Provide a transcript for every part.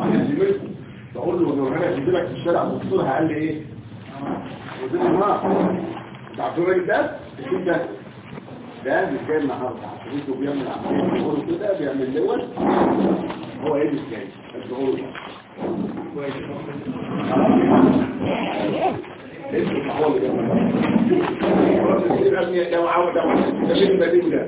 طبعا يعني منكم بقول له لو انا جبت لك في الشارع بصورها قال لي ايه قلت له ما تعرفوا الراجل ده الشيء ده ده اللي كان النهارده عشان بيعمل عمليه بيقولوا كده بيعمل لول هو ايه اللي كان الشغل ده اسمه هو اللي بيعمل خلاص السير قال لي ده معاود ده ده شيء بديل ده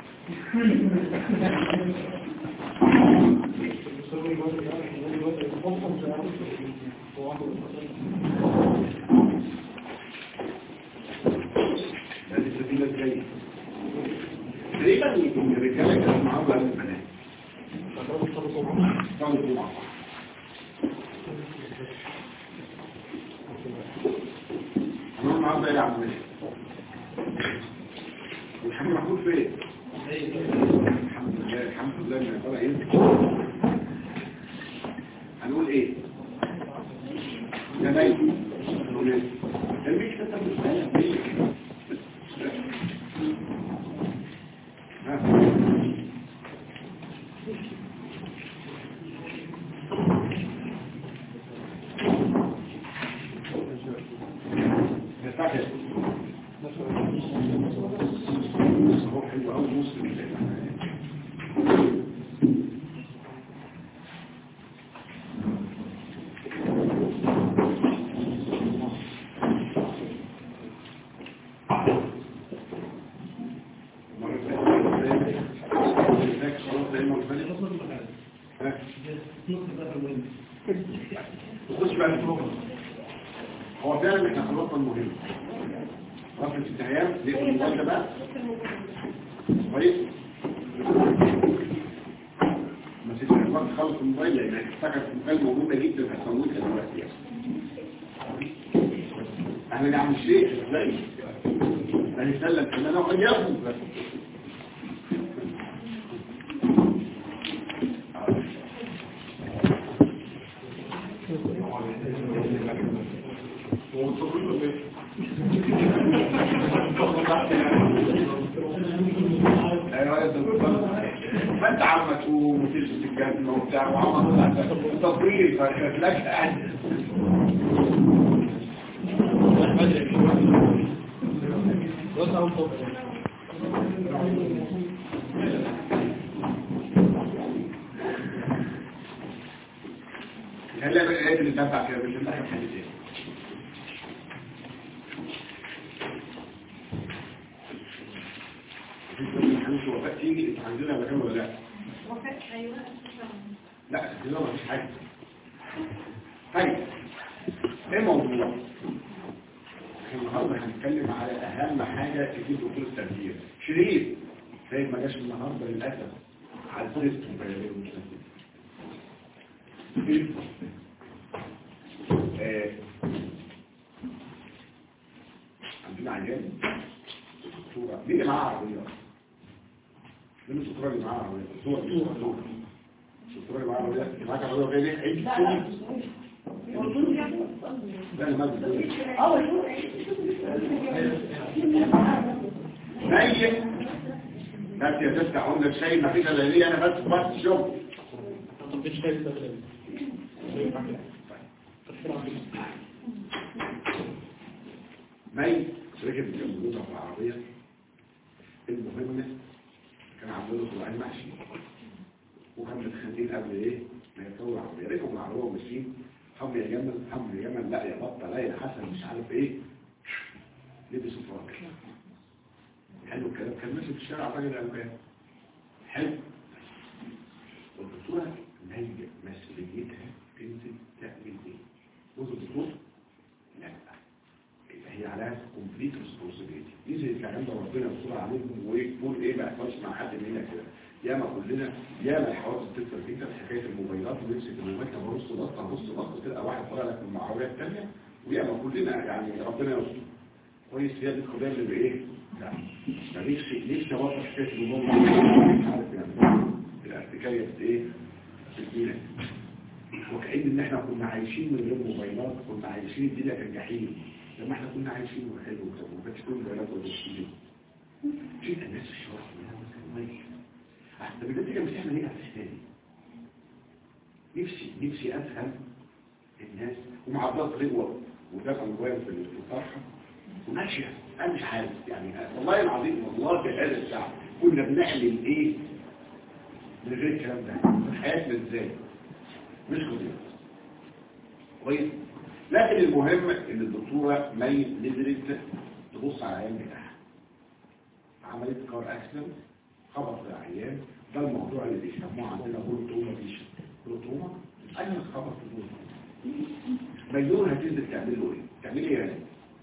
ده لسه في ناس جايه تقريبا يكون الرجاله كانوا معاهم قبل البنات صلوا الجمعه هنقول النهارده ايه يا عم ماشي والحاج محمود فين؟ الحمد لله الحمد لله ان طلع ينزل هنقول ايه؟ يا ميت هنقول ايه؟ الميت ده مش ها نستعجل هو حلو قوي مسلم بص بقى هو فعلا احنا خلصنا المهم رفع الاتهام ليه الموبايل ده بقى كويس ما تسمع الوقت خلص الموبايل لان افتكرت الموبايل موجوده جدا هتموتها دلوقتي يعني. احنا اللي عم الشيخ ازاي ده نسلم كمان وقد ياخد بس ما انت عم تقوم وتلبس الجزمه وبتاع وعم تطوير فشكلك قاعد هلا بقى ايه اللي تنفع كده مش هنفع حاجه تاني مش وفاة تيجي انت عندنا مكان ولا لا وفاة ايوه لا كده ما فيش حاجه طيب ايه موضوع احنا النهارده هنتكلم على اهم حاجه تجيب دكتور التنفيذ شريف سيد ما جاش النهارده للاسف عززته بيان المستنفذ آه. عندنا عيان دكتوره مين اللي معاه عربيه مين الدكتوره اللي معاها عربيه دكتوره دكتوره الدكتوره اللي معاها عربيه معاك عربيه غير ايه عيد لا لا ما بتقول نيم بس يا ست اقول لك شيء ما فيش الا ليه انا بس بس شغل مي ركب جنبوطه في العربيه المهم كان عاملين له طلعين محشي وكان متخانقين قبل ايه ما يركبوا العربيه ركبوا العربيه وماشيين حمل يا جمل حمل يا جمل لا يا بطه لا يا حسن مش عارف ايه لبسوا فراك حلو الكلام كان ماشي في الشارع الراجل قال كده حلو والدكتوره هي مسؤوليتها تنزل تعمل ايه بص الدكتور لا هي عليها كومبليت ريسبونسبيلتي ينزل الكلام ده ربنا يستر عليهم ويقول ايه ما يحصلش مع حد مننا كده ياما كلنا ياما الحوادث بتكتر جدا حكايه الموبايلات ونمسك الموبايل طب بص بص بص بص تلقى واحد طالع لك من العربيه الثانيه وياما كلنا يعني ربنا يستر كويس هي دي القضيه اللي بايه لا ماليش ليش ابطل حكايه الموبايل مش عارف يعني الارتكايه بت ايه بتجيلك وكأن ان احنا كنا عايشين من غير موبايلات كنا عايشين الدنيا كان جحيم لما احنا كنا عايشين وحلو وما كانش كل موبايلات ولا شيء جينا الناس في الشوارع كلها مثلا ميت طب الناس دي كانت بتعمل ايه على الثاني نفسي نفسي افهم الناس ومعضلات رجوة وده موبايل في الطرحة وماشية انا مش عارف يعني والله العظيم والله في هذا الساعة كنا بنعمل ايه من غير الكلام ده في حياتنا ازاي مش قضية كويس لكن المهم ان الدكتورة مي نزلت تبص على العيان بتاعها عملت كار اكسلنت خبط في العيان ده الموضوع اللي بيسموه عندنا بروتوما فيشن بروتوما ايوه خبط في البروتوما مليون هتنزل تعمل له ايه تعمل ايه يعني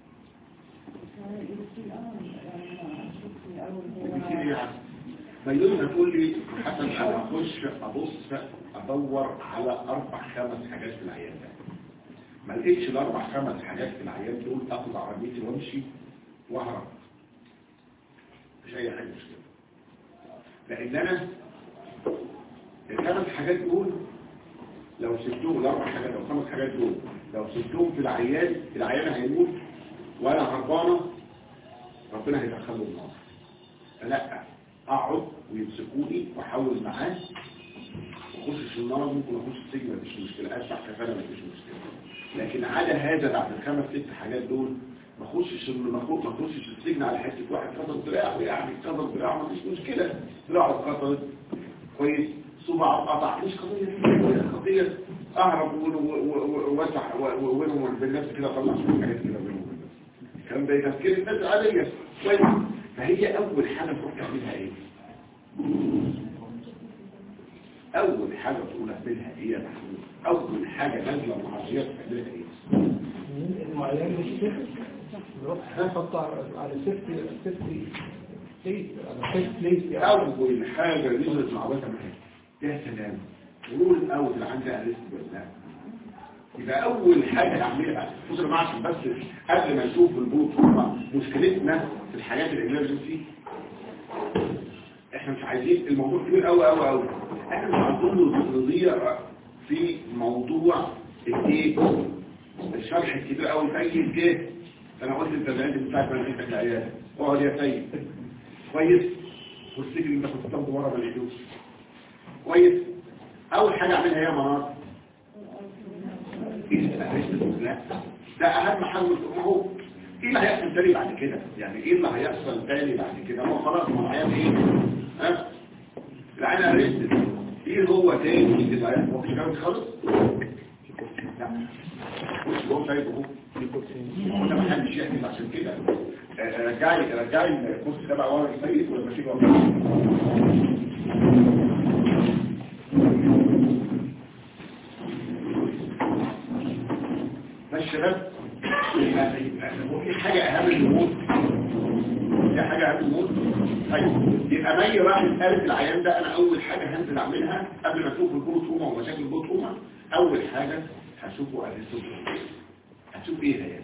بتصير ايه يعني مليون هتقول لي حسن انا اخش ابص ادور على اربع خمس حاجات في العيان ده ما لقيتش الاربع خمس حاجات في العيان دول اخد عربيتي وامشي واهرب مش اي حاجه مشكله لان انا الخمس حاجات دول لو سبتهم الاربع حاجات او الخمس حاجات دول لو سبتهم في العيان العيان هيموت وانا هربانه ربنا هيدخله النار لا اقعد ويمسكوني واحاول معاه اخش النار ممكن اخش السجن مفيش مشكله ادفع كفاله مفيش مشكله لكن على هذا بعد الخمس ست حاجات دول ما اخشش ما اخش ما اخشش السجن على حته واحد كسر دراعه يعني كسر دراعه مفيش مشكله دراعه اتكسرت كويس صباعه اتقطع مش قضيه قضيه اهرب ووسع وينهم بالنفس كده اطلع شويه حاجات كده بينهم الكلام ده تفكير الناس العاديه كويس فهي اول حاجه تروح تعملها ايه اول حاجه تقول اعملها ايه يا محمود اول حاجه نازله مع الرياض تعملها ايه المعيان مش سيفتي نروح نحط على سيفتي سيفتي بليس على سيفتي بليس اول حاجه نزلت مع باشا محمود يا سلام قول اول اللي عندي ارست ولا لا يبقى اول حاجه اعملها بص يا جماعه عشان بس قبل ما نشوف البوت مشكلتنا في الحاجات الامرجنسي احنا مش عايزين الموضوع كبير قوي قوي قوي احنا مش عايزين نضيع في موضوع الايه الشرح الكبير قوي في اي جهه انا قلت انت اللي عندي بتاعك ما لقيتك العياده اقعد يا سيد كويس والسجن اللي انت كنت بتاخده ورا ما لقيتوش كويس اول حاجه اعملها هي مناطق لا ده اهم حاجه ما هو ايه اللي هيحصل تاني بعد كده يعني ايه اللي هيحصل تاني بعد كده هو خلاص ما العيان ايه ها العيان ارست ايه هو تاني اللي العيان هو مش كلام خالص لا بص هو سايب اهو ده ما حدش يحكي عشان كده رجعي رجعي الكرسي ده بقى ورا السيد ولا ماشي ورا الشباب هو في حاجة أهم من الموت في حاجة أهم من الموت طيب يبقى مي راح قالت العيان ده أنا أول حاجة هنزل أعملها قبل ما أشوف البروتوما ومشاكل البروتوما أول حاجة هشوفه أرسطو هتشوف إيه يا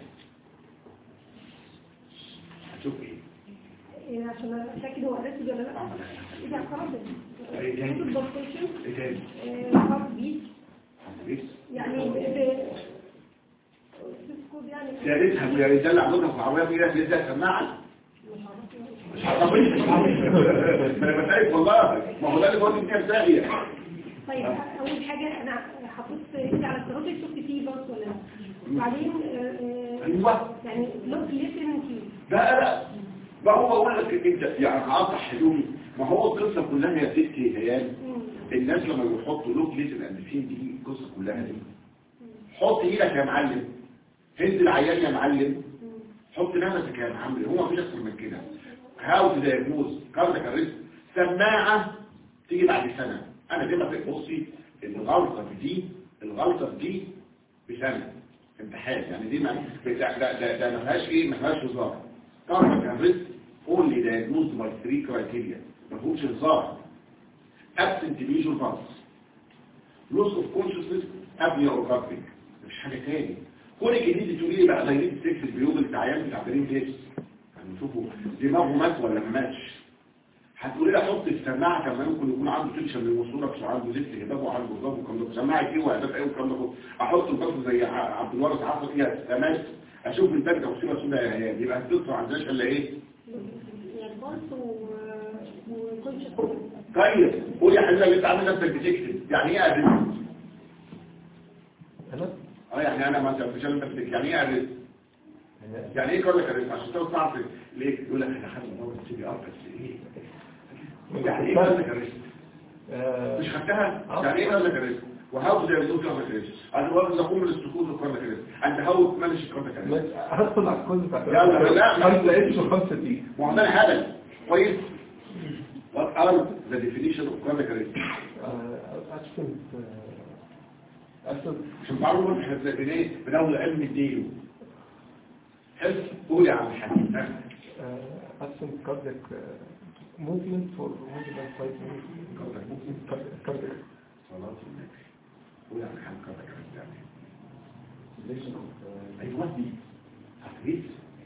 هتشوف إيه إيه عشان اتاكد هو ارسل ولا لا اذا خلاص إيه تاني؟ البلطيشن إيه تاني؟ هارت بيت بيس يعني ب- يعني يا ريتها يا ريت اللي عندنا في العربية فيها في ده سماعة مش هتطبيش انا بتعرف والله ما هو ده اللي بقول فيها داهية طيب اول حاجه انا حطيت ايدي على الكاروتيد شفت فيه بس ولا لا بعدين آه، آه، ايوه يعني لوك ليسن فيه ده لا ما هو بقول لك انت يعني هقطع هدومي ما هو القصه كلها يا ستي هيان الناس لما بيحطوا لوك ليسن اندفين دي القصه كلها دي حط ايدك يا معلم هز العيان يا معلم حط نفسك يا معلم هو مفيش اكتر من كده هاو تو دايجنوز كاردياك اريست سماعه تيجي بعد سنه انا دي بقى بصي الغلطه في دي الغلطه في دي بسنه امتحان يعني دي ما ده ده ده, ده ما فيهاش ايه ما فيهاش هزار كاردياك اريست اونلي دايجنوز باي 3 كرايتيريا ما فيهوش هزار absent visual pulse loss of consciousness apnea or coughing مش حاجه تاني كونك ان انت تقولي لي بقى دايريت السكس البيوم بتاع عيال بتاع برين تيست هنشوفوا دماغه مات ولا ما ماتش هتقولي لي احط السماعه كمان ممكن يكون عنده تنشن من الوصوله بس عنده زفت هباب وعنده ضرب والكلام ده سماعه ايه وهباب ايه والكلام ده كله احط البص زي ع- عبد الوارث عصر فيها تماس اشوف البنك توصيله سودا يا عيال يبقى القصه ما عندناش الا ايه يعني بلس وكونشس طيب قول يا حبيبي انت عامل نفسك بتكتب يعني ايه ادرس انا اه يعني انا مثلا مش انا بس يعني ايه ارست يعني يعني ايه كارلك ارست عشان تعرف تعرف ليه يقول لك احنا خدنا دوره سي بي ار بس ايه يعني ايه كارلك ارست آه، مش خدتها يعني ايه كارلك ارست وهاو تو ديفلوب كارلك ارست انا برضه اقوم بالسكوت الكارلك ارست انت هاو تمانج الكارلك ارست ماشي، هدخل على الكود بتاع لا، لا، لا. خمسة اتش وخمسة تي وعمال هذا كويس what are the definition of cardiac arrest absent absent عشان تعرفوا احنا بن- بناخد علم الدين حلو قول يا عم حبيب ها؟ uh, absent cardiac uh, movement for more than five minutes. cardiac movement. Cardiac- cardiac. صلاة النبي قول يا عم حبيب cardiac arrest يعني إيه؟ ايوه دي هتريد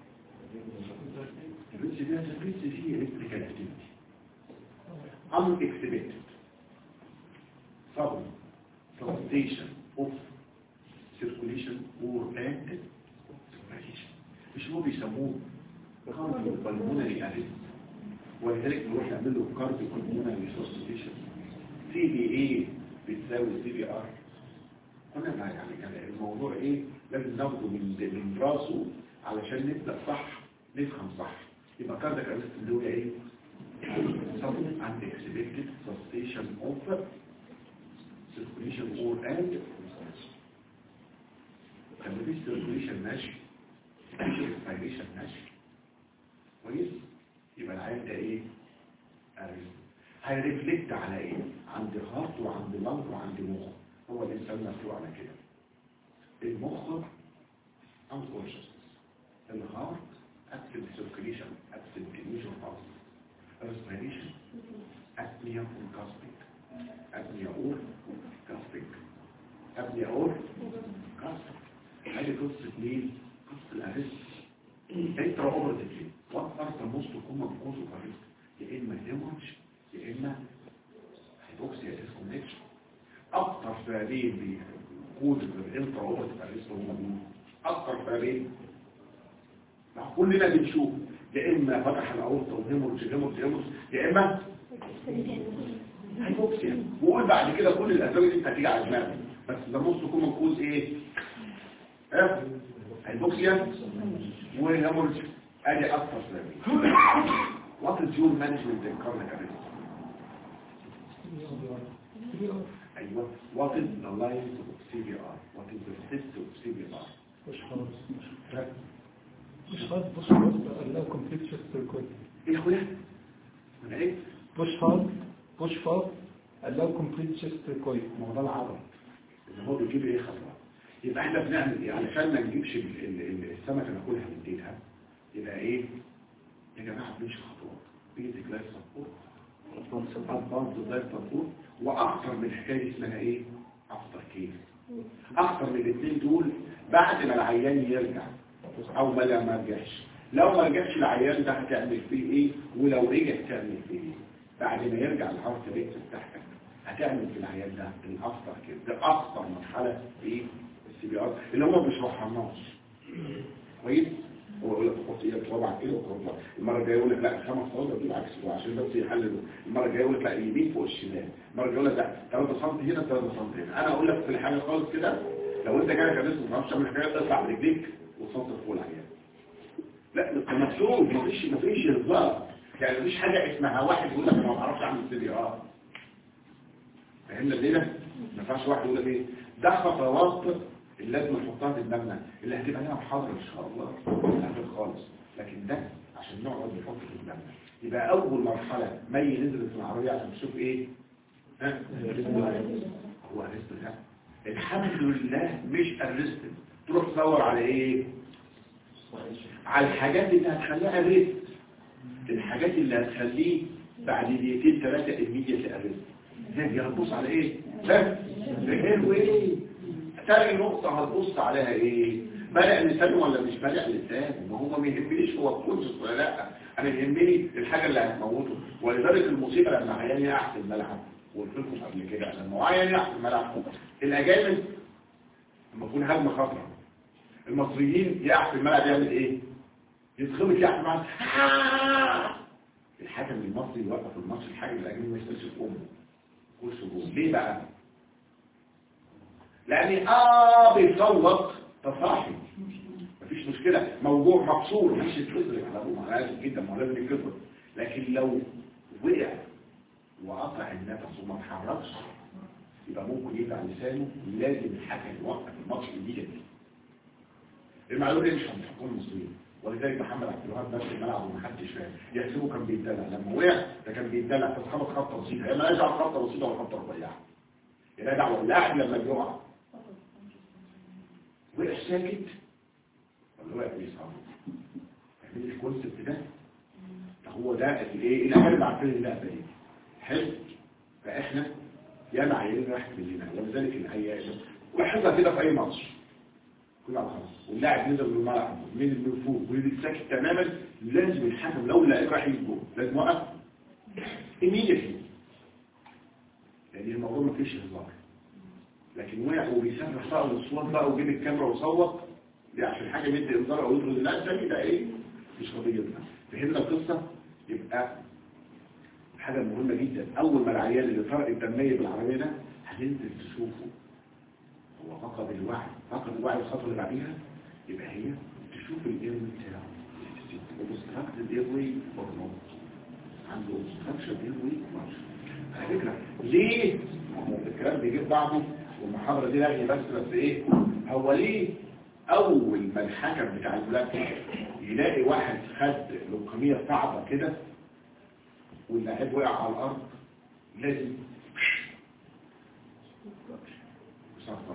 الريتش دي هتريد فيه electrical activity unexpected sudden translation of circulation or and circulation مش هو بيسموه كارديو بالمونري اريست ولذلك نروح نعمل له كارديو بالمونري ريسوسيتيشن سي بي اي بتساوي سي بي ار قلنا بقى يعني يعني الموضوع ايه لازم ناخده من من راسه علشان نبدا صح نفهم صح يبقى كارديك اريست اللي هو ايه something unexpected cessation of circulation or and لما في circulation ماشي في respiration ماشي كويس يبقى العين ده ايه arrest. هيرفلكت على ايه عند هارت وعند لنج وعند مخ هو الانسان مخلوق على كده المخ unconscious الهارت active circulation active emission pulse respiration apnea or gasping apnea or gasping apnea or gasping هذه قصة مين؟ قصة الأرست انترا اوبرتيفلي وات ار ذا موست كومن كوز اوف ارست يا اما هيمورج يا اما هيبوكسيا ديسكونكشن اكتر سببين بيكون الانترا اوبرتيف ارست هم مين؟ اكتر سببين مع كلنا بنشوف يا اما فتح الاورطه وهيمورج هيمورج هيمورج يا اما هيبوكسيا وقول بعد كده كل الاسباب دي هتيجي على دماغك بس ده موست كومن كوز ايه؟ ها؟ هيبوكسيا وهيمورج ادي اكتر سبب وات از يور مانجمنت ان كارنيك اريست ايوه وات از ذا لاين اوف سي بي ار وات از ذا ستيبس اوف سي بي ار مش خالص مش خالص بص خالص لا كومبليت شيست ريكورد ايه يا اخويا انا ايه بوش هارد بوش فاست allow complete chest recoil ما هو ده العضل اللي هو بيجيب ايه خطوه يبقى احنا بنعمل ايه علشان ما نجيبش ال- ال- ال- السمكه ناكلها من ايدها يبقى ايه يا جماعه بنمشي خطوات بيزك لايف سبورت ادفانس لايف سبورت واكثر من حكايه اسمها ايه افتر كير اكثر من الاثنين دول بعد ما العيان يرجع او ما لا ما رجعش لو ما رجعش العيان ده هتعمل فيه ايه ولو رجع تعمل فيه ايه بعد ما يرجع الهارت ريت بتاعتك هتعمل في العيان ده الافتر كير ده اكثر مرحله في السي بي ار اللي هم مش رحمناش كويس هو يقول لك تحط ايدك طبعا كده وتطلع المره الجايه يقول لك لا خمس صوابع بالعكس هو عشان بس يحللوا المره الجايه يقول لك لا اليمين فوق الشمال المره الجايه يقول لك لا 3 سم هنا 3 سم هنا انا اقول لك في الحاجه خالص كده لو انت جالك يا ما تعرفش تعمل حاجه اطلع برجليك وتصنطر فوق العيان لا انت مكتوب مفيش مفيش هزار يعني مفيش حاجه اسمها واحد يقول لك انا ما بعرفش اعمل سي بي ار فهمنا الليله ما ينفعش واحد يقول لك ايه ده خطوات اللي لازم نحطها في دماغنا اللي هتبقى لها محاضره ان شاء الله في خالص لكن ده عشان نقعد نحط في دماغنا يبقى اول مرحله مي نزلت في العربيه عشان تشوف ايه ها هو ارست ده الحمد لله مش ارست تروح تدور على ايه على الحاجات اللي هتخليها ريست الحاجات اللي هتخليه بعد دقيقتين ثلاثه الميديا ارست زي هتبص على ايه ها حلو ايه تاني نقطة هتبص عليها ايه ملأ لسان ولا مش ملأ لسان ما هو ما يهمنيش هو كونسس ولا لا انا يهمني الحاجة اللي هتموته ولذلك المصيبة لما عيان يقع في الملعب وقلت لكم قبل كده لما عيان يقع في الملعب الاجانب لما يكون هجمة خطرة المصريين يقع في الملعب يعمل ايه يتخبط يقع في الملعب الحكم المصري يوقف الماتش الحاجة الاجنبي ما يستلش في امه وش جول ليه بقى لان اه بيصوت تفاحي مفيش مشكلة موضوع مقصور مش يتكسر على ابوه انا اسف جدا ما هو لازم يتكسر لكن لو وقع وقطع النفس وما اتحركش يبقى ممكن يبقى لسانه لازم الحكم يوقف الماتش دي المعلومه دي مش عند الحكومه المصريين ولذلك محمد عبد الوهاب نفس الملعب ومحدش فاهم يحسبه كان بيتدلع لما وقع ده كان بيتدلع فاتخبط خبطه بسيطه هي مالهاش دعوه خبطه بسيطه ولا خبطه رفيعه هي لها دعوه اللاعب لما بيقع وقع ساكت ولا وقع بيصعب فاهمين الكونسبت ده هو ده الايه الامر عارفين اللعبه دي حلو فاحنا يا معايير راحت مننا ولذلك الحقيقه وحفظها كده في اي ماتش كل على خلاص واللاعب نزل من الملعب من من فوق ويجي ساكت تماما لازم الحكم لو لقيت راح يجيب جول لازم يوقف immediately لان الموضوع ما فيش هزار لكن وقع وبيسرح بقى والصوت بقى وجيب الكاميرا وصوت دي عشان حاجه مدي انذار او يطرد الناس ده كده ايه مش قضيتنا فهمنا القصه يبقى حاجه مهمه جدا اول ما العيان اللي فرق الدميه بالعربيه ده هتنزل تشوفه هو فقد الوعي فقد الوعي الخطوه اللي بعديها يبقى هي تشوف الايروي بتاعه اوبستراكت الايروي اور نوت عنده اوبستراكشن ايروي على فكره ليه هو الكلام بيجيب بعضه والمحاضره دي لغي بس بس ايه هو ليه اول ما الحكم بتاع البلاد يلاقي واحد خد لوكميه صعبه كده واللاعب وقع على الارض لازم يصفر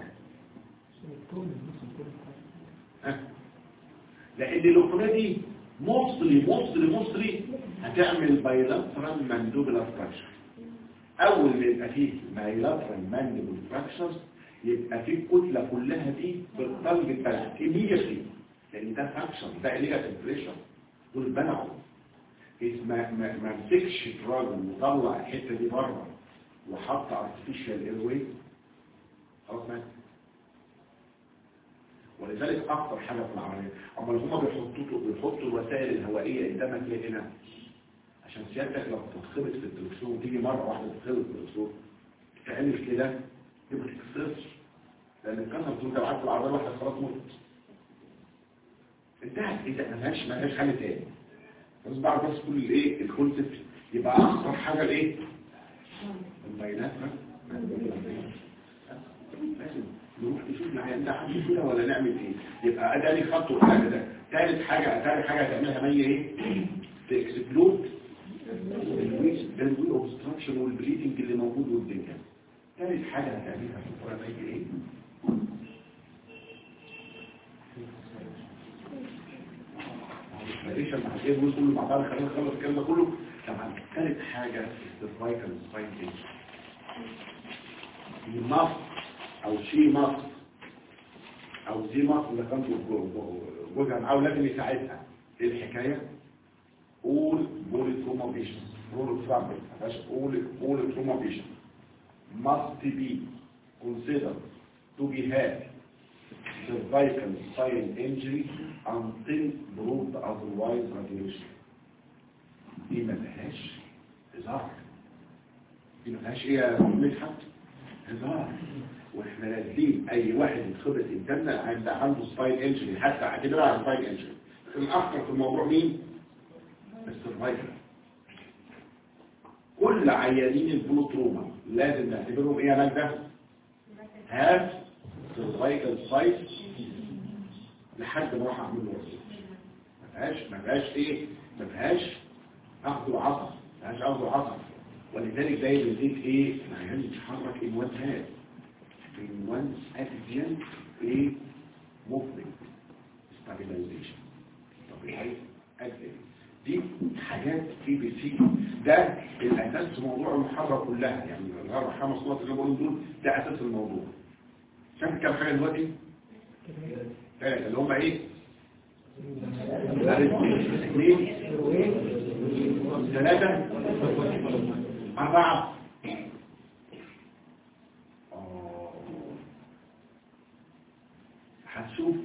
ها؟ لان اللوكميه دي مصري مصري مصري هتعمل بايلاترال ماندوبلار فراكشر اول ما يبقى فيه بايلاترال ماندوبل فراكشرز يبقى فيه الكتله كلها دي بالطلب البلع immediately لان ده فراكشر ده نيجاتيف بريشر دول بلعوا ما ما ما مسكش الراجل وطلع الحته دي بره وحط ارتفيشال ايروي خلاص مات ولذلك اكتر حاجه في العمليه اما هم بيحطوا بيحطوا الوسائل الهوائيه قدامك ليه هنا عشان سيادتك لو تتخبط في التلفزيون وتيجي مره واحده تتخبط في التلفزيون تعمل كده يبقى تكسرش لان الكسر دول لو قعدت العربيه واحده خلاص مت انتهت ايه ده ملهاش ملهاش حل تاني بس بعد بس كل الايه الكونسبت يبقى اخطر حاجه الايه البيانات لازم نروح نشوف العيان ده حد كده ولا نعمل ايه يبقى اداني خط وحاجه ده ثالث حاجه ثالث حاجه هتعملها ميه ايه تكسبلود الويس الوي اوبستراكشن والبليدنج اللي موجود والدنيا ثالث حاجه هتعملها في الفرع ميه ايه الريشن مع الايه كله مع بعض خلينا نخلص الكلام ده كله طبعا ثالث حاجه السيرفايكال سباين دي مص او شي مص او دي مص اللي كانت جوزها معاه لازم يساعدها ايه الحكايه قول بول تروما بيشن بول ترامبل ما فيهاش قول بول تروما بيشن must be considered to be had cervical spine injury until proved otherwise radiation دي ما فيهاش هزار دي ما فيهاش ايه يا مدحت هزار واحنا لازم اي واحد يتخبط قدامنا عنده عنده سباين انجري حتى اعتبرها على سباين انجري الاخطر في الموضوع مين السرفايفر كل عيانين البلوتروما لازم نعتبرهم ايه يا مجدة هاف سرفايكال سايت لحد ما راح اعمل له وصول ما فيهاش ما فيهاش ايه ما فيهاش اخذ وعطا ما فيهاش اخذ وعطا ولذلك دايما يديك ايه العيان يتحرك ان وان هاد in one accident a movement stabilization طبيعي accident دي حاجات اي بي سي ده الاساس في موضوع المحاضره كلها يعني الغرب خمس نقط اللي بقولهم دول ده اساس الموضوع شايف كام حاجه دلوقتي ثلاثه اللي هم ايه اثنين ثلاثه اربعه هتشوف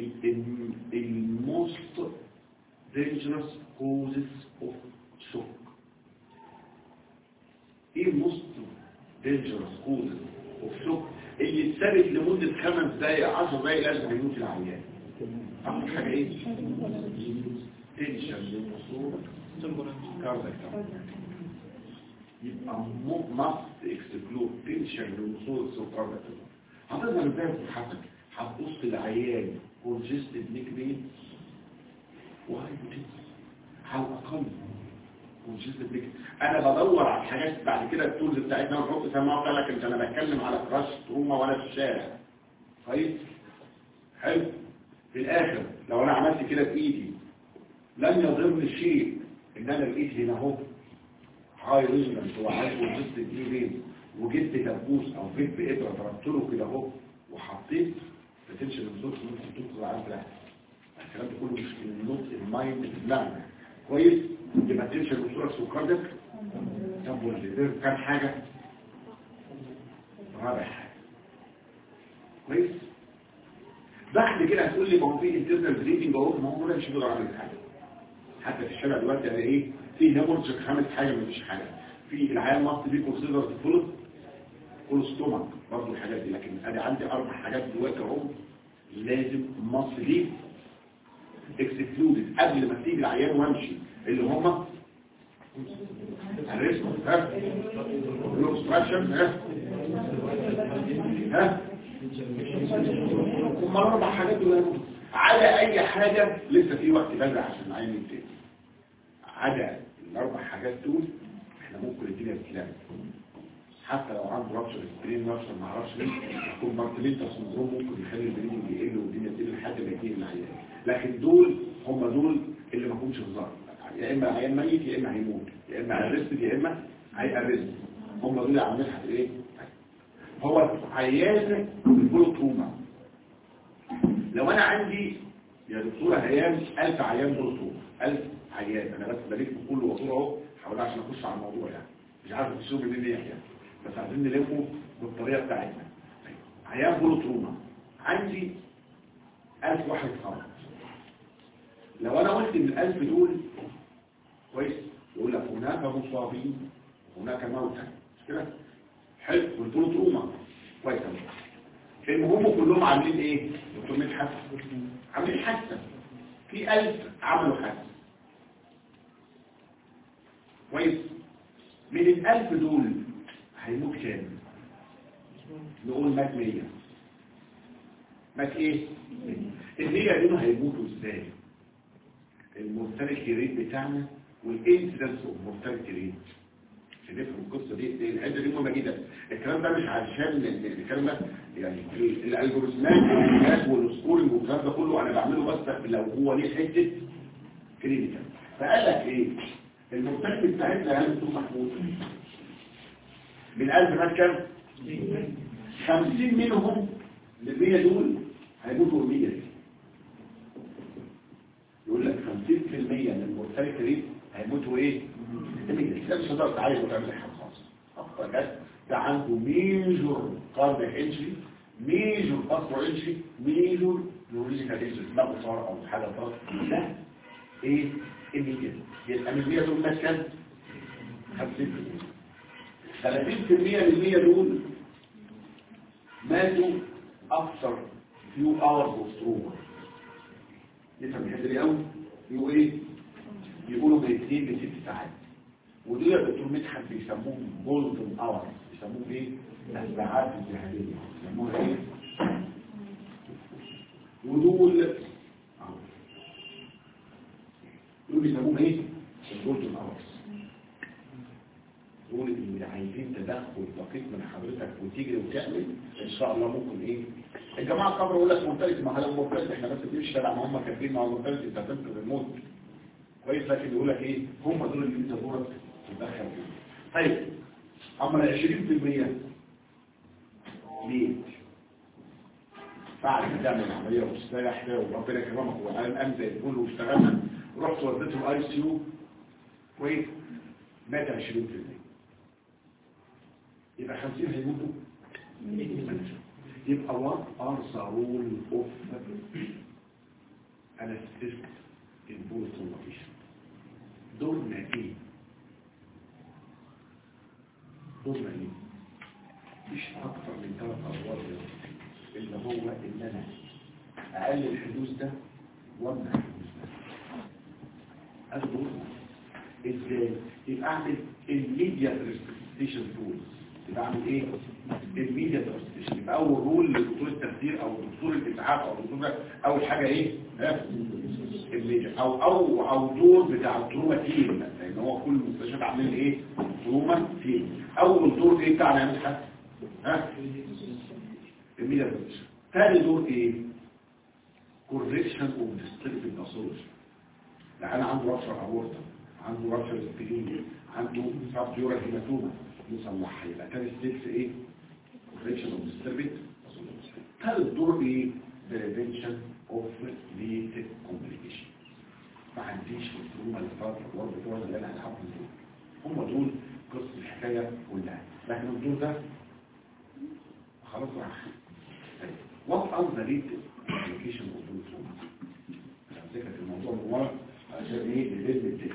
الموست dangerous causes of shock ايه most dangerous causes of shock اللي اتثبت لمدة خمس دقايق 10 دقايق لازم يموت العيان أول حاجة إيه؟ تنشن للمصور كاردك يبقى must exclude تنشن للمصور كاردك هتظهر ازاي في الحسن هتبص العيان congested neck pain وهايبوتنس على الأقل congested neck انا بدور على الحاجات بعد كده التولز بتاعتنا ونحط سماعه قال لك انت انا بتكلم على كراش تروما ولا في الشارع كويس حلو في الاخر لو انا عملت كده بايدي لم يضرني شيء ان انا لقيت هنا اهو هاي ريزونانس وعايز وجست ايدين وجبت دبوس او جبت بابره ضربت له كده اهو وحطيت بتنشن الصوت ممكن تدخل على الفلاح الكلام ده كله مش في النوت المايند في دماغنا كويس يبقى تنشن الصوره سكردك طب واللي كام حاجه رابع حاجه كويس بعد كده هتقول لي ما هو في انترنال بريدنج اهو ما هو انا مش هقدر اعمل حاجه حتى في الشارع دلوقتي انا ايه في نمرج خامس حاجه مفيش حاجه في العيال مصر دي كونسيدر فول فول ستومك برضه الحاجات دي لكن انا عندي اربع حاجات دلوقتي اهو لازم مصر دي اكسكلودد قبل ما تيجي العيان وامشي اللي هم الريسك ها الاوبستراكشن ها ها هم اربع حاجات دول على اي حاجة لسه في وقت بدري عشان العين يبتدي عدا الاربع حاجات دول احنا ممكن الدنيا تتلم حتى لو عنده رابشر سكرين رابشر ما اعرفش ليه كومبارتمنتال سندروم ممكن يخلي البريدنج يقل والدنيا تقل لحد ما يجي العيان لكن دول هم دول اللي ما همش هزار يا اما عيان ميت يا اما هيموت يا اما هيرست يا اما هيأرست هم دول اللي عاملين حد ايه هو عيان البولو تروما لو انا عندي يا دكتورة هيام 1000 عيان بولو تروما 1000 عيان انا بس بلف كل وصوره اهو حاول عشان اخش على الموضوع يعني مش عارف تشوف منين ايه يعني بس عايزين نلمه بالطريقه بتاعتنا عيان بولو تروما عندي 1000 واحد خالص لو انا قلت ان ال1000 دول كويس يقول لك هناك مصابين وهناك موتى مش كده حلو والبولو تروما كويس المهم كلهم عاملين ايه دكتور مدحت عاملين حادثه في ألف عملوا حادثه كويس من الألف دول هيموت كام نقول مات مية مات ايه المية دول هيموتوا ازاي المورتاليتي ريت بتاعنا والانسيدنس اوف مورتاليتي ريت نفهم القصه دي دي الحته دي مهمه جدا الكلام ده مش علشان الكلام ده يعني الالجوريزمات والحاجات والسكورنج والكلام ده كله انا بعمله بس لو هو ليه حته كلينيكال فقال لك ايه المرتكب بتاعتنا يا دكتور محمود من 1000 مات كام 50 منهم ال 100 دول هيموتوا 100 يقول لك 50% من المرتكب ريت هيموتوا ايه ده مش هتقدر تعالج وتعمل حاجه خالص اكتر ده عنده ميجور كاردياك انجري ميجور باسبور انجري ميجور نورولوجيكال انجري لا صار او حاجه صار ده ايه ايميديت يبقى من 100 دول مات كام 50% 30% من 100 دول ماتوا اكثر فيو اورز اوف ستروما نفهم الحته دي قوي يقولوا ايه يقولوا من 2 ل 6 ساعات ودول يا دكتور مدحت بيسموهم جولدن اور بيسموهم ايه الساعات الذهبيه بيسموها ايه ودول أهو. دول بيسموهم ايه الجولدن اورز دول اللي عايزين تدخل دقيق من حضرتك وتجري وتعمل ان شاء الله ممكن ايه الجماعه الكبرى يقول لك مرتبط ما هو مرتبط احنا بس بنمشي تبع ما هم كاتبين ما هو مرتبط انت هتنقذ الموت كويس لكن يقول لك ايه هم دول اللي انت دورك تتدخل فيهم طيب اما ال 20% ليه بعد ما تعمل العمليه وتستريح فيها وربنا يكرمك وقال قام زي الفل واشتغلنا ورحت وديته الاي سي يو كويس مات 20% يبقى 50 هيموتوا يبقى what are the rule of anesthetic in both conditions دورنا ايه دورنا ايه مش اكتر من ثلاث ادوار اللي هو ان انا اقلل الحدوث ده وامنع الحدوث ده اخده ازاي يبقى اعمل الميديا ريستريكشن تولز يبقى اعمل ايه الميديا ريستريكشن يبقى اول رول لدكتور التخدير او دكتور الاسعاف او دكتور اول حاجه ايه ها؟ الميديا او او او دور بتاع التروما تيم لان هو كل المستشفيات عاملين ايه تروما تيم اول دور ايه بتاعنا يا مدحت ها الميديا ريستريكشن ثاني دور ايه correction of disturbing pathology يعني عنده رابشر اورطه عنده رابشر سبلين عنده سبتيورال هيماتوما نصلحها يبقى كان ستيكس ايه correction of disturbing pathology ثالث دور ايه prevention of late complication ما عنديش في التروما الفتره الوضع بتوعنا اللي انا هحافظ دول هم دول قصه الحكايه كلها لكن الدور ده خلاص راح what are the latest application of the trauma ذكرت الموضوع من ورا عشان ايه لازم التكت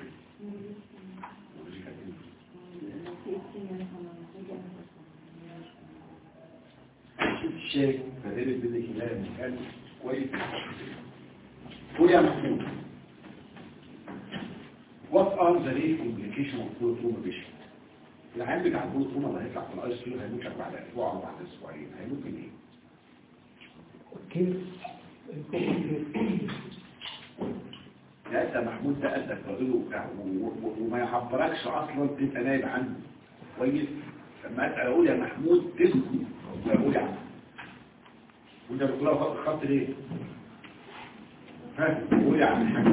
الشيك فدرس بدك الله مكان كويس قول يا محمود what are the latest implication of the trauma patient العيان بتاع البول trauma اللي هيطلع في الاي سي يو هيموت لك بعد اسبوع او بعد اسبوعين هيموت من ايه؟ كيف الكومبليكيشن ده محمود ده قدك راجله وبتاع و- و- وما يعبركش اصلا تبقى نايم عنه كويس لما اسال اقول يا محمود تسكت اقول يا عم وانت بتقول له خط خط ليه؟ ها قول يا عم الحاج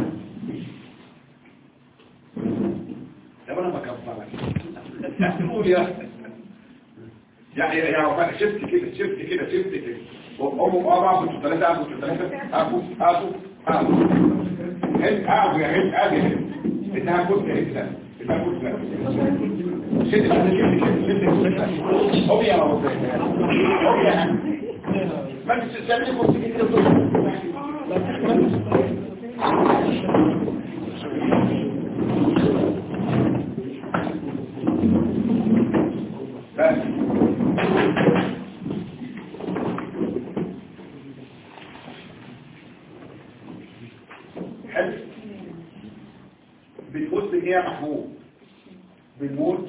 طب انا بكبرك قول يا يعني يعني شفت كده شفت كده شفت كده وامه اه بقى ثلاثه ابو ثلاثه ابو ابو ابو هند ابو يا هند ابو يا هند انها كنت هند انها كنت شد بقى شد كده شد هو يا ابو هو يا هند ما تستنى كنت كده بس حلو بتموت من ايه يا محمود بنموت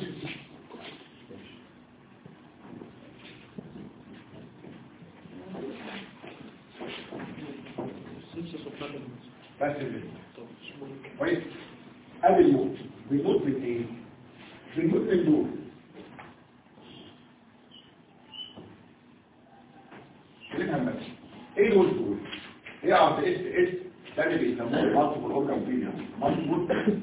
بس كده. كويس قبل الموت بنموت من ايه بنموت من دول كلمة همك ايه دول دول ايه عرض اس اس ده اللي بيسموه مالتيبل اورجان فيلير مالتيبل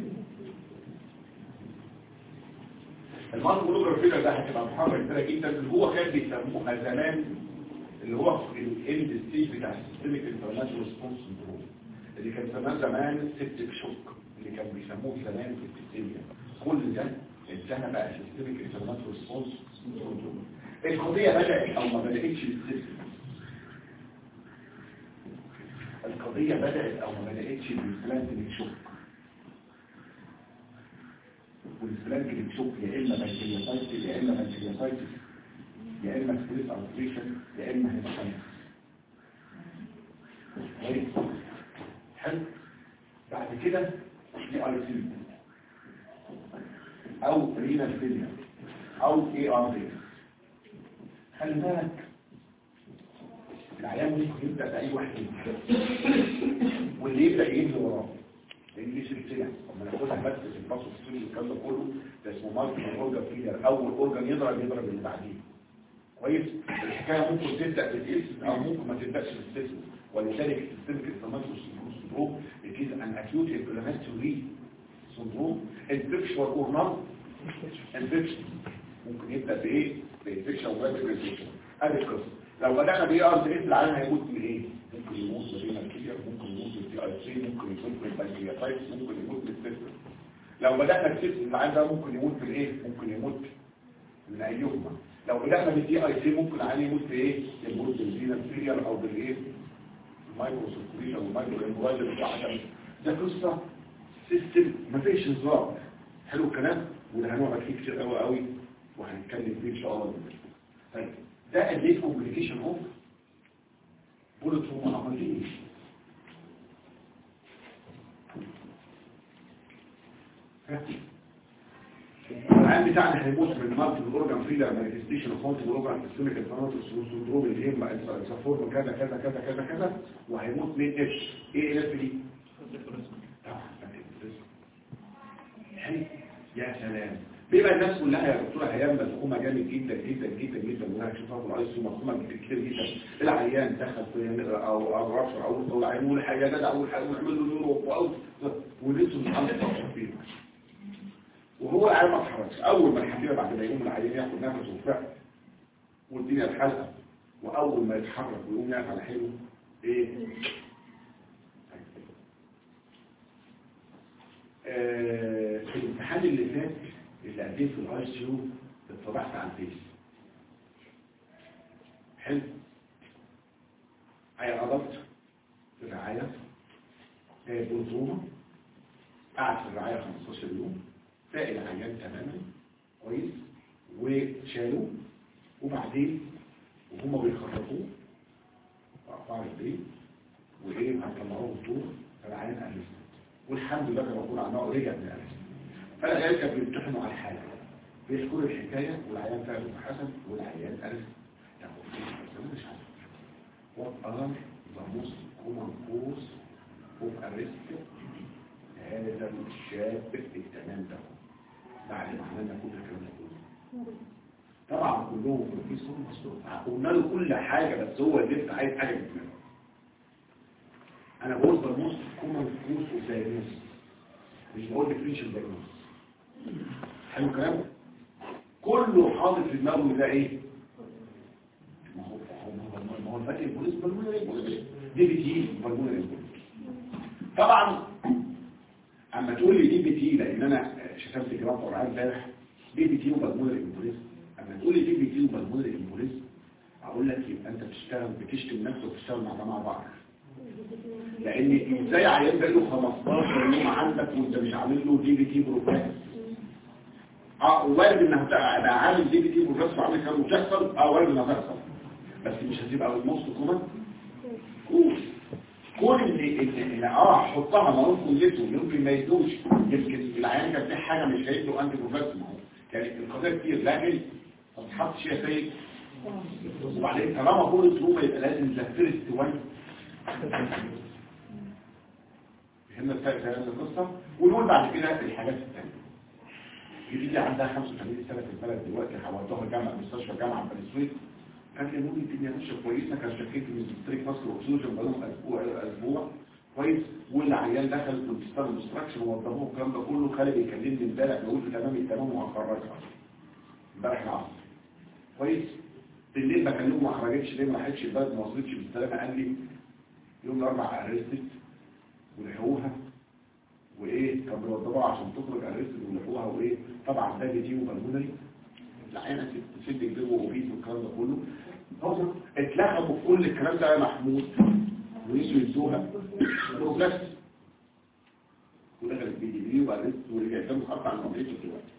المالتيبل اورجان فيلير ده هتبقى محاضره كبيره جدا اللي هو كان بيسموها زمان اللي هو الاند ستيج بتاع السيستميك انترناشونال ريسبونس سندروم اللي كان زمان زمان سيبتك شوك اللي كان بيسموه زمان في السيستميا كل ده انتهى بقى سيستميك انترناشونال ريسبونس سندروم القضيه بدات او ما بداتش بالسيستم القضية بدأت أو ما بدأتش بالفلانك شوك والفلانك شوك يا إما بكتيرياسايتس يا إما بكتيرياسايتس يا إما ستريس أوبريشن يا إما هيباتايتس كويس حلو بعد كده دي اي سي او رينال فيلير او اي ار دي خلي بالك العيان ممكن يبدأ بأي واحد واللي يبدأ يجري وراه لان دي سلسلة لما ناخدها بس في الباص السوري والكلام ده كله ده اسمه مالتي اورجان فيلر اول اورجان يضرب يضرب اللي بعديه كويس الحكايه ممكن تبدا بالاسم او ممكن ما تبداش بالاسم ولذلك السيستمك انفلاماتوري سندروم it is an acute inflammatory syndrome infection or not infection ممكن يبدا بايه بانفكشن ورابيد انفكشن ادي القصه لو بدأنا بإيه أرض إيه العالم هيموت من إيه؟ ممكن يموت من الكيلير ممكن يموت من الدي اي سي ممكن يموت من البنكرياتايتس ممكن يموت من السيستم لو بدأنا السيستم العالم ده ممكن يموت من إيه؟ ممكن يموت من أيهما لو بدأنا بالدي اي سي ممكن العالم يموت بإيه؟ يموت بالفينا سيريال أو بالإيه؟ المايكرو سيركوليشن والمايكرو امبرايزر بتاع عشان ده قصة سيستم مفيش هزار حلو الكلام وده هنقعد فيه كتير قوي قوي وهنتكلم فيه إن شاء الله طيب ده الليت كومبليكيشن اوف بولت روما عمليه العيان بتاعنا هيموت من مالتي اورجان فيلر مانيفستيشن اوف مالتي اورجان سيستميك انفلاماتوري سندروم اللي هي السفور كذا كذا كذا كذا كذا وهيموت من اتش ايه اف دي طبعا حلو يا سلام بيبقى الناس كلها يا دكتوره هيام مفهومه جامد جدا جدا جدا جدا وانا هشوفها في الايس مفهومه كتير جدا العيان دخل في او او رفع او او العيان يقول حاجه جدع او حاجه نعمل له يورو او ولسه مش فيه وهو قاعد ما اتحركش اول ما الحبيبه بعد ما يقوم العيان ياخد نفسه وفعل والدنيا اتحرقت واول ما يتحرك ويقوم يقف على حيله ايه آه، في الامتحان اللي فات اللي قدمت في الاي سي يو اتطبعت على الفيس حلو عيا غلط في الرعاية بنظومة قعد في الرعاية 15 يوم فاق العيان تماما كويس وشالوه وبعدين وهم بيخرجوه وقفوا على البيت وايه هيطلعوه الدور فالعيان ألف والحمد لله كما بقول عنه رجع من الألف فالعيال كانوا بيمتحنوا على الحالة بيحكوا الحكاية والعيان فعله حسن والعيان ألف ياخد فيه بس مش عارف what are the most common cause of arrest هذا الشاب بالتمام ده بعد ما عملنا كل الكلام ده كله طبعا كلهم بروفيسور مسؤول قلنا له كل حاجة بس هو لسه عايز حاجة من دماغه انا بقول بالنص كومن كوز وزيروس مش بقول ديفرنشال دايجنوز حلو الكلام كله حاطط في دماغه إن ده ايه ما هو ما هو ما هو الفاتح البوليس بالمونري دي بي تي بالمونري طبعا اما تقول لي دي بي تي لان انا شتمت جرام قرعان امبارح دي بي تي وبالمونري امبوليس اما تقول لي دي بي تي وبالمونري امبوليس اقول لك يبقى انت بتشتغل بتشتم نفسك وبتشتغل مع جماعه بعض لان ازاي عيان بقى له 15 يوم عندك وانت مش عامل له دي بي تي بروجرام اه وارد انها تبقى عامل دي بي تي بروجرام وعامل كام وتحصل اه وارد انها تحصل بس مش هتبقى النص كومن كوش كون اللي اللي اه حطها مرض كلته يمكن ما يدوش يمكن العيان كان في حاجه مش هيدوا انتي بروجرام يعني القضيه كتير لكن ما تحطش يا سيد وبعدين طالما كل تروما يبقى لازم تفرست وان فهمنا الفرق في هذه القصة ونقول بعد كده الحاجات الثانية يجي عندها 85 سنة في البلد دلوقتي حولتها جامعة مستشفى جامعة بني سويف كانت يقول لي الدنيا ماشية كويسة كان شكيت من ستريك مصر واكسجين بقالهم اسبوع اسبوع كويس والعيال دخل كنت ستار ديستراكشن ووضبوه الكلام ده كله خالد بيكلمني امبارح بيقول لي تمام التمام وهخرجها امبارح العصر كويس بالليل بكلمه ما خرجتش ليه ما راحتش البلد ما وصلتش بالسلامه قال لي يوم الاربعاء ارستت ولحقوها وايه كان بيوضبوها عشان تخرج ارستت ولحقوها وايه طبعا ده جديد وبالمونري العينه تشد جديد وبيت والكلام ده كله هم اتلخبوا في كل الكلام ده يا محمود ونسوا يدوها بروجلاس ودخلت بي دي بي وبعدين ورجعت تاني حتى عن عمليه دلوقتي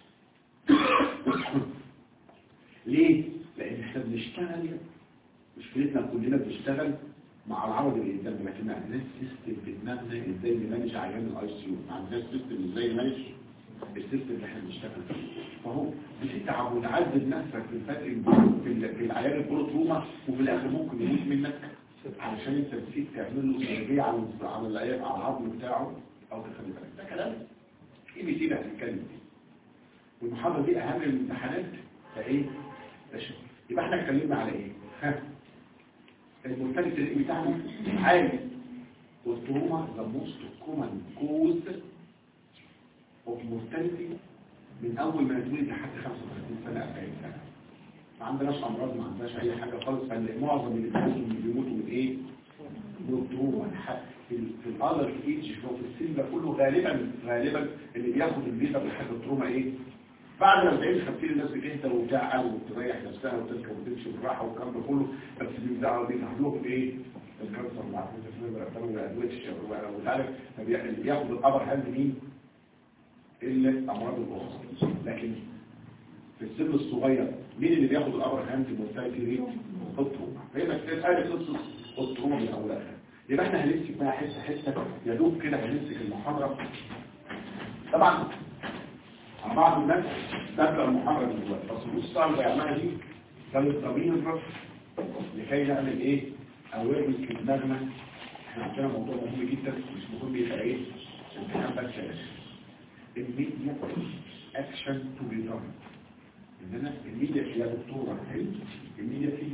ليه؟ لان احنا بنشتغل مشكلتنا كلنا بنشتغل مع العرض اللي قدامنا لكن ما عندناش سيستم في دماغنا ازاي نمانج عيان الاي سي يو ما عندناش سيستم ازاي نمانج السيستم اللي احنا بنشتغل فيه فهو بتتعب وتعذب نفسك في الفرق في ال- في العيان البروتروما وفي الاخر ممكن يموت منك علشان انت نسيت تعمل له سيرجيه على على العيان على العظم بتاعه او تخلي بالك ده كلام ايه بيسيبها هنتكلم فيه والمحاضره دي اهم من الامتحانات فايه ماشي يبقى احنا اتكلمنا على ايه ها المرتبط الرئي بتاعنا عالي والتروما the most common cause of mortality من اول ما نتولد لحد 35 سنه 40 سنه ما عندناش امراض ما عندناش اي حاجه خالص فمعظم اللي بيموتوا اللي بيموتوا من ايه من التروما في ال- في الادر ايج في السن ده كله غالبا غالبا اللي بياخد الليفر لحد التروما ايه بعد ما 40 50 الناس بتهدى وبتاع وتريح نفسها وتركب وتمشي بالراحه والكلام ده كله بس بيبداوا بيتعاملوا بايه؟ الكانسر مع الادويه الشباب وانت عارف اللي بياخد الابر هاند مين؟ الا الامراض الاخرى لكن في السن الصغير مين اللي بياخد الامر هاند مورتاليتي ريت التروما فهي مساله قصه التروما من اولها يبقى احنا هنمسك بقى حته حته يا دوب كده هنمسك المحاضره طبعا على بعض الناس تبدا المحاضره من دلوقتي بس بص صعب يعملها دي كان الضمير لكي نعمل ايه اويرنس في دماغنا احنا عندنا موضوع مهم جدا مش مهم يبقى ايه امتحان بس يا باشا الميديا اكشن تو بي دون اننا الميديا يا دكتوره حلو الميديا في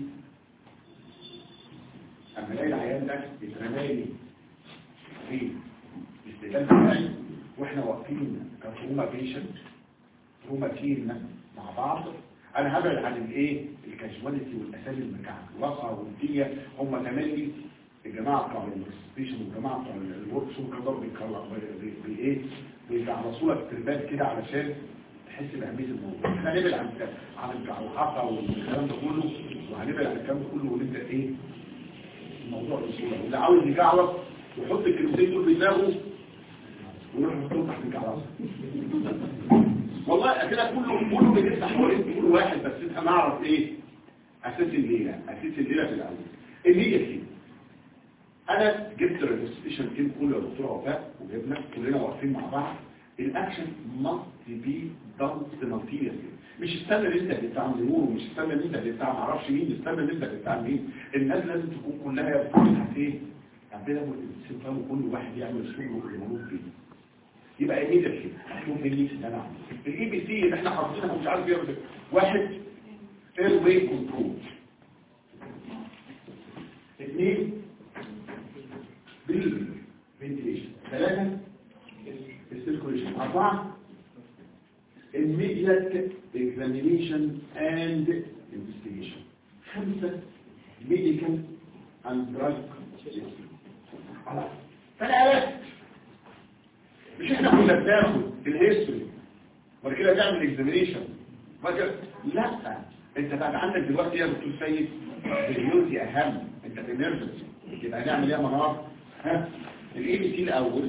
اما الاقي العيان ده يترمالي في استقلال بتاعي واحنا واقفين كتروما بيشنت تروما تيم مع بعض انا هبعد عن الايه الكاجواليتي والاسامي المكعبلصه والدنيا هم تملي الجماعه بتوع الستيشن والجماعه بتوع الورك شوب كانوا برضه بيكرروا بايه بيجعلصوا لك تربات كده علشان تحس باهميه الموضوع احنا هنبعد عن عن الجعلقه والكلام ده كله وهنبعد عن الكلام ده كله ونبدا ايه الموضوع بسهوله واللي عاوز يجعلق ويحط الكلمتين دول في دماغه ويروح يحطهم تحت الجعلقه والله كده كله كله بيفتح حوالين كل واحد بس انت نعرف ايه اساس الليله اساس الليله في الاول النيه دي انا جبت الريجستريشن تيم كله يا دكتوره وفاء وجبنا كلنا واقفين مع بعض الاكشن must be done simultaneously مش استنى ان انت اللي بتاع نور ومش استنى ان انت اللي بتاع معرفش مين استنى ان انت اللي بتاع مين الناس لازم تكون كلها بتعمل ايه عندنا سيبقى كل واحد يعمل شغله اللي موجود فيه يبقى ايه ده كده مطلوب مني ان انا الاي بي سي اللي احنا حافظينها ومش عارف يعمل ايه واحد اير واي كنترول اثنين بريدنج فنتيليشن ثلاثه السيركوليشن اربعه immediate examination and investigation خمسه medical and drug خلاص فالعلاج مش احنا كنا بناخد الهيستوري وبعد كده نعمل اكزامينيشن لا انت بقى عندك دلوقتي يا دكتور سيد الريوزي اهم انت في ايمرجنسي يبقى هنعمل ايه يا منار ها الاي بي سي الاول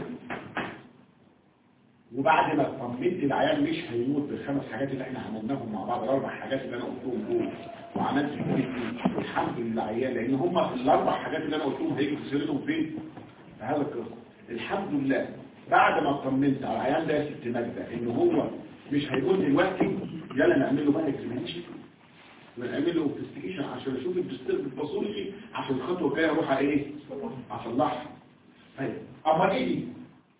وبعد ما طمنت العيان مش هيموت بالخمس حاجات اللي احنا عملناهم مع بعض الاربع حاجات اللي انا قلتهم دول وعملت الحمد لله عيان لان هم الاربع حاجات اللي انا قلتهم هيجوا في سيرتهم فين في هذا القسم الحمد لله بعد ما اطمنت على العيان ده يا ست ماجده ان هو مش هيموت دلوقتي يلا نعمل له بقى اكزامينشن ونعمل له انفستيجيشن عشان اشوف الدستور الباثولوجي عشان الخطوه الجايه اروح ايه اصلحها طيب اما ايه دي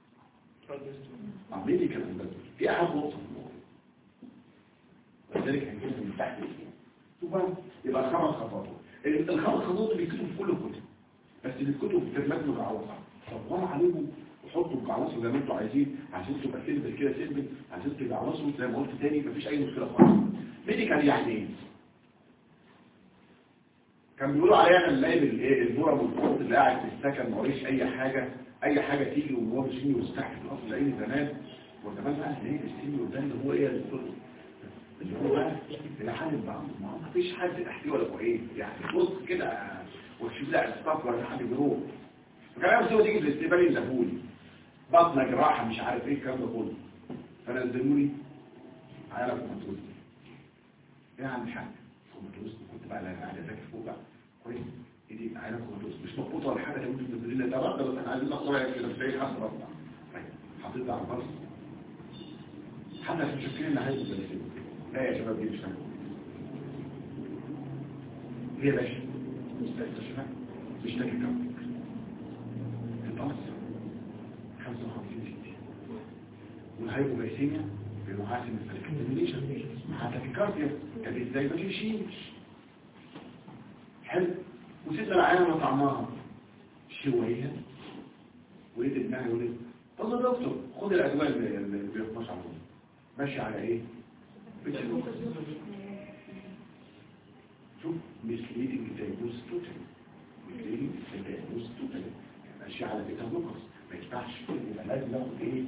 اما ايه دي كمان بس دي اهم نقطه في الموضوع ولذلك هنجيبها من تحت شوف يبقى خمس خطوات الخمس خطوات بيكتبوا في كل الكتب بس بيكتبوا في كلمات مجعوصه صوروا عليهم وحطوا الجعوصه زي ما انتوا عايزين عشان تبقى سيمبل كده سيمبل عشان تجعوصوا زي ما قلت تاني مفيش اي مشكله خالص ميديكال يعني ايه كان بيقولوا علينا نلاقي الايه البورم والفوت اللي قاعد في السكن ما وريش اي حاجه اي حاجه تيجي وهو مش يجي ويستحي في الاصل اي زمان وزمان بقى اللي السيني وده اللي هو ايه اللي هو بقى العالم بقى ما هو مفيش حد تحتيه ولا فوق ايه يعني بص كده وتشوف لا الصف ولا حد بيروح فكان بس هو تيجي في الاستقبال ينزهولي بطنه جراحه مش عارف ايه الكلام ده كله فنزلوني على كوماتوز ايه يا عم حاج كوماتوز كنت بقى انا قاعد اذاكر فوق بقى كويس ايه دي عينه كوماتوز مش مضبوطه ولا حاجه ممكن تنزل لنا ده رد بس احنا عايزين نصور كده ازاي حسب ربنا طيب حطيت على البرص حتى مش فاكرين ان هيبقى زي كده لا يا شباب دي مش فاهم ليه يا باشا مش فاهم مش فاكر كام البرص 55 60 والهايبوغليسيميا بمحاسن الفلكتيميليشن مع تاكيكارديا كانت ازاي ما تمشيش حلو وسيدنا العيانة ما طعمها شوية ولقيت ابنها يقول لي طب يا دكتور خد الادويه اللي بيخمش على طول ماشي على ايه بتشوف شوف misleading diagnosis totally misleading diagnosis totally ماشي على بيتا بلوكرز ما ينفعش يبقى لازم ناخد ايه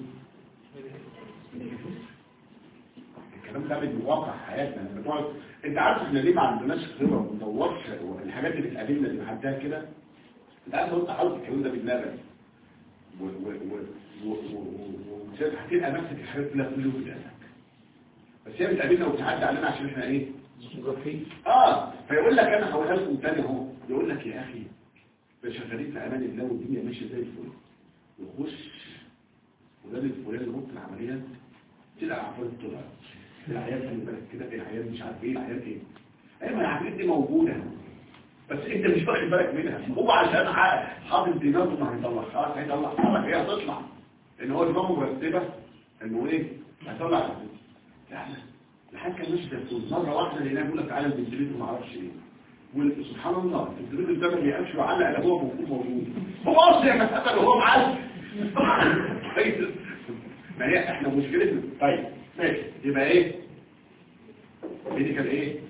الكلام ده من واقع حياتنا لما تقعد انت عارف احنا ليه ما عندناش خبره وما ندورش الحاجات اللي بتقابلنا اللي بنعديها كده انت عارف لو انت حاطط الكلام ده في دماغك و و و و هتلقى نفسك الحاجات كلها كل يوم بتقابلك بس هي بتقابلنا وبتعدي علينا عشان احنا ايه سكيزوفرين اه فيقول لك انا هقولها لكم تاني اهو يقول لك يا اخي ده شغالين في امان الله والدنيا ماشيه زي الفل يخش وده الفلاني ينط العمليات تلقى عفاريت طلع العيال خلي بالك كده العيال مش عارف ايه العيال ايه ايوه العفاريت دي موجوده بس انت مش واخد بالك منها هو عشان ح- حاطط دماغه ما هيطلع خلاص هيطلع خلاص هي هتطلع ان هو دماغه مرتبه انه ايه هيطلع العفاريت. لا لا الحاج كان ماشي زي مره واحده لقيناه بيقول لك تعالى بالتليفون ما اعرفش ايه وسبحان الله التليفون ده ما بيقفش وعلق على ابوه موجود موجود هو اصلا ما اتقتل وهو معاه كويس ما هي احنا مشكلتنا طيب ماشي يبقى ايه ميديكال ايه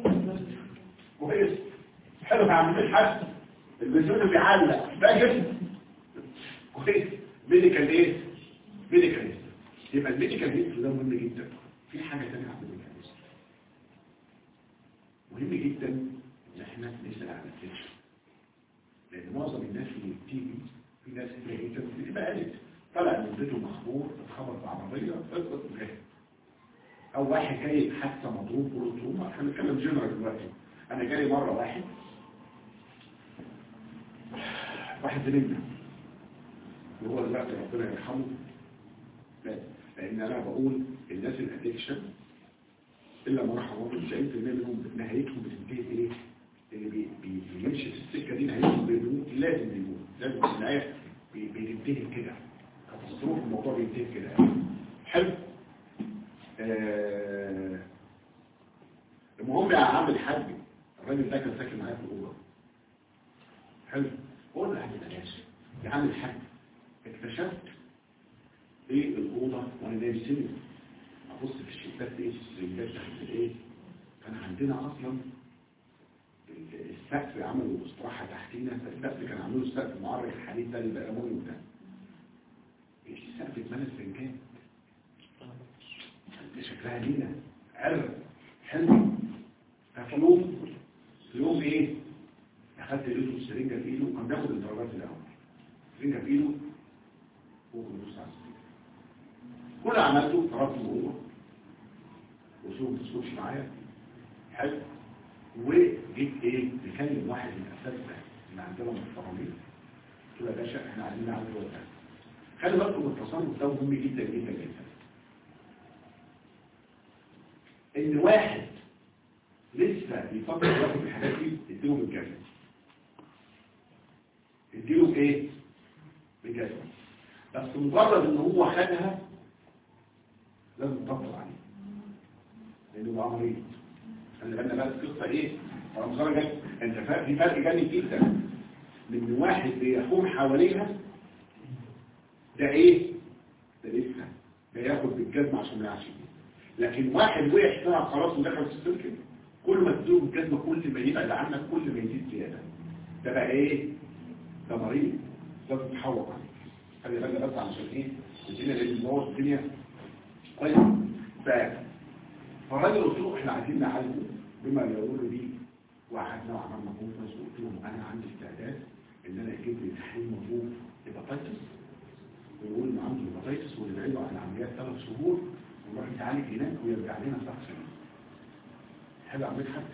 كويس حلو ما عملتش حد البنزين بيعلق فاكر كويس ميديكال ايه ميديكال ايه يبقى الميديكال ايه ده مهم جدا في حاجه ثانيه عن الميديكال ايه مهم جدا ان احنا نسال عن الفكر لان معظم الناس اللي بتيجي في ناس كتير جدا بتبقى قالت طلع من بيته مخبور اتخبط بعربيه اثبت وجاه او واحد جاي حادثه مضروب بروتوما احنا بنتكلم جنرال دلوقتي انا جالي مره واحد واحد زميلنا وهو دلوقتي ربنا يرحمه لا لان انا بقول الناس الادكشن الا ما رحم الله 90% منهم نهايتهم بتنتهي بايه اللي بي بي بيمشي في السكه دي نهايته بيموت لازم يموت لازم في النهايه بي- بينتهي كده كاتاستروف الموضوع بينتهي كده حلو آه المهم يا عم الحاج الراجل ده كان ساكن معايا في الاوضه حلو قول له يا عم بلاش يا عم الحاج اكتشفت ايه الاوضه وانا نايم سنه ابص في الشباك ايه السرنجات تحت الايه كان عندنا اصلا ال- السقف عملوا استراحه تحتينا السقف كان عاملينه السقف معرج الحديد ده اللي بقى مهم ده السقف اتملى سرنجات دي شكلها لينا عرق حلو ففي يوم في يوم ايه اخدت ايده السرنجه في ايده كان بياخد الدرجات الاول السرنجه في ايده فوق النص على السرنجه كل اللي عملته طردته جوه وشوف ما تسكتش معايا حلو وجيت ايه بكلم واحد من الاساتذه اللي عندنا محترمين قلت له يا باشا احنا عايزين نعمل وقت خلي بالكم من التصرف ده مهم جدا جدا جدا ان واحد لسه بيفكر ياخد الحاجات دي اديله بالجزم اديله بايه بالجزم بس مجرد ان هو خدها لازم تطبق عليه لانه بقى مريض خلي بالنا بقى القصه ايه رمضان جاي انت فاهم في فرق جامد جدا من واحد بيحوم حواليها ده ايه ده لسه ده ياخد بالجزمه عشان ما يعرفش لكن واحد وقع طلع خلاص ودخل في السلك كل ما تدوم الجزمه كل ما يبعد عنك كل ما يزيد زياده ده بقى ايه ده مريض لازم تحوط عليه خلي بالنا بس علشان ايه الدنيا لازم نبوظ الدنيا كويس ف فالراجل قلت له احنا عايزين نعالجه بما يقول بيه وقعدنا وعملنا كونفرنس وقلت لهم انا عندي استعداد ان انا اجيب لي تحليل مضروب هيباتيتس ويقول انه عنده هيباتيتس ونبعده عن العمليات ثلاث شهور ونروح نتعالج هناك ويرجع لنا صح سنه حلو عملت حد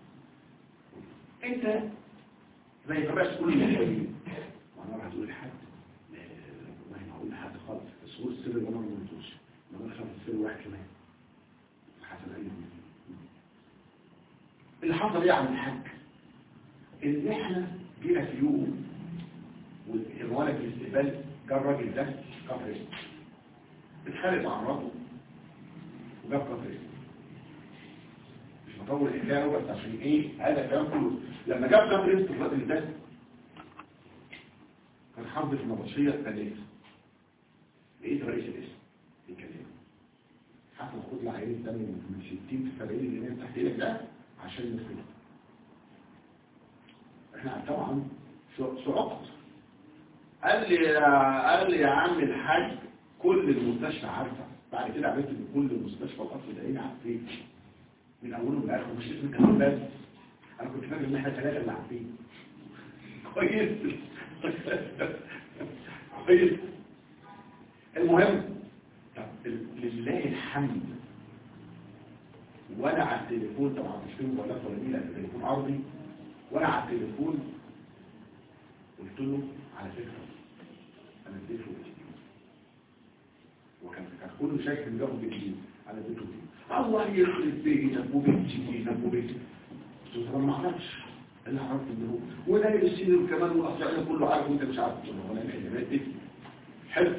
انت ما يتبعش كل الحاجين وانا راح تقول لحد لا والله ما هقول لحد خالص بس هو السر اللي انا ما قلتوش ما انا خلاص السر واحد كمان حسن اي اللي حصل ايه يا عم الحاج ان احنا جينا في يوم والولد في الاستقبال جاب الراجل ده كفر اسمه اتخانق مع مراته وجاب كفر اسمه مش مطول الحكايه بس عشان ايه هذا الكلام كله لما جاب كفر اسمه الراجل ده كان حافظ في النبطشيه ثلاثه لقيت رئيس الاسم بيكلمه حسن خد لي عينه دم من 60 في 70 اللي هي تحت ايدك ده عشان نفرد احنا طبعا صعقت قال لي قال لي يا عم الحاج كل المستشفى عارفه بعد كده عرفت ان كل المستشفى القصر ده عارفين من اوله لاخره مش اسم كمان بس انا كنت فاكر ان احنا ثلاثه اللي عارفين كويس كويس المهم طب لله الحمد وانا على التليفون طبعا مش فيلم ولا ولا مين التليفون ارضي وانا على التليفون قلت له على فكره انا اديته الجديد وكان كان كله شايف ان بياخد الجديد انا اديته الجديد الله يخرب بيتك وبيتك وبيتك قلت له طب ما اعرفش انا عرفت ان هو وده اللي السينيور كمان والاصدقاء كله عارف وانت مش عارف قلت له ولا انا اللي حلو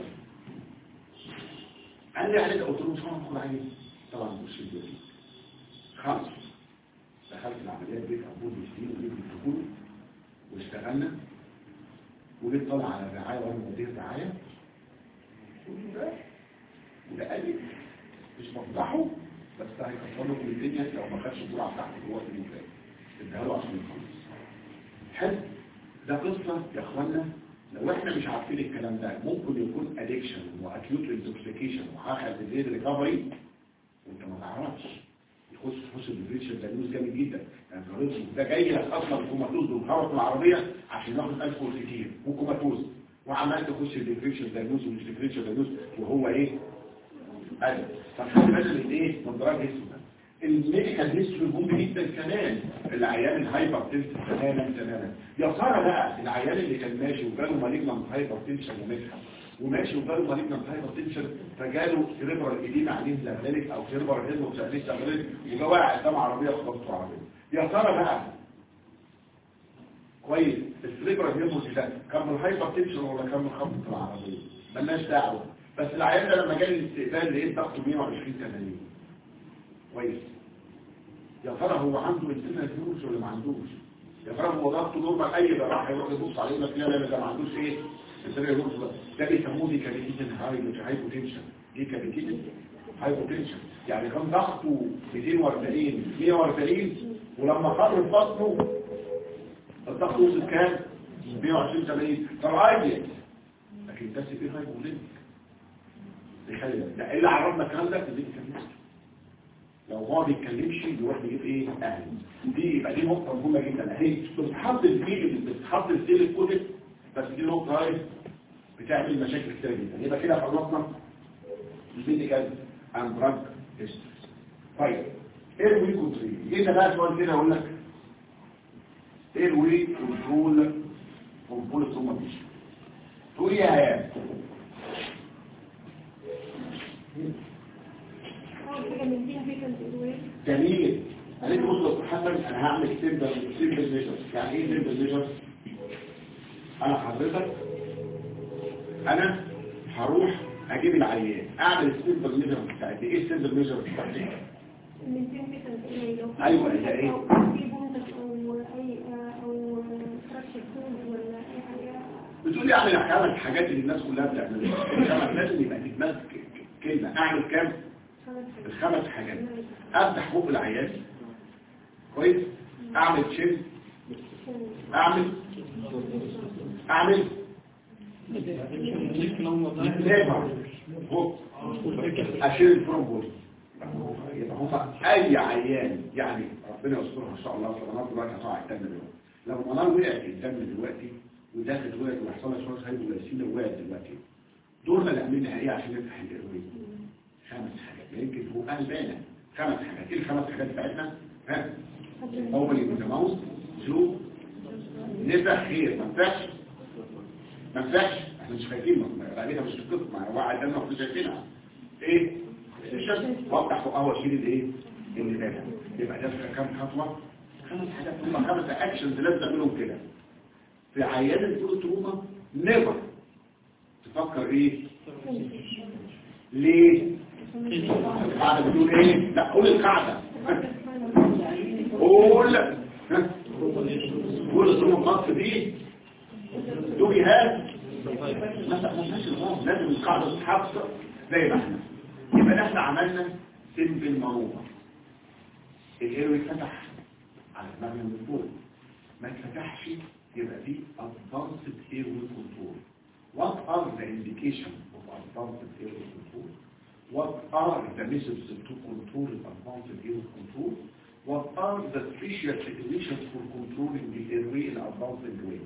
قال لي عليك قلت له مش هعرف اخد عيني طبعا مش الجديد خالص دخلت العمليات بيت ابوه بسنين وجبت الدخول واشتغلنا وجيت طالع على الرعايه وانا مدير رعايه وده وده قال لي مش بفضحه بس هيكسر لكم الدنيا لو ما خدش الجرعه بتاعته في الوقت اللي فات اديها له عشان يخلص حلو ده قصه يا اخوانا لو احنا مش عارفين الكلام ده ممكن يكون ادكشن واكيوت انتوكسيكيشن وهاخد الليل ريكفري وانت ما تعرفش يخش تخش الديفريشن ده نيوز جامد جدا يعني الرئيس ده جاي لك اصلا كوماتوز ومخبط العربيه عشان ياخد الفول كتير وكوماتوز وعمال تخش الديفريشن ده نيوز ومش ديفريشن ده نيوز وهو ايه قال فخلي بالك من ايه من دراج اسمه الميديكال هيستوري مهم جدا كمان العيان الهايبر تنشن تماما تماما يا ترى بقى العيان اللي كان ماشي وجاله مالجنانت هايبر تنشن ومسحه وماشي وجاله مالجنانت هايبر تنشن فجاله سيريبرال ايديما عليه زغللك او سيريبرال هيزم وزغللك زغللك وجا واقع قدام عربيه خبطته عربيه يا ترى بقى كويس السيريبرال هيزم ده كان من الهايبر تنشن ولا كان من خبطه العربيه ملناش دعوه بس العيان ده لما جالي الاستقبال لقيت ضغطه 120 80 كويس يا ترى هو عنده انتباه فلوس ولا ما عندوش يا ترى هو ضغطه نورمال اي ده راح يروح يبص عليه يقول لك لا لا لا ده ما عندوش ايه انتباه فلوس ده بيسموه دي كابيتيشن هايبوتنشن دي كابيتيشن هايبوتنشن يعني كان ضغطه 240 140 ولما خرج بطنه الضغط وصل كام 120 80 طب عادي لكن ده سي هايبوليميك تخيل ده اللي عرفنا الكلام ده في الفيديو كان لو هو ما بيتكلمش يروح يجيب ايه اهل دي يبقى دي نقطه مهمه جدا اهي بتتحط الفيل بتتحط السيل الكتب بس دي نقطه اهي بتعمل مشاكل كتير جدا يبقى كده خلصنا الميديكال اند دراج طيب ايه الوي كنترول جينا بقى سؤال كده اقول لك ايه الوي كنترول كنترول ثم مش تقول يا هيام اول حاجه من دي فيكنت ادويه جميل قالت بص يا أستاذ حسن انا هعمل سيمبل سيمبل ميجر يعني ايه سيمبل ميجر انا حضرتك انا هروح اجيب العيان اعمل السيمبل ميجر بتاعتي ايه السيمبل ميجر بتاعتي من دي فيكنت ادويه لو في أيوة، بومتك هي إيه؟ او في بومتك او اي او فراكشر كود ولا اي حاجه بتقولي اعمل اعمل الحاجات اللي الناس كلها بتعملها إنما لازم يبقى في دماغك ك- كلمه اعمل كام خمس حاجات الخمس حاجات افتح بق العيان كويس اعمل تشيل اعمل اعمل ليفر بق اشيل البرومبول يبقى هم اي عيان يعني ربنا يسترها ان شاء الله سلامات دلوقتي هتقع الدم دلوقتي لو منار وقعت الدم دلوقتي وداخل وقعت ويحصل لها شويه هايبوغليسيميا وقعت دلوقتي دورنا نعملها ايه عشان نفتح الهيروين خمس حاجات يمكن هو قلبانه خمس حاجات ايه الخمس حاجات بتاعتنا ها اول المتموز شو نفع خير ما نفعش ما نفعش احنا مش خايفين بعدين مش القسم مع واحد دم احنا شايفينها ايه الشمس وضح فوقها شيل الايه اللي ده يبقى ده كام خطوه خمس حاجات هم خمس اكشنز لازم تعملهم كده في عيان الفول تروما نيفر تفكر ايه ليه القاعده بتقول ايه لا قول القاعده قول ها؟ قول الظروف الخاص دي دوجي هات مثلا ما فيهاش الغام لازم القاعده تتحفظ زي ما احنا يبقى احنا عملنا سيمبل مانوفر الايرو اتفتح على دماغنا من فوق ما اتفتحش يبقى دي advanced airway control what are the indication of advanced airway control what are the methods to control advanced airway control what are the special situations for controlling the airway in advanced way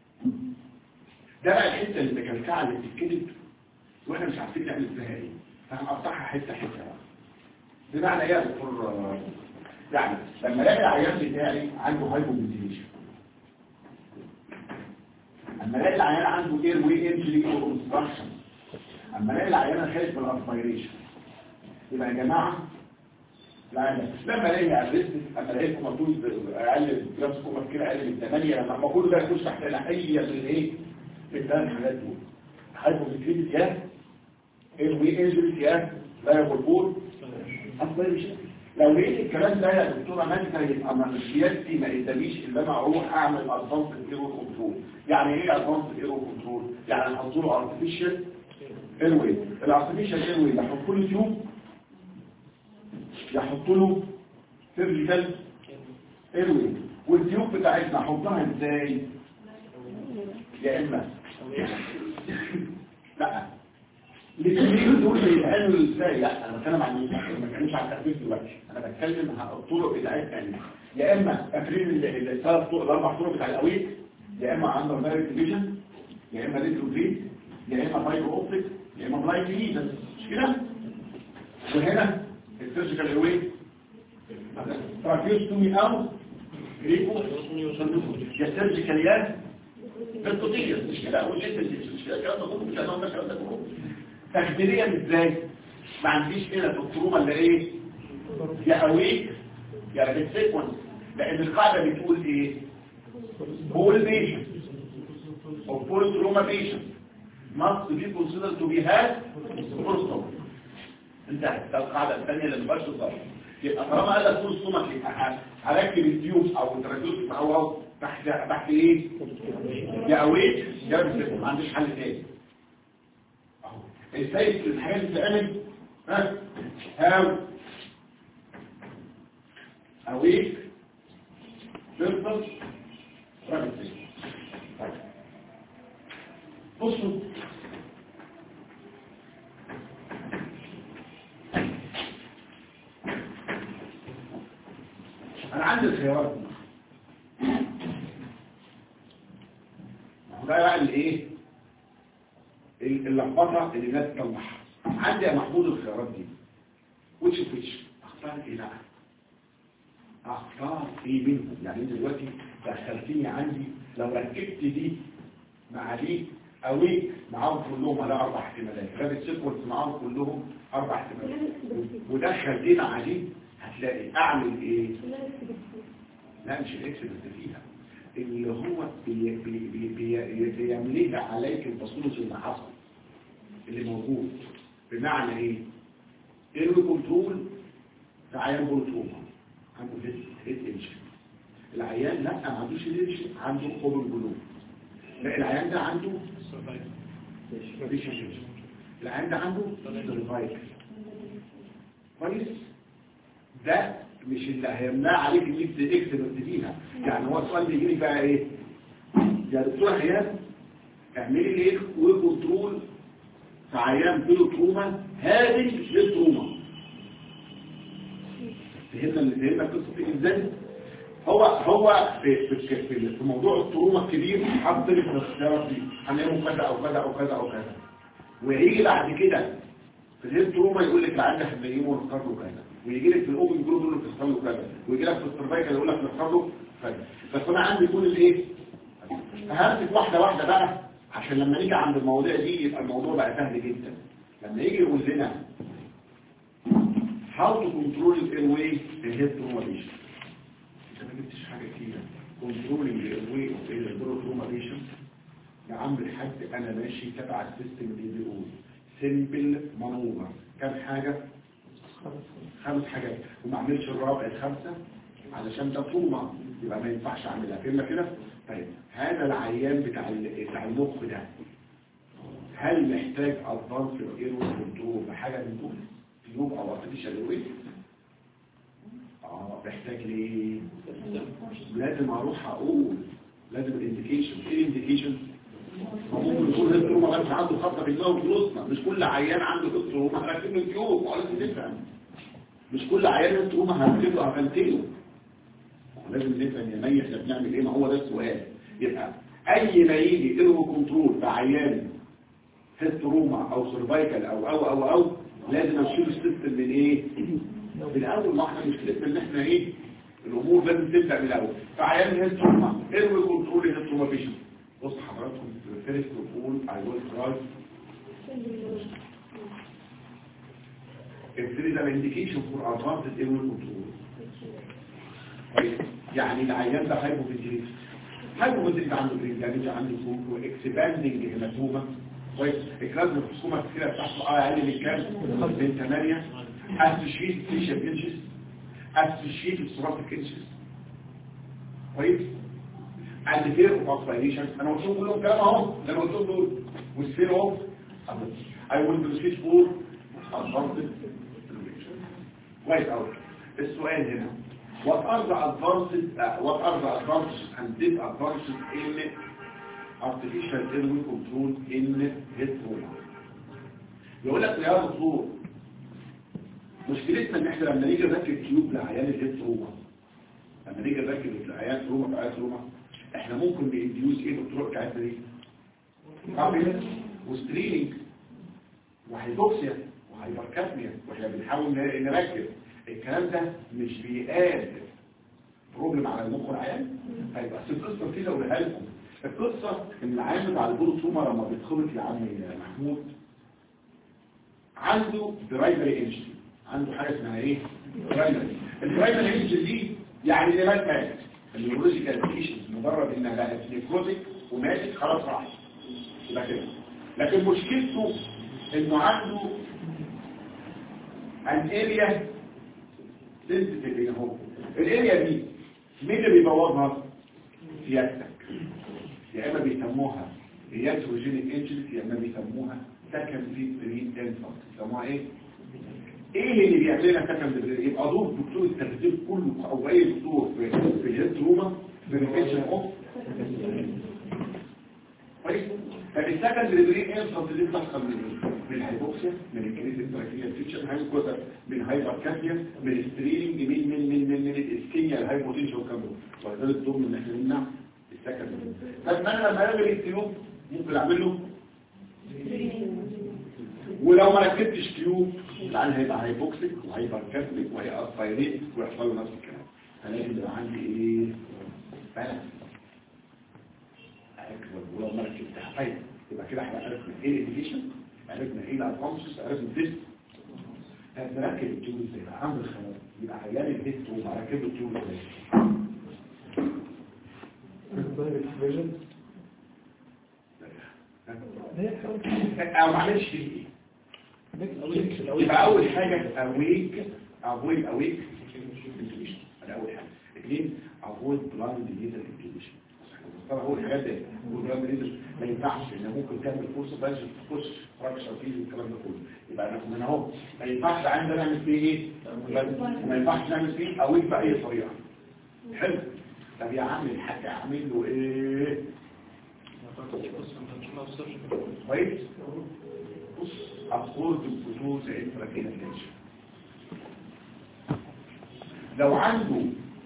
ده بقى الحته اللي مكلكعه اللي بتتكتب واحنا مش عارفين نعمل فيها ايه فهنقطعها حته حته بقى بمعنى ايه يا دكتور يعني لما الاقي العيان بتاعي عنده هايبوفنتيليشن اما الاقي العيان عنده اير وي انجري او كونستراكشن اما الاقي العيان خايف من الاسبيريشن يبقى يا جماعه لا لا لما الاقي ارست اما الاقي مطلوب اقل جرام سكوبر كده اقل من 8 لما كل ده يخش تحت اي من الايه الثلاث حاجات دول هايبوفنتيليشن يا اير وي انجري يا لا يقول اسبيريشن لو لقيت الكلام ده يا دكتوره ماجدة يبقى ما سيادتي ما قداميش ان انا اروح اعمل ادفانس ايرو كنترول يعني ايه ادفانس ايرو كنترول يعني احط له ارتفيشال ايروي الارتفيشال ايروي يحط له تيوب يحط له سيرجيكال ايروي والتيوب بتاعتنا احطها ازاي يا اما لا الاثنين دول بيتعملوا ازاي لا انا بتكلم عن ما بتكلمش عن التخفيف دلوقتي انا بتكلم عن الطرق بتاعتنا يا اما تفريغ الثلاث طرق الاربع طرق بتاع القويك يا اما عندنا دايركت ديفيجن يا اما ريتروفيد يا اما فايبر اوبتيك يا اما بلايك ليدر مش كده وهنا السيرجيكال ايروي تراكيوستومي او ريكو يا سيرجيكال ياد بالتطير مش كده اول شيء مش كده الكلام ده كله مش هنقول الكلام ده كله تخديريا ازاي ما عنديش هنا التروما اللي ايه يا اويك يا بالسيكونس لان القاعده بتقول ايه بول بيشن او بول تروما بيشن must be considered to be had full انتهت ده القاعده الثانيه اللي ما الضرب يبقى طالما قال لك فول ستومك يبقى هركب التيوب او التراكيوس او او تحت تحت ايه يا اويك يا بالسيكونس ما عنديش حل تاني ازاي الحاجات بتتعمل ها هاو اويك تفضل راجل بصوا انا عندي الخيارات دي ده بقى الايه اللخبطه اللي الناس تطلعها عندي يا محمود الخيارات دي وش وش اختار ايه بقى اختار ايه منهم يعني انت دلوقتي دخلتني عندي لو ركبت دي مع دي اويك معاهم كلهم على اربع احتمالات رابط سيكونس معاهم كلهم اربع احتمالات ودخل دي مع دي هتلاقي اعمل ايه لا مش الاكس اللي فيها اللي هو بي بي بي بي بيملك عليك البصولة اللي حصل اللي موجود بمعنى ايه ايرو كنترول في عيان بروتوما عنده هيد انشن العيان لا ما عندوش هيد عنده اوبن جلوب لا العيان ده عنده مفيش انشن العيان ده عنده سيرفايكل كويس ده مش اللي هيمنع عليك ان انت تكتب فيها يعني هو السؤال بيجي لي بقى ايه يا دكتور حيان اعملي لي ايه وكنترول في عيان بيلو تروما هذه للتروما فهمنا فهمنا قصه ايه ازاي هو هو في في في, في موضوع التروما الكبير حط لي في الاختيارات دي هنعمل كذا او كذا او كذا او كذا ويجي بعد كده في التروما يقول لك عندك هنلاقيه ونختار له كذا ويجي لك في الاوبن جروب يقول لك تختار له كذا ويجي لك في السرفايكال يقول لك تختار له كذا بس انا عندي كل الايه همسك واحده واحده بقى عشان لما نيجي عند المواضيع دي يبقى الموضوع بقى سهل جدا لما يجي يقول لنا how to control the airway in head traumation انت ما جبتش حاجه كتيره controlling the airway of the traumation يا عم الحاج انا ماشي تبع السيستم اللي بيقول سيمبل مانوفر كام حاجه خمس حاجات وما اعملش الرابع الخمسه علشان ده طومه يبقى ما ينفعش اعملها فهمنا كده طيب هذا العيان بتاع بتاع المخ ده هل محتاج ادفانس ايرو كنترول بحاجه من دول تيوب او ارتفيشال ايروي اه محتاج ليه لازم اروح اقول لازم الانديكيشن ايه الانديكيشن ممكن يكون التروما بس عنده خطه في دماغه فلوسنا مش كل عيان عنده التروما هركب له تيوب لازم نفهم مش كل عيان التروما هركب له هفنتله لازم نفهم يا مي احنا بنعمل ايه ما هو ده السؤال يبقى اي ما يجي ايرو كنترول في عيان هيد تروما او سيرفايكال او او او او لازم اشيل السيستم من ايه من اول ما احنا مشكلتنا ان احنا ايه الامور لازم تبدا من الاول فعيان الهيد تروما اروي كنترول الهيد تروما فيشن بص حضراتكم فيرست بقول اي ويل كراي if there is an indication for advanced airway control طيب يعني العيان ده هايبوفنتيليت هايبوفنتيليت عنده برين دامج عنده فوق واكسباندنج هيماتوما كويس الكلام الخصومه كتيره بتاعته اه اقل من كام من 8 اسوشيت فيشن انشز اسوشيت ثوراتيك انشز كويس عند فير اوف اسبيريشن انا قلت لهم كلهم كلام اهو ده انا قلت لهم دول والفير اوف اي ويل بروسيد فور ادفانسد كويس قوي السؤال هنا what are the advances uh, what are the advantages and disadvantages in artificial airway control in head trauma يقول لك يا دكتور مشكلتنا ان احنا لما نيجي نركب تيوب لعيان الهيد تروما لما نيجي نركب لعيان تروما في عيان تروما احنا ممكن نديوز ايه بالطرق بتاعتنا دي قابل وستريلينج وهيبوكسيا وهايبركابنيا واحنا بنحاول نركب الكلام ده مش بيقاد بروبلم على المخ والعيان هيبقى بس القصه كده اقولها لكم القصه ان العيان بتاع البروتوما لما بيتخبط يا عم محمود عنده برايمري انجن عنده حاجه اسمها ايه برايمري البرايمري انجن دي يعني زي ما مات النيورولوجيكال بيشنز مجرد انها بقت نيكروتيك وماتت خلاص راحت يبقى كده لكن مشكلته انه عنده an area sensitive هنا هو الاريا دي مين اللي بيبوظها سيادتك يا اما بيسموها ياتروجينيك انجلس يا اما بيسموها سكندري برين انفانت بيسموها ايه ايه اللي بيعمل لنا سكندري يبقى دور دكتور التخدير كله او اي دكتور في في الهيد روما بريفنشن اوف كويس فالسكندري برين انفانت دي بتحصل من ايه من الهايبوكسيا من الكريز التراكية فيتشر هايبوكسيا من هايبركاسيا من الستريلينج من من من من من الاسكينيا الهايبوتنشن والكلام ده ولذلك الضمن ان احنا نمنع السكندري طب ما انا لما اعمل التيوب ممكن اعمل له ولو ما ركبتش تيوب العيان هيبقى هايبوكسيك وهايبركاسيك وهيأسبيريت ويحصل له نفس الكلام فلازم يبقى عندي ايه بالانس ولو ما ركبتها طيب يبقى كده احنا عرفنا ايه الانديكيشن عرفنا ايه الادفانسز عرفنا الديست هنركب التيوب ازاي بقى عامل خلاص يبقى عيان الديست ومركب التيوب ازاي او معلش ايه يبقى اول حاجه اويك افويد اويك انتويشن ده اول حاجه اثنين افويد بلاند ليزر انتويشن طبعا هو الحاجات دي البلاند ليزر ما ينفعش ان ممكن تعمل فرصه بس تخش فراكشر فيه والكلام ده كله يبقى انا من اهو ما ينفعش عندنا نعمل فيه ايه ما ينفعش نعمل فيه اويك باي طريقه حلو طب يا عم الحاج اعمل له ايه كويس بص أبورد البطوط انتراكينا تنشن لو عنده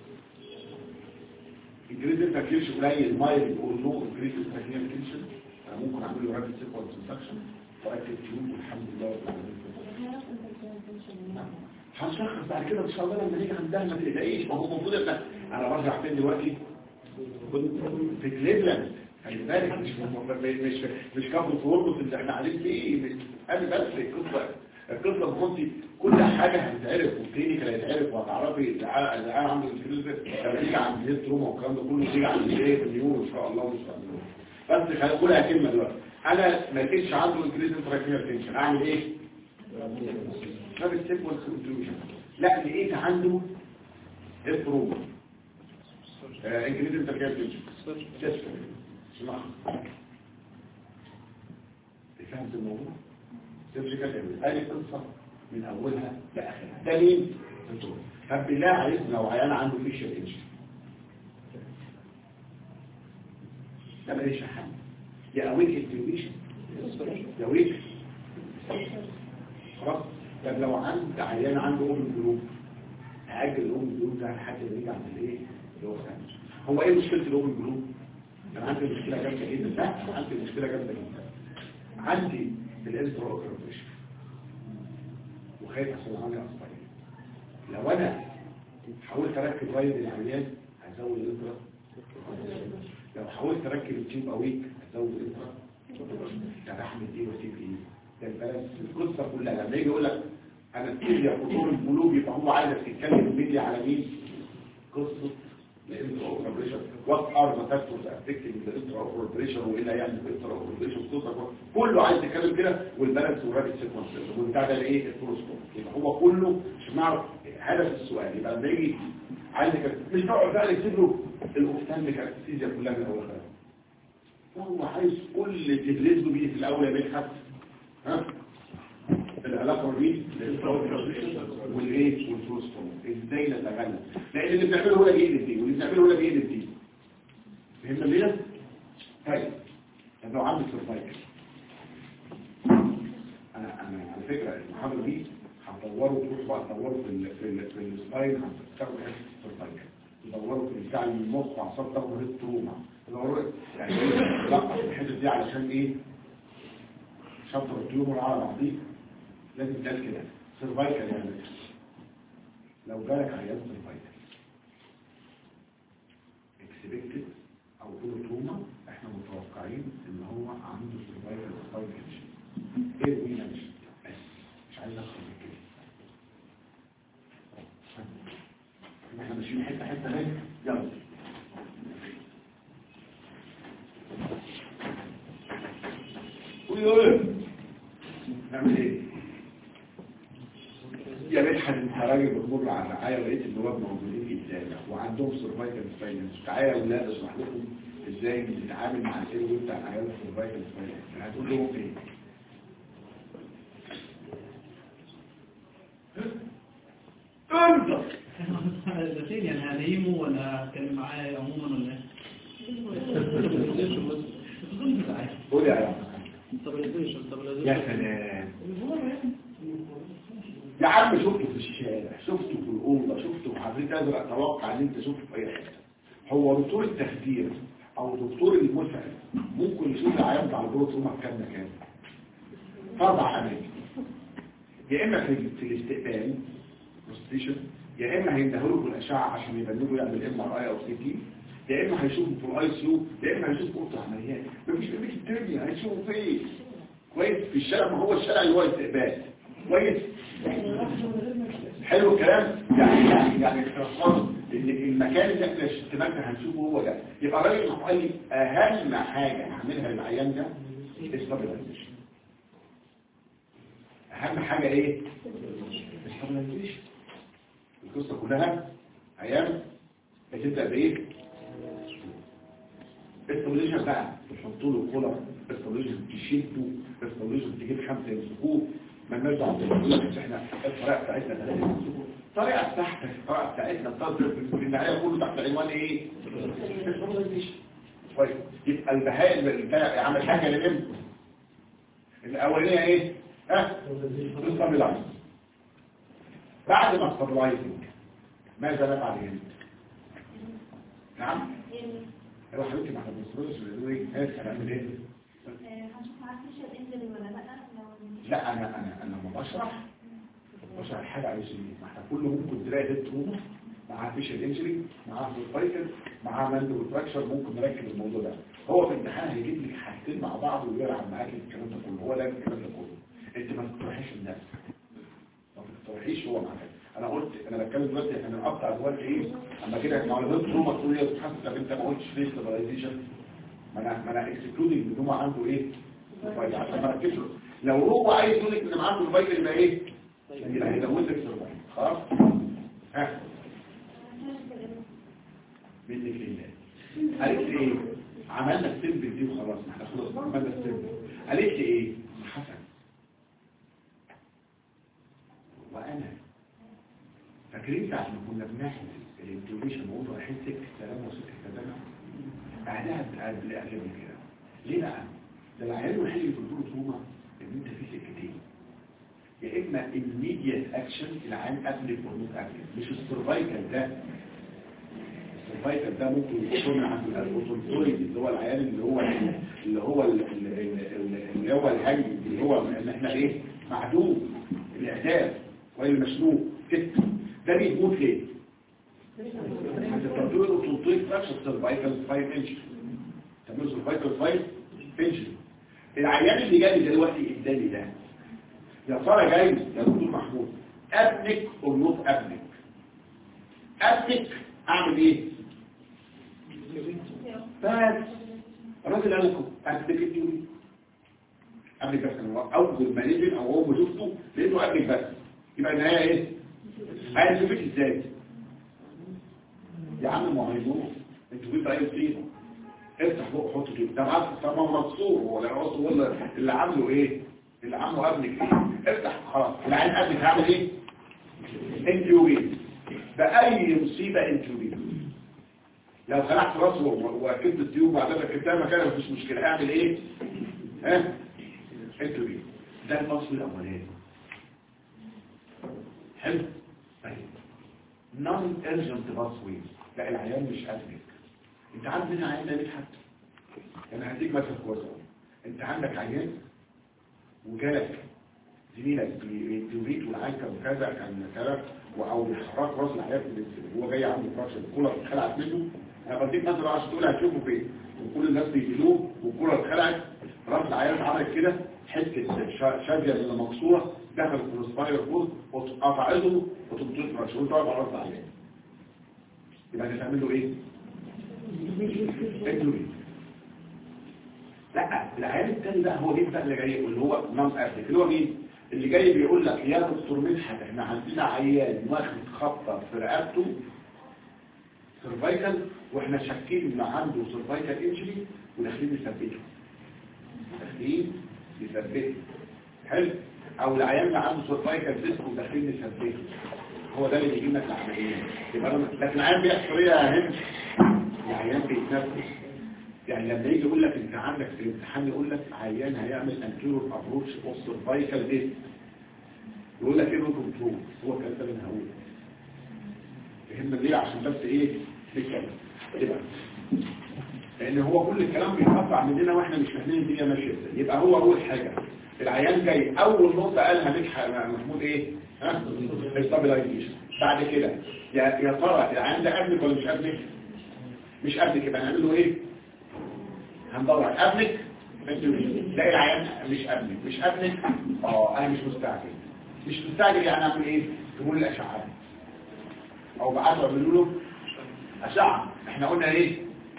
الجريد انتراكينش قليل مايل او لو الجريد انتراكينا تنشن انا ممكن اعمل له رابط سيكوال سكشن واكد تيوب والحمد لله رب العالمين هنشخص بعد كده ان شاء الله لما نيجي عندها ما تلاقيش ما هو المفروض ان انا برجع فين دلوقتي في كليفلاند خلي بالك مش مش مش كابل فورموس اللي احنا قاعدين فيه انا بس القصه القصه بخصي كل حاجه هتتعرف والكلينيكال هيتعرف وهتعرفي العيال عنده الفلوس لما تيجي عند الهيد تروما والكلام ده كله تيجي عند ايه في النيورو ان شاء الله مش بس خلينا نقولها كلمه دلوقتي انا ما لقيتش عنده انكريز انتراكينال تنشن اعمل ايه؟ ما بالسيب والكونتروجن لا لقيت عنده هيد تروما انكريز انتراكينال تنشن اسمع فهمت الموضوع سيرجيكال ايرور ادي قصه من اولها لاخرها ده مين انتوا طب بالله عليك لو عيان عنده فيشل انجن ده ماليش حل يا اويك انتويشن يا ويك خلاص طب لو عند عيان عنده اوبن جروب اجل الاوبن جروب ده لحد ما يجي عند الايه اللي هو خامس هو ايه مشكله الاوبن جروب انا عندي مشكله جامده جدا لا أنا عندي مشكله جامده جدا عندي الانترا اوبريشن وخايف احصل عندي اصبعين لو انا حاولت اركب وايد العمليات هزود الانترا لو حاولت اركب التيوب اويك هزود الانترا طب احمل ايه واسيب ايه ده البلد القصه كلها لما يجي يقول لك انا التيبيا خطور القلوب يبقى هو عايزك تتكلم ميديا على مين قصه الانترا اوبريشن وات ار ذا فاكتورز افكتنج ذا انترا اوبريشن وايه اللي هيعمل في الانترا اوبريشن قصه كله عايز يتكلم كده والبالانس والرابط سيكونس والبتاع ده الايه البروسكوب يبقى هو كله عشان نعرف هدف السؤال يبقى لما يجي عايزك مش تقعد بقى تكتب له الاوفتالميك انستيزيا كلها من اولها هو عايز كل تدريس له بيه في الاول يبحث ها العلاقه ما بين والايه والبروستوم ازاي نتغلب لان اللي بنعمله هو بيقلب دي واللي بنعمله هو بيقلب دي فهمنا ليه طيب طب لو عندي سيرفايكل انا انا على فكره المحاضره دي هتدوروا تروحوا بقى تدوروا في ال في ال في السباين هتاخدوا حته السيرفايكل تدوروا في بتاع المخ عشان تاخدوا هيد تروما تدوروا يعني لا الحته دي علشان ايه شطر التيومر على بعضيه لازم تقال كده سيرفايكال يعني لو جالك عيان سيرفايكال اكسبكتد او تروما احنا متوقعين ان هو عنده سيرفايكال سبايكال ايه وين مش بس مش عايز اكتر من كده احنا ماشيين حته حته اهي يلا قولي نعمل ايه يا مدحت انت راجل بتمر على الرعايه ولقيت النواب موجودين قدامك وعندهم سرفايفل سباينس تعالى يا اولاد اشرح لكم ازاي بتتعامل مع الايه بتاع العيال السرفايفل سباينس هتقول لهم ايه انت الاثنين يعني هنيمه ولا اتكلم معاه عموما ولا ايه؟ قول يا عم stabilization stabilization يا سلام يا عم شفته في الشارع شفته في الأوضة شفته في حضرتك أزرق أتوقع إن أنت شفته في أي حتة هو دكتور التخدير أو دكتور المسعد ممكن يشوف العيان بتاع البروتوما في كام مكان أربع أماكن يا إما في في الاستقبال بروستيشن يا إما هيندهوا في الأشعة عشان يبلغوا يعمل إم ار أي أو سي تي يا إما هيشوفوا في الأي سي يو يا إما هيشوفوا في أوضة عمليات مفيش مفيش الدنيا هيشوفوا فين كويس في الشارع ما هو الشارع اللي هو استقبال كويس حلو الكلام يعني يعني يعني تفصل ان المكان اللي احنا اشتبكنا هنشوفه هو ده يبقى الراجل قال لي اهم حاجه هعملها للعيان ده استابلايزيشن اهم حاجه ايه استابلايزيشن القصه كلها عيان بتبدا بايه استابلايزيشن بقى تحط له كولر استابلايزيشن تشده استابلايزيشن تجيب خمسه يمسكوه ما لناش دعوه يقول لك بس احنا الطريقه بتاعتنا ثلاثه الطريقه بتاعتك الطريقه بتاعتنا الطريقه في النهايه كله تحت عنوان ايه طيب يبقى البهائم اللي عمل حاجه للام الاولانيه ايه ها استابلايز بعد ما استابلايزنج ماذا نفعل هنا نعم ايوه حبيبتي ما احنا بنستابلايز ايه هنعمل ايه هنشوف معاك مش انزل ولا لا لو لا انا انا انا لما بشرح بشرح الحاجه على سبيل ما احنا كله ممكن تلاقي هيد تروما معاه فيشل انجري معاه سيرفايكل معاه ماندو فراكشر ممكن نركب الموضوع ده هو في الامتحان هيجيب لك حاجتين مع بعض ويلعب معاك الكلام ده كله هو لازم الكلام ده كله انت ما تقترحيش لنفسك ما تقترحيش هو معاك انا قلت انا بتكلم دلوقتي احنا بنقطع دلوقتي ايه اما كده احنا على هيد تروما تقول لي تحس طب انت ما قلتش ليه ستابلايزيشن ما انا ما انا اكسكلودنج ان هو عنده ايه سيرفايكل عشان ما ركزش لو هو عايز يقول لك ان معاه سيرفايكل يبقى ايه يبقى هيزود لك سيرفايكل خلاص ها منك لله قالت لي ايه عملنا السيمبل دي وخلاص ما احنا خلاص عملنا السيمبل قالت لي ايه حسن وانا فاكرين ساعه ما كنا بنحسب الانتوبيشن وهم رايحين سكه سلام وسكه سلامه بعدها قبل قبل كده ليه بقى ده العيال الوحيد اللي بيقولوا تروما ان انت في سكتين يا اما immediate اكشن العيان قبل الهرمون قبل مش السرفايكال ده السرفايكال ده ممكن يكون عند الاوتوزويد اللي هو العيان اللي هو اللي هو اللي هو الهنج اللي هو ان احنا ايه معدوم الاعدام والمشنوق كده ده بيموت ليه هتتطور وتنطيق نفس السرفايكال سباين انجري تعمل سرفايكال سباين انجري العيان اللي جاي دلوقتي قدامي ده يا ترى جاي يا دكتور محمود ابنك اور نوت ابنك ابنك اعمل ايه بس الراجل قال لكم ابنك الديوري ابنك بس كان اول ما نزل او اول ما شفته لقيته ابنك بس يبقى النهايه ايه عايز تشوفك ازاي يا عم ما هو هيموت انتوا جبت اي مصيبه افتح بقى حط كده ده معاك طب ما هو مكسور ولا راسه ولا اللي عامله ايه اللي عامله ابنك ايه افتح خلاص العين ابنك هعمل ايه انتيوبين باي مصيبه انتيوبين لو خلعت راسه وركبت التيوب وبعدين ركبتها مكانها مفيش مشكله اعمل ايه ها انتيوبين ده الفصل الاولاني حلو طيب نون ارجنت باسوي لا العيان مش ابنك انت عارف مين عيان ده حد انا هديك مثل كويس أوي. انت عندك عيان وجالك زميلك بيوريك والعيان كان كذا كان كذا او بيحرك راس العيان في- هو جاي عنده فراكشن الكوره اتخلعت منه انا بديك مثلا عشان تقول هتشوفه فين وكل الناس بيجيلوه والكوره اتخلعت راس العيان عملت كده حته شا- شاذيه من المكسوره دخلت في السباير كود وقطعته وتنطيط فراكشن وانت واقف على راس العيان يبقى انت تعمل له ايه؟ انتروبي لا العيان التاني بقى هو مين بقى اللي جاي اللي هو نام افريك اللي هو مين اللي جاي بيقول لك يا دكتور مدحت احنا عندنا عيان واخد خبطه في رقبته سيرفايكال واحنا شاكين ان عنده سيرفايكال انجري وداخلين نثبته داخلين نثبته حلو او العيان اللي عنده سيرفايكال ديسك وداخلين نثبته هو ده اللي بيجي لك العمليه يبقى أنا- لكن العيان بيحصل ايه يا هند العيان بيتنفس يعني لما يجي يقول لك انت عندك في الامتحان يقول لك عيان هيعمل انتيرور ابروتش اوف سيرفايكال ديسك يقول لك ايه كنترول هو الكلام ده اللي انا هقوله فهمنا ليه عشان بس ايه نتكلم يبقى لان هو كل الكلام بيتقطع مننا واحنا مش فاهمين الدنيا ماشيه ازاي يبقى هو اول حاجه العيان جاي اول نقطه قالها مدحت محمود ايه ها الستابلايزيشن بعد كده يا يا ترى العيان ده قبلك ولا مش قبلك مش قبلك يبقى هنعمل له ايه هندور على قبلك لا العيان مش قبلك مش قبلك اه انا مش مستعجل مش مستعجل يعني اعمل ايه تقول الاشعاعات او بعته اعملوا له اشعه احنا قلنا ايه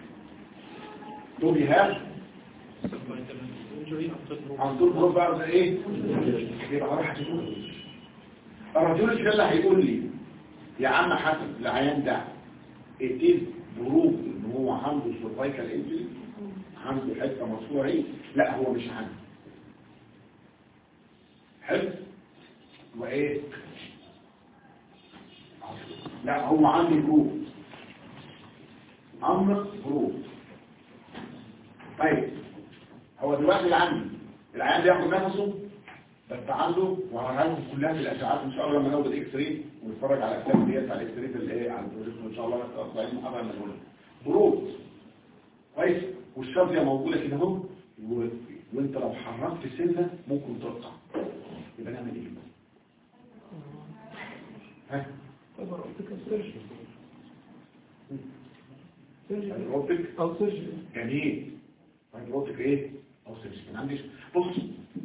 دوبي هاف عن طول بروف بقى ده ايه يبقى هروح اشوفه الراديولوجي ده اللي هيقول لي يا عم حسن العيان ده اتيز بروف ان هو عنده سيرفايكال انجري عنده حته مصفوعه ايه لا هو مش عنده حلو وايه لا هو عنده بروف امر بروف طيب هو دلوقتي اللي عندي العيان بياخد نفسه بس عنده وهنعرف كلها في الاشعاعات ان شاء الله لما ناخد اكس راي ونتفرج على الافلام ديت على الاكس راي اللي ايه على البروجيكت ان شاء الله طالعين محاضره لما نقولها بروز كويس والشظيه موجوده كده اهو و... وانت لو حركت سنه ممكن تقطع يبقى نعمل ايه ها طب أعطيك السيرجن سيرجن الروبيك أو سيرجن جميل الروبيك ايه او سيرجن ما عنديش بص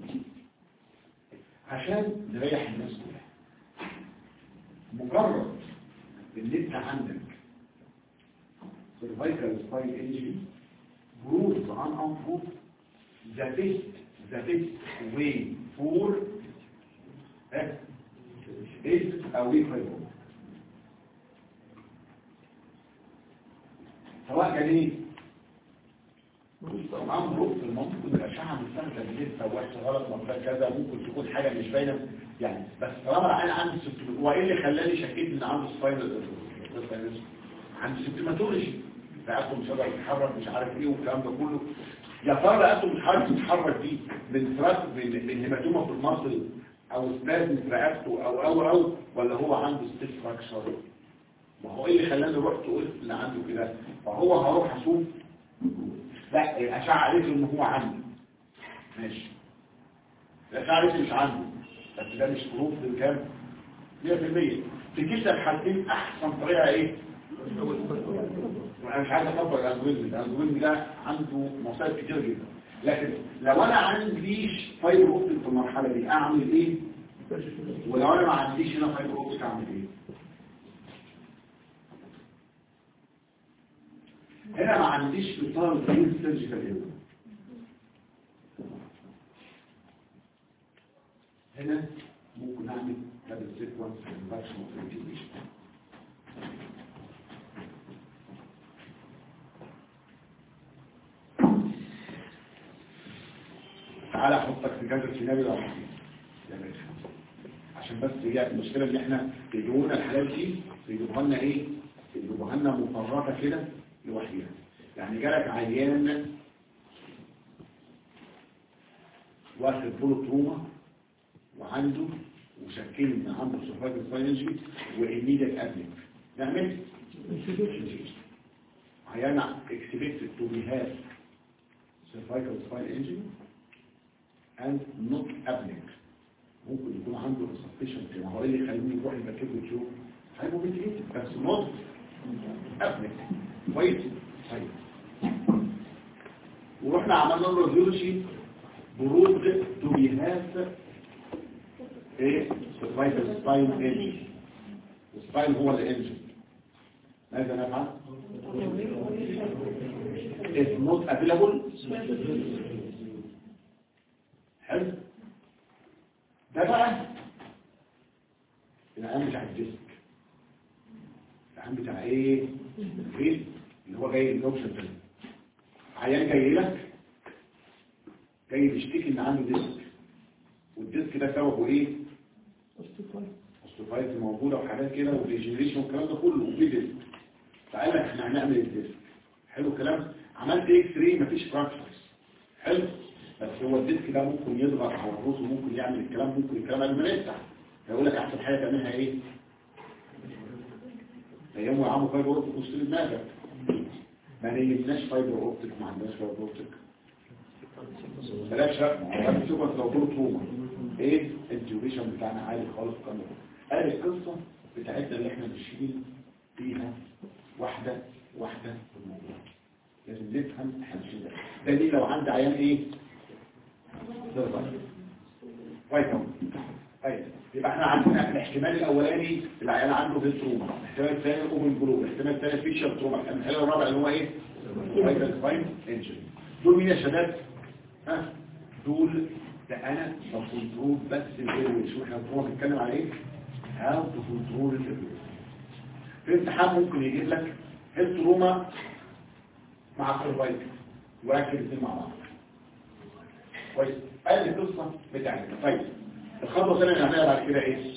عشان نريح الناس كلها مجرد ان انت عندك cervical spine injury proves on unproved the best the best way for eh, is a weak label سواء كان ايه طبعا بروف في المنطق ان الاشعه مستخدمه جدا وحشه غلط منطقه كذا ممكن تكون حاجه مش باينه يعني بس طالما العين عنده سيمتوم هو ايه اللي خلاني شكيت ان عنده سباينال عنده سيمتوماتولوجي رقبته مش قادر يتحرك مش عارف ايه والكلام ده كله يا ترى رقبته مش عارف تتحرك دي من فراك من من هيماتوما في المصل او سبازم في رقبته او او او ولا هو عنده ستيف فراكشر ما هو ايه اللي خلاني رحت قلت اللي عنده كده فهو هروح اشوف لا الاشعه قالت له ان هو عنده ماشي الاشعه قالت لي مش عنده بس ده مش بروف بالكام 100% في كلتا الحالتين احسن طريقه ايه وانا مش عايز اطبق الالجوريزم الالجوريزم ده عنده مصايب كتير جدا لكن لو انا عنديش فايبر اوبتيك في المرحله دي اعمل ايه ولو انا ما عنديش هنا فايبر اوبتيك اعمل ايه هنا ما عنديش اطار غير سيرجيكال ايرور هنا ممكن اعمل دبل سيكونس انفكشن اوف انتيبيشن تعالى احطك في كذا سيناريو لو حبيت يا باشا عشان بس هي المشكله ان احنا بيجيبوا لنا الحالات دي بيجيبوها لنا ايه بيجيبوها لنا مفرطه كده لوحدها يعني جالك عيان واخد بولو تروما وعنده وشكل ان عنده سوفاجل ساينجي وإميدك أبنك نعمل عيان expected to be have cervical spine injury and not apneic ممكن يكون عنده insufficient ما هو ايه اللي يخليني يروح يركب له تيوب هايبوفنتيليتد بس not apneic كويس طيب ورحنا عملنا له راديولوجي برود تو بيهاف ايه سرفايفل سباين انجن السباين هو الانجن ماذا نفعل if not available حلو ده بقى العام بتاع الديسك العام بتاع ايه الفيل اللي هو جاي الاوبشن ده عيان جاي لك جاي بيشتكي ان عنده ديسك والديسك ده سببه ايه اوستوفايت موجوده وحاجات كده وريجنريشن والكلام ده كله وفي ديسك فقال لك احنا هنعمل الديسك حلو الكلام عملت اكس راي مفيش فراكشرز حلو بس هو الديسك ده ممكن يضغط على الروس وممكن يعمل الكلام ممكن الكلام قبل ما نفتح فيقول لك احسن حاجه تعملها ايه ايام وعموا فايبر اوبتيك وصل دماغك ما نيمناش فايبر اوبتيك ما عندناش فايبر اوبتيك بلاش رقم بس شوف لو طول طوبه ايه الديوريشن بتاعنا عالي خالص كمان قال القصه بتاعتنا اللي احنا ماشيين فيها واحده واحده في الموضوع لازم نفهم احنا ماشيين ده ده دي لو عندي عيان ايه فايتم طيب يبقى احنا عندنا الاحتمال الاولاني العيان عنده في تروما الاحتمال الثاني الاوبن جلوب الاحتمال الثاني فيشر تروما الاحتمال الرابع اللي هو ايه فايتال سباين انجري دول مين يا شباب ها دول ده انا بكنترول بس الايروي شو احنا بنقول بنتكلم على ايه هاو تو كنترول الايروي في امتحان ممكن يجيب لك التروما مع السرفايفل وركب الاثنين مع بعض كويس ادي القصه بتاعتنا طيب الخطوه الثانيه اللي هنعملها بعد كده ايه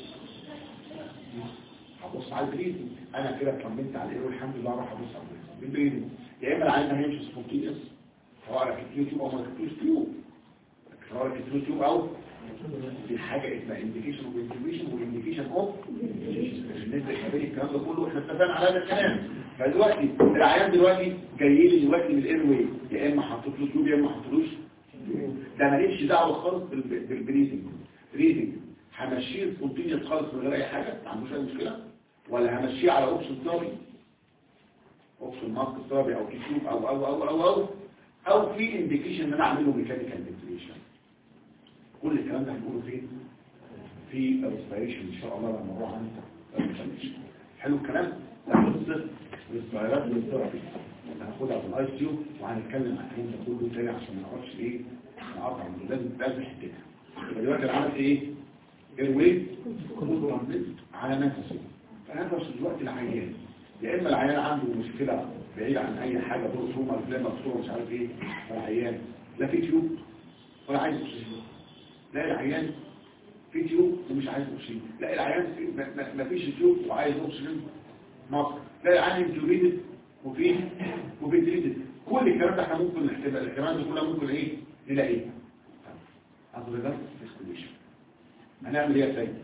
هبص على البريدنج انا كده طمنت على الايروي الحمد لله راح ابص على البريدنج يا اما العين هيمشي سبونتينيوس سواء ركبت يوتيوب او ما ركبتوش تيوب سواء ركبت يوتيوب او دي حاجه اسمها انديكيشن اوف انتويشن وانديكيشن اوف بالنسبه للكلام الكلام ده كله احنا اتفقنا على هذا الكلام فدلوقتي العيان دلوقتي جاي لي دلوقتي من الاير واي يا اما حطيت له تيوب يا اما ما حطيتلوش ده ماليش دعوه خالص بال- بالبريدنج بريدنج همشيه سبونتينيوس خالص من غير اي حاجه ما عندوش اي مشكله ولا همشيه على اوبشن ثاني اوبشن ماسك ثاني او تيوب او او او او او او في انديكيشن ان انا اعمله ميكانيكال فنتيليشن كل الكلام ده هنقوله فين في الريسبيريشن ان شاء الله لما نروح عن الريسبيريشن حلو الكلام ده قصه الريسبيرات والثيرابي هناخدها في الاي سي يو وهنتكلم عن الكلام ده كله تاني عشان ما نقعدش ايه نقطع من لازم لازم حتتها يبقى دلوقتي انا عملت ايه اير واي على نفسه فهدرس دلوقتي العيان يا اما العيان عنده مشكله بعيد عن اي حاجه دور روما زي مكسوره مش عارف ايه العيان لا في تيوب ولا عايز اكسجين لا العيان في تيوب ومش عايز اكسجين لا العيان في ما- ما- ما فيش تيوب وعايز اكسجين مصر لا العيان انتوبيتد وفي وبيتريتد كل الكلام ده احنا ممكن نحتاج الكلام ده كله ممكن ايه نلاقيه اصل ده اسكوليشن هنعمل ايه يا سيد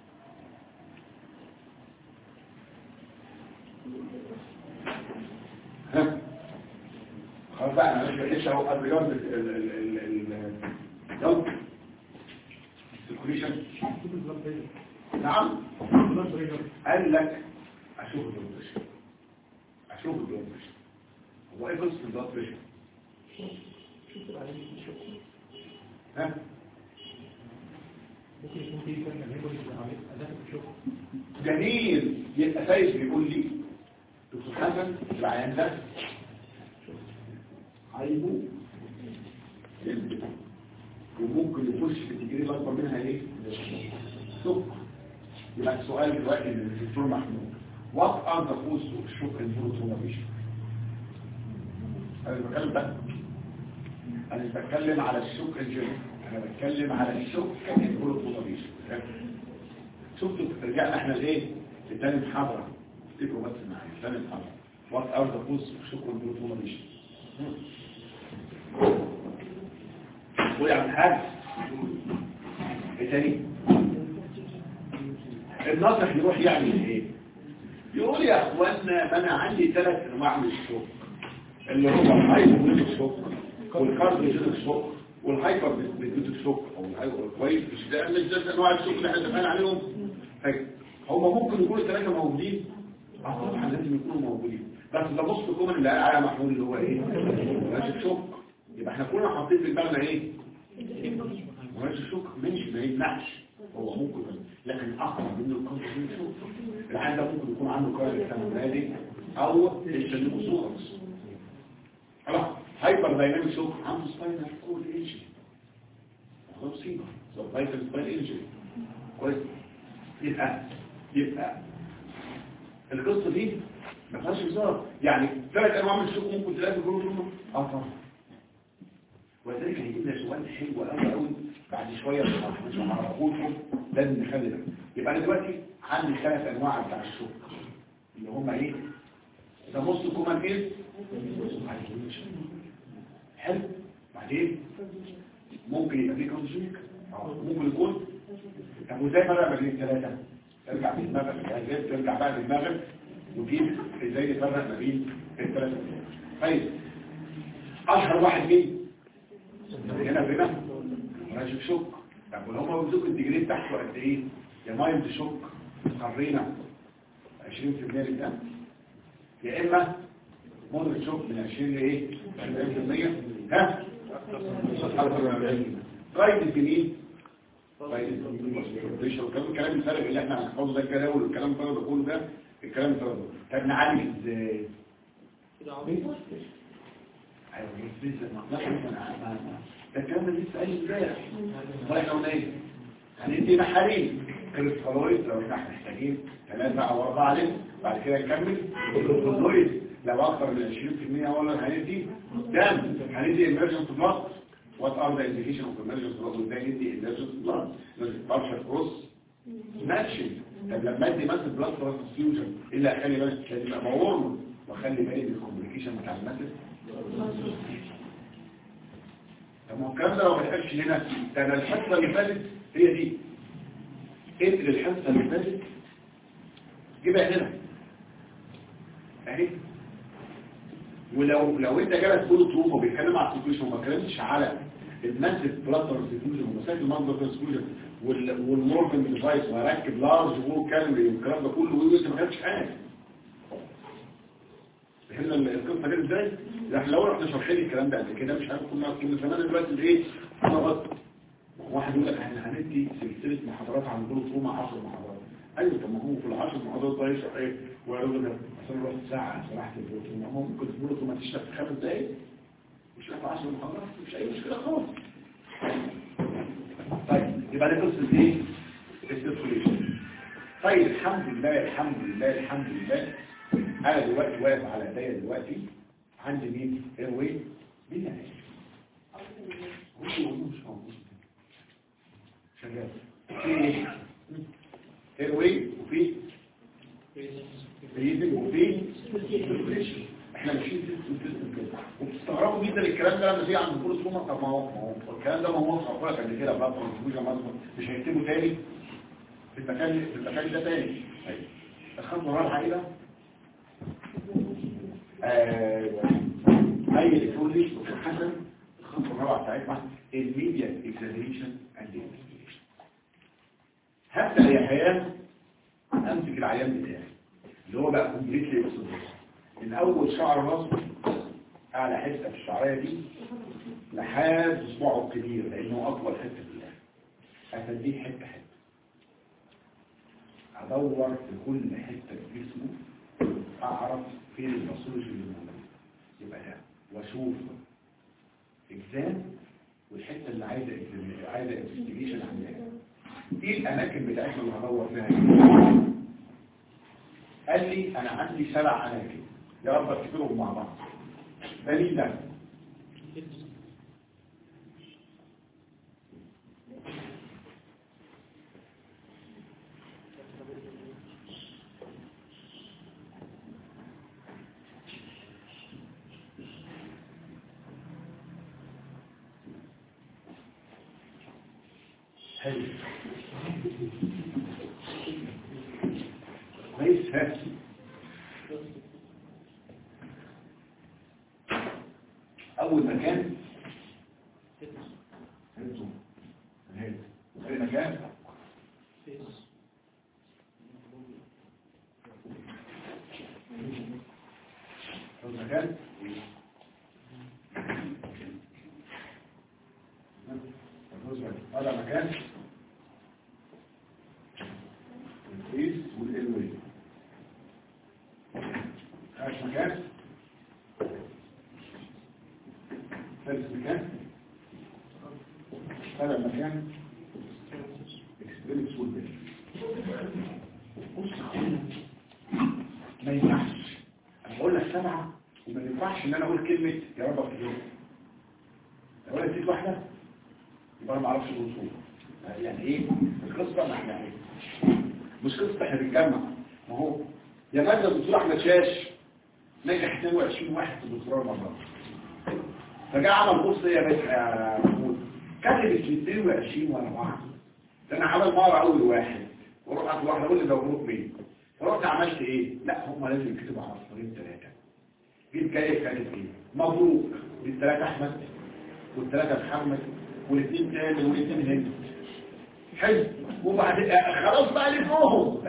ها خلاص بقى انا مش بقيتش اهو قبل يوم ال ال ال ال يلا السيركوليشن نعم بلاد بريشر قال لك اشوف البلاد بريشر اشوف البلاد بريشر هو ايه قصه البلاد بريشر شوف العيان شوف ها ممكن يكون في كان هيبقى عليه اداء الشوك جميل يبقى فايز بيقول لي دكتور حسن العيان ده عيبه جلد. وممكن يخش في التجريب الاكبر منها ايه سكر يبقى السؤال دلوقتي من الدكتور محمود وات ار ذا كوز اوف شوك ان بروتونابيشن انا بتكلم بقى انا مش بتكلم على الشوك الجيني انا بتكلم على الشوك ان بروتونابيشن شفتوا رجعنا احنا لايه لتاني محاضره افتكروا بس معايا تاني محاضره وات ار ذا كوز اوف شوك ان بروتونابيشن ويعمل حاجه ايه تاني الناصح يروح يعمل ايه يقول يا اخوانا ما انا عندي ثلاث انواع من الشوك اللي هو الهايبر شوك والكارديوجينيك شوك والهايبر بيجوتيك شوك او الهايبر كويس مش ده مش ده انواع الشوك اللي احنا اتفقنا عليهم طيب هم ممكن يكونوا الثلاثه موجودين اه طبعا لازم يكونوا موجودين بس ده بص كومن اللي قال عليها محمود اللي هو ايه ماشي شوك يبقى احنا كنا حاطين في دماغنا ايه ماشي شوك ماشي ما يمنعش هو ممكن لكن اقرب منه الكونتين شوك العيان ده ممكن يكون عنده كارد تمريني او الشنوسورس خلاص هايبر دايناميك شوك عنده سباينال كورد انجري مصيبه سباينال سباين انجري كويس يبقى يبقى القصه دي ما فيهاش هزار يعني ثلاث انواع من الشوك ممكن تلاقي في كل اه طبعا ولذلك هيجيب لنا سؤال حلو قوي قوي بعد شويه مش هنعرفوش لازم نخلي بالنا يبقى انا دلوقتي عندي ثلاث انواع بتاع الشوك اللي هم ايه ده بص كومان ايه حلو بعدين ممكن يبقى فيه كونجيك ممكن يكون طب وازاي فرق بين الثلاثه ترجع في دماغك ازاي ترجع بقى لدماغك وتجيب ازاي تفرق ما بين الثلاثه طيب اشهر واحد مين هنا هنا راجل شوك طب ولو هم بيدوك الديجري بتاعته قد ايه يا مايلد شوك قرينا 20% للدم يا اما مودريت شوك من 20 لايه 40% ها رايد الجنين رايد الجنين الكلام الفرق اللي احنا هنحفظه ده الجداول والكلام ده كله ده الكلام ده طب نعالج ازاي ايوه لسه ما ما ده الكلام ده لسه قايل امبارح واحنا قلنا ايه هندي محاليل كريستالويد لو احنا محتاجين ثلاثة او اربعة لتر بعد كده نكمل كريستالويد لو اكثر من 20% ولا هندي دم هندي emergency blood what are the indication of emergency blood وازاي ندي emergency blood لازم partial cross matching طب لما ادي مثلا blood transfusion الا اخلي بالي لازم ابقى ورم واخلي بالي من الكومبليكيشن بتاع المثل طب ما هو الكلام ده لو ما اتقالش هنا ده انا الحصه اللي فاتت هي دي انقل الحصه اللي فاتت جيبها هنا اهي ولو لو انت جالك كل طروف وبيتكلم على السيتويشن وما اتكلمتش على الماسيف بلاتر سيتويشن ومسائل المنظر سيتويشن والمورفن ديفايس وهركب لارج وول كالوري والكلام ده كله وانت ما خدتش حاجه فهمنا القصه دي ازاي احنا لو رحنا شرحين الكلام ده قبل كده مش عارف كنا كنا زمان دلوقتي الايه انا غلط واحد يقول لك احنا هندي سلسله محاضرات عن بلوت روما 10 محاضرات ايوه طب ما هو في ال 10 محاضرات ده يشرح ايه ويقول لك اصل رحت ساعه شرحت البلوت روما هو ممكن البلوت روما تشرح في خمس دقايق مش في 10 محاضرات مش اي مشكله خالص طيب يبقى دي قصه ايه السيركوليشن طيب الحمد لله الحمد لله الحمد لله انا دلوقتي واقف على ايديا دلوقتي عندي مين ايروي مين يعني هو مش موجود شغال في ايروي وفي بريزنج وفي سيركوليشن احنا ماشيين في السيستم كده وبتستغربوا جدا الكلام ده لما تيجي عند دكتور سوما طب ما هو ما هو الكلام ده ما هو مصر لك قبل كده بقى مش هيكتبه تاني في المكان في المكان ده تاني طيب الخطوه الرابعه ايه بقى اي يقول لي دكتور حسن الخطوه الرابعه بتاعتنا الميديا اكزامينشن اند انفستيجيشن هبدا يا حياه امسك العيان بتاعي اللي هو بقى كومبليتلي اكسبوز من اول شعر راسه اعلى حته في الشعريه دي لحد اصبعه الكبير لانه اطول حته في الاخر افديه حته حته ادور في كل حته في جسمه اعرف فين الباثولوجي اللي موجود يبقى ده واشوف اجزام والحته اللي عايزه exam- عايزه انفستيجيشن عندها ايه الاماكن بتاعتنا اللي هدور فيها قال لي انا عندي سبع اماكن يا رب افتكرهم مع بعض دليل ده حلو كويس ها اول مكان انتوا هنا اول مكان اول مكان هذا مكان الفيس والالوي هذا مكان ثالث مكان هذا مكان اكسبيرينس والبيت بص يا أخوانا، ما ينفعش انا بقول لك سبعه وما ينفعش ان انا اقول كلمه يا رب افتكرها لو انا نسيت واحده يبقى انا ما اعرفش الوصول يعني ايه القصه ما احنا ايه مش قصه احنا بنجمع ما هو يا ماده الدكتور احمد شاش نجح 22 واحد في الدكتوراه مره فجاء عمل بص يا باشا يا محمود كتب ال 22 ورا بعض ده انا عمل مره اول واحد واروح اخد واحده اقول لي ده مبروك مين فرحت عملت ايه لا هم لازم يكتبوا على الصفرين ثلاثه جيت جاي كاتب ايه مبروك للثلاثه احمد والثلاثه محمد والاثنين تامر والاثنين هند حلو وبعد خلاص بقى لفوهم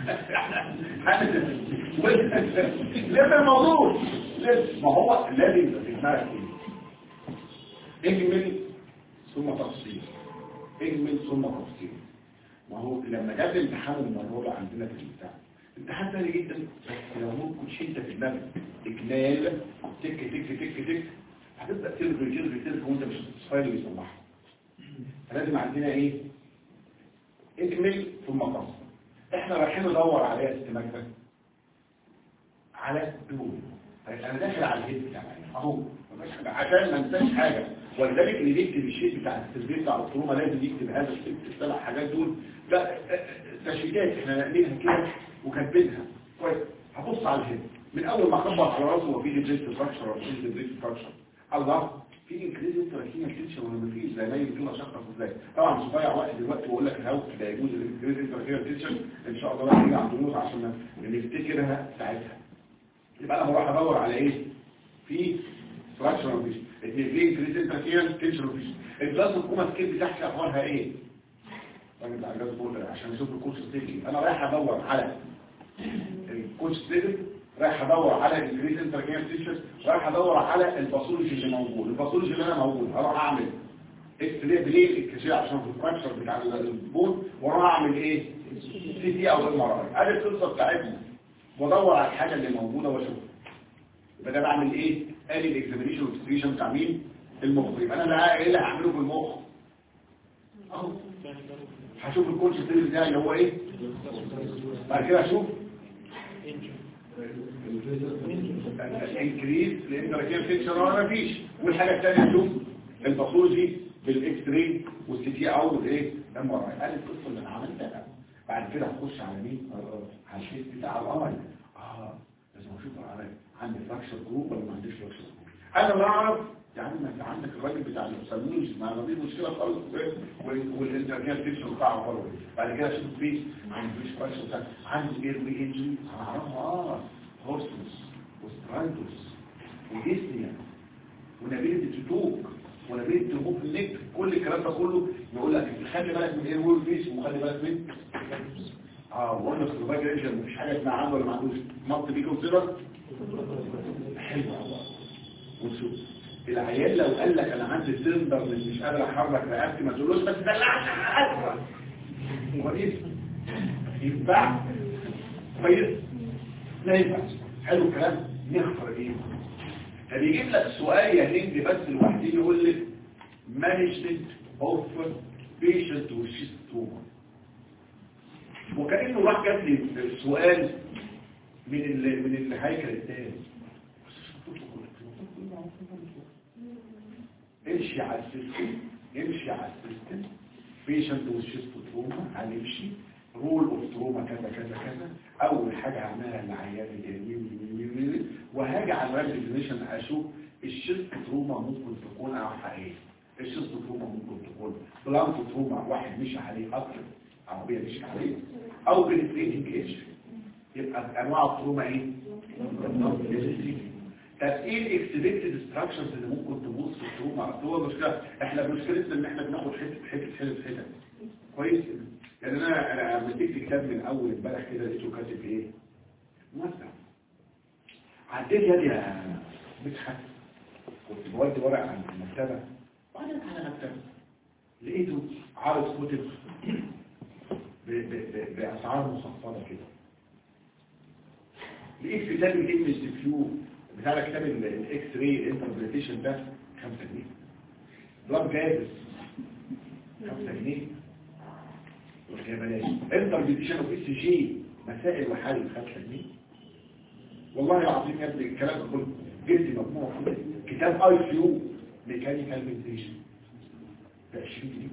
لما الموضوع لازم- ما هو لازم يبقى في دماغك ايه اجمل ثم تفصيل اجمل ثم تفصيل ما هو لما جاب الامتحان المره عندنا في البتاع امتحان سهل جدا بس لو ممكن شيء في دماغك اجمال تك تك تك تك هتبدا تلغي تلغي تلغي وانت مش هتتصفايل ويصلحها فلازم عندنا ايه اجمل ثم فصل احنا رايحين ندور على ايه استماكة على دول انا داخل على الهيد يعني اهو مفيش حاجة. عشان ما انساش حاجه ولذلك اللي بيكتب الشيء بتاع التسجيل بتاع الطرومه لازم يكتب هذا الشيء السبع حاجات دول ده تشريكات احنا نقلينها كده وكاتبينها كويس هبص على الهيد من اول ما اخبط على راسه هو في بريست فراكشر ولا في بريست فراكشر الله في انكريز انتراكينا تنشن ولا مفيش زي ما يمكن اشخص ازاي طبعا مش ضايع وقت دلوقتي واقول لك الهاو ده يجوز الانكريز انتراكينا تنشن ان شاء الله بقى نيجي عند النور عشان نفتكرها ساعتها يبقى انا بروح ادور على ايه في فراكشر مفيش اتنين في انكريز انتراكينا تنشن مفيش الجلاس الكوما سكيل بتاعتي اخبارها ايه راجل بتاع الجلاس بولر عشان اشوف الكورس ستيكي انا رايح ادور على الكوتش ستيكي رايح ادور على الانكريز انتراكينا تنشن رايح ادور على الباثولوجي اللي موجود الباثولوجي اللي انا موجود هروح اعمل اكس راي بليل الكشاف عشان في الفراكشر بتاع البون واروح اعمل ايه سي تي او ام ار اي ادي القصه بتاعتنا وادور على الحاجه اللي موجوده واشوفها يبقى ده بعمل ايه ادي الاكزامينشن والانفستيجيشن بتاع مين المخ يبقى انا بقى ايه اللي هعمله في المخ اهو هشوف الكونسبت بتاعي اللي هو ايه بعد كده اشوف انكريز لان ركيه فيكشر ولا مفيش والحاجه الثانيه اشوف الباثولوجي بالاكس راي والسي تي او والايه ام ار اي قال القصه اللي انا عملتها بعد كده هخش على مين على الشيت بتاع الامر اه لازم اشوف على عندي فراكشر جروب ولا ما عنديش فراكشر جروب انا ما اعرف يا عم انت عندك الراجل بتاع السلمونج ما ما دي مشكله خالص والانترنت فيكشر بتاعه خالص بعد كده اشوف فيه عندي فيش فراكشر بتاع عندي اير وي انجري هعرفها اه هورسنس وسترايدوس وجيسنيا ونبيل تتوك ونبيل تهوب النك كل الكلام ده كله يقول لك خلي بالك من ايه وول فيس وخلي بالك من اه وقلنا في الرباك ريجن مفيش حاجه اسمها عنده ولا ما عندوش مط بيه كونسيدر حلو وشوف العيال لو قال لك انا عندي سندر مش قادر احرك رقبتي ما تقولوش بس دلعني كويس ينفع كويس لا ينفع حلو الكلام نخسر ايه فبيجيب لك سؤال يا هند بس لوحدين يقول لك مانجمنت اوف بيشنت وشيستوما وكانه راح جاب لي سؤال من ال من الهيكل الثاني امشي على السيستم امشي على السيستم بيشنت وشيستوما هنمشي رول اوف تروما كذا كذا كذا اول حاجه هعملها العيان الجميل وهاجي على الراب ديفينيشن اشوف الشيست تروما ممكن تكون او حقيقيه الشيست تروما ممكن تكون بلانك تروما واحد مشي عليه قطر عربيه مشي عليه او بنتريتنج ايش يبقى انواع التروما ايه طب ايه الاكسبكتد ستراكشرز اللي ممكن تبوظ في التروما اصل هو مشكله احنا مشكلتنا ان احنا بناخد حته حته حته حته كويس يعني انا انا مسكت كتاب من اول امبارح كده لقيته كاتب ايه موسع عديت يدي يا مدحت كنت بودي ورق عن المكتبه بعدين على مكتبه لقيته عارض كتب ب- ب- ب- باسعار مخفضه كده لقيت كتاب الام اس كيو بتاع كتاب الاكس راي انتربريتيشن ده 5 جنيه بلاد جاهز 5 جنيه قلت يا بلاش انتربريتيشن اوف اس جي مسائل وحل 5 جنيه والله العظيم يا ابني الكلام ده كله جبت مجموعه كده كتاب اي كيو ميكانيكال فنتيشن ب 20 جنيه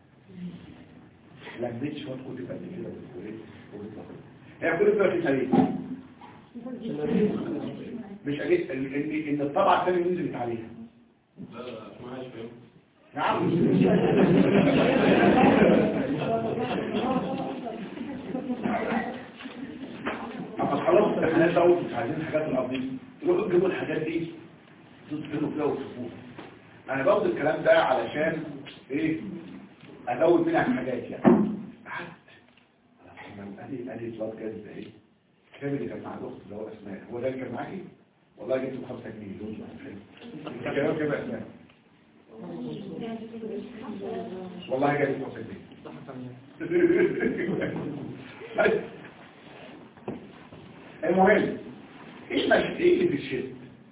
لميت شويه كتب قد كده في الكليه وبيطلع هي كل ده في ليه؟ مش اجيب ان ان الطبعه الثانيه نزلت عليها نعم اما خلاص الامتحانات بقى مش عايزين الحاجات القضيه تروحوا تجيبوا الحاجات دي تدخلوا فيها وتشوفوها انا باخد الكلام ده علشان ايه ازود منها حاجات يعني قعدت قال لي قال لي بلاد جاز ده ايه الكتاب اللي كان مع الاخت اللي هو اسماء هو ده اللي كان معاكي والله جبته ب 5 جنيه دول الكلام كده اسماء والله جاي ب 5 جنيه المهم ايه مش ايه اللي في الشد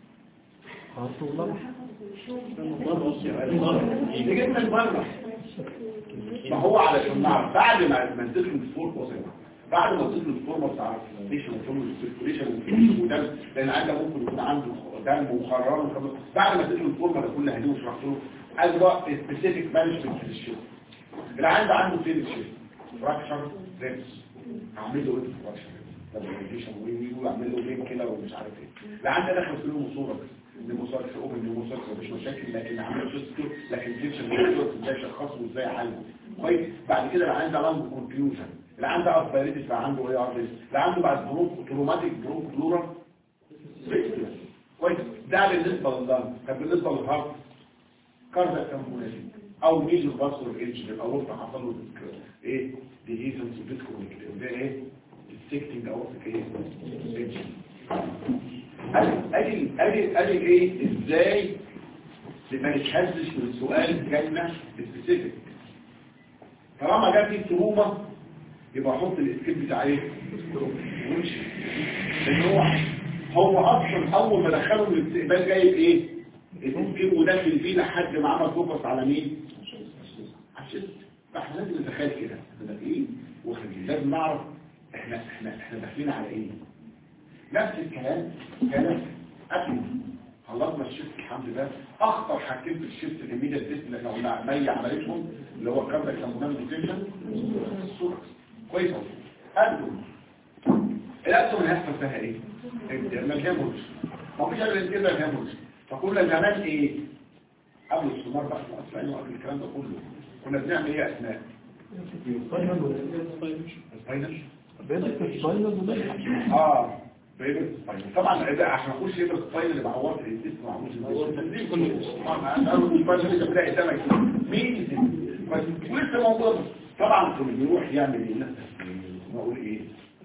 اللي جبنا المره ما هو علشان نعرف بعد ما ما تدخل الفور بوزيتيف بعد ما تدخل الفورمه بتاع الفيشن والفورمه السيركوليشن ودم لان عنده ممكن يكون عنده دم وخرار وكذا بعد ما تدخل الفورمه ده كلها هدوء وشرحت له ادوى سبيسيفيك مانجمنت للشيء اللي عنده عنده فين الشيء فراكشر ريبس اعمل له ايه فراكشر ريبس ويقول اعمل له لين كده ومش عارف ايه اللي عنده داخل في له صوره بس النموسات في اوبن النموسات مفيش مشاكل لكن عمل شوستو لكن فيكشن ازاي شخصه وازاي حله كويس بعد كده اللي عنده عنده كونفيوجن اللي عنده ارثرايتس عنده ايه ارثرايتس اللي عنده بعد برونك تروماتيك برونك بلورال كويس ده بالنسبه للضم طب بالنسبه للهارت كاردياك كامبونيزم او ميجر فاسكولار انجري او رفع حصل له ايه ديهيزنس بيتكونكت ده ايه السيكتنج او ايه ادي ادي ادي ايه ازاي ما نتحسش من السؤال جالنا سبيسيفيك طالما جاب لي تروما يبقى احط الاسكيب بتاع ايه وامشي لان هو هو اصلا اول ما دخله الاستقبال جايب ايه الاسكيب وداخل فيه لحد ما عمل فوكس على مين عشان فاحنا لازم نتخيل كده احنا ايه وخلي لازم نعرف احنا احنا احنا داخلين على ايه نفس الكلام كان قبل خلصنا الشيفت الحمد لله اخطر حاجتين في الشيفت الاميديا تيست اللي احنا قلنا مي عملتهم اللي هو كاردا كامونال ديتنشن الصوره كويس اهو قبل الاسهم اللي هيحصل فيها ايه؟ الهيموريج ما فيش الا كده الهيموريج فكنا زمان ايه؟ قبل السونار بقى اصلا وقبل الكلام ده كله كنا بنعمل ايه يا اسماء؟ سباينال اه فايبر سباينال طبعا اذا عشان اخش فايبر سباينال اللي بعورت الجسم ما عملوش التنظيم كله اول سباينال اللي بتلاقي دمك مين ولسه موجود طبعا كنا بنروح يعمل ايه واقول ايه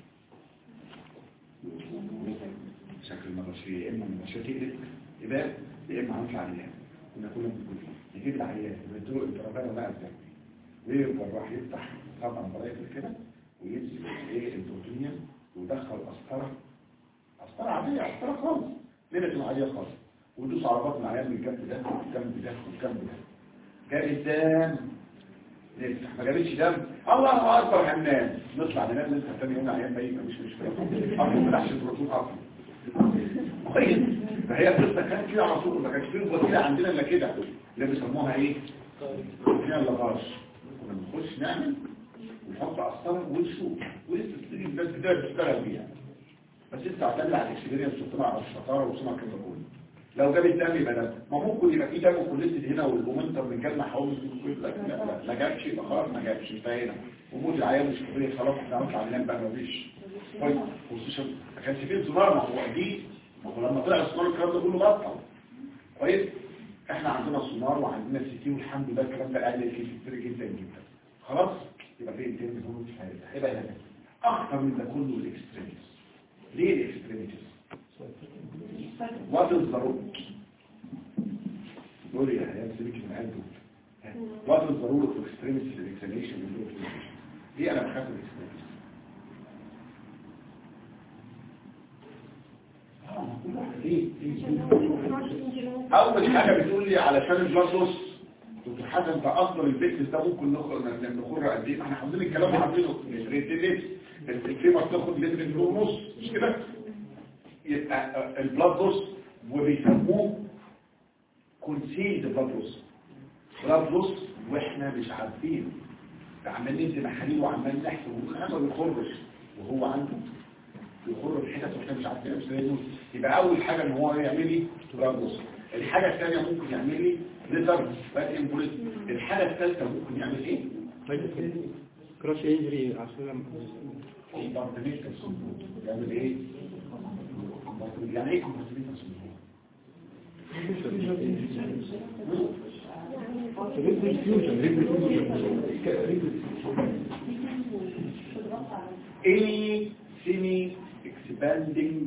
شكل المغشية يا اما المغشية تقلب يبقى يا اما هنطلع عيان كنا كنا بنقول نجيب العيان ونديله الدرجات بقى ازاي والجراح يفتح طبعا برايفل كده وينزل ايه البروتينيوم ويدخل قسطره قسطره عاديه قسطره خالص ليله عاديه خالص ويدوس على بطن العيان من الجنب ده والجنب ده والجنب ده جاب الدم نفتح ما جابتش دم الله اكبر حنان نطلع ننام نفتح تاني يوم العيان ميت مش مشكله اصلا ما فتحش البروتين اصلا كويس فهي قصه كانت كده على طول ما كانش فيه وسيله عندنا الا كده اللي بيسموها ايه؟ فيها اللغاش كنا بنخش نعمل ونحط قسطره ونشوف ولسه تلاقي الناس بدأت تشتغل بيها بس انت اعتمد على الاكسبيرينس وسمع على الشطاره وسمع كده كله لو جاب الدم يبقى ده ما ممكن يبقى في دم وكلتد هنا والمومنتم من كلمه حوالي لا لا لا ما جابش يبقى خلاص ما جابش انتهينا وجود العيان مش قضيه خلاص احنا هنطلع ننام بقى ما فيش كويس خصوصا ما كانش فيه زرار ما هو اكيد ما هو لما طلع السونار الكلام ده كله بطل كويس احنا عندنا سونار وعندنا سي تي والحمد لله الكلام ده قل كتير جدا جدا خلاص يبقى في انتين هون في حاجه يبقى هنا اكتر من ده كله الاكستريميتيز ليه الاكستريميتيز What is the root? دول يا عيال سيبك من قلبه What is the rule of extremity in examination and documentation? ليه انا بخاف من الاكستريميتيز؟ اه ما كل واحد ليه؟ ليه؟ اول حاجه بتقول لي علشان البلاسوس دكتور حسن انت اصلا البيكس ده ممكن نخرج نخرج قد ايه احنا حافظين الكلام وحافظينه لتر الكريمه بتاخد لتر ونص مش كده يبقى البلاسوس وبيسموه كونسيلد بلاسوس بلاسوس واحنا مش عارفين عمالين ندي محاليل وعمال نحسب وما بيخرج وهو عنده يخر الحتت واحنا مش عارفين ازاي يبقى اول حاجه ان هو يعمل لي بلاسوس الحاجة الثانية ممكن يعمل لي ليزر باد امبوليت الحاجة الثالثة ممكن يعمل ايه؟ كراش انجري عشان كومبارتمنتال سندروم يعمل ايه؟ يعني ايه كومبارتمنتال سندروم؟ any semi expanding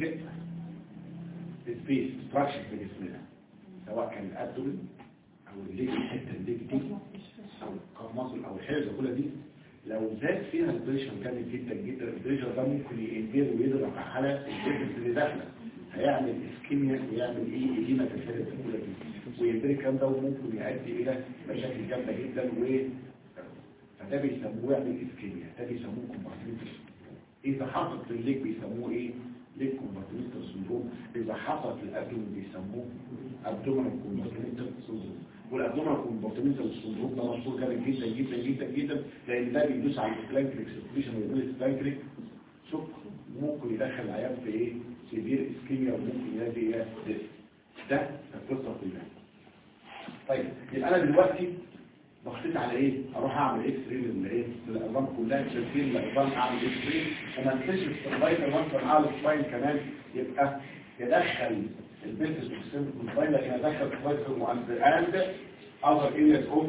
سبيس ستراكشر في جسمنا سواء كان الابدومين او الليج الحته الليج دي او القرمصل او الحاجه كلها دي لو زاد فيها البريشر جامد جدا جدا البريشر ده ممكن ينزل ويضرب على الجسم اللي داخله هيعمل اسكيميا ويعمل ايه ايديما في الحته كلها دي ويدرك الكلام ده وممكن يؤدي الى مشاكل جامده جدا و فده بيسموه يعمل اسكيميا ده بيسموه كومبارتمنتال اذا حصلت في الليج بيسموه ايه ليه كومبارتمنتال سندروم اذا حصلت الابدومين بيسموه ابدومينال كومبارتمنتال سندروم والابدومينال كومبارتمنتال سندروم ده مشهور جامد جدا جدا جدا جدا لان ده بيدوس على الفلانكريك سيركيشن ويقول الفلانكريك شوك ممكن يدخل العيان في ايه سيفير اسكيميا وممكن يؤدي الى ديث ده القصه كلها طيب يبقى انا دلوقتي ضغطت على ايه اروح اعمل اكس راي للايه للعظام كلها تشكيل العظام اعمل اكس راي وما انساش السباينر وانسر على السباين كمان يبقى يدخل البيلفس والسيم كومباين لكن يدخل السباينر واند اند اذر ارياز اوف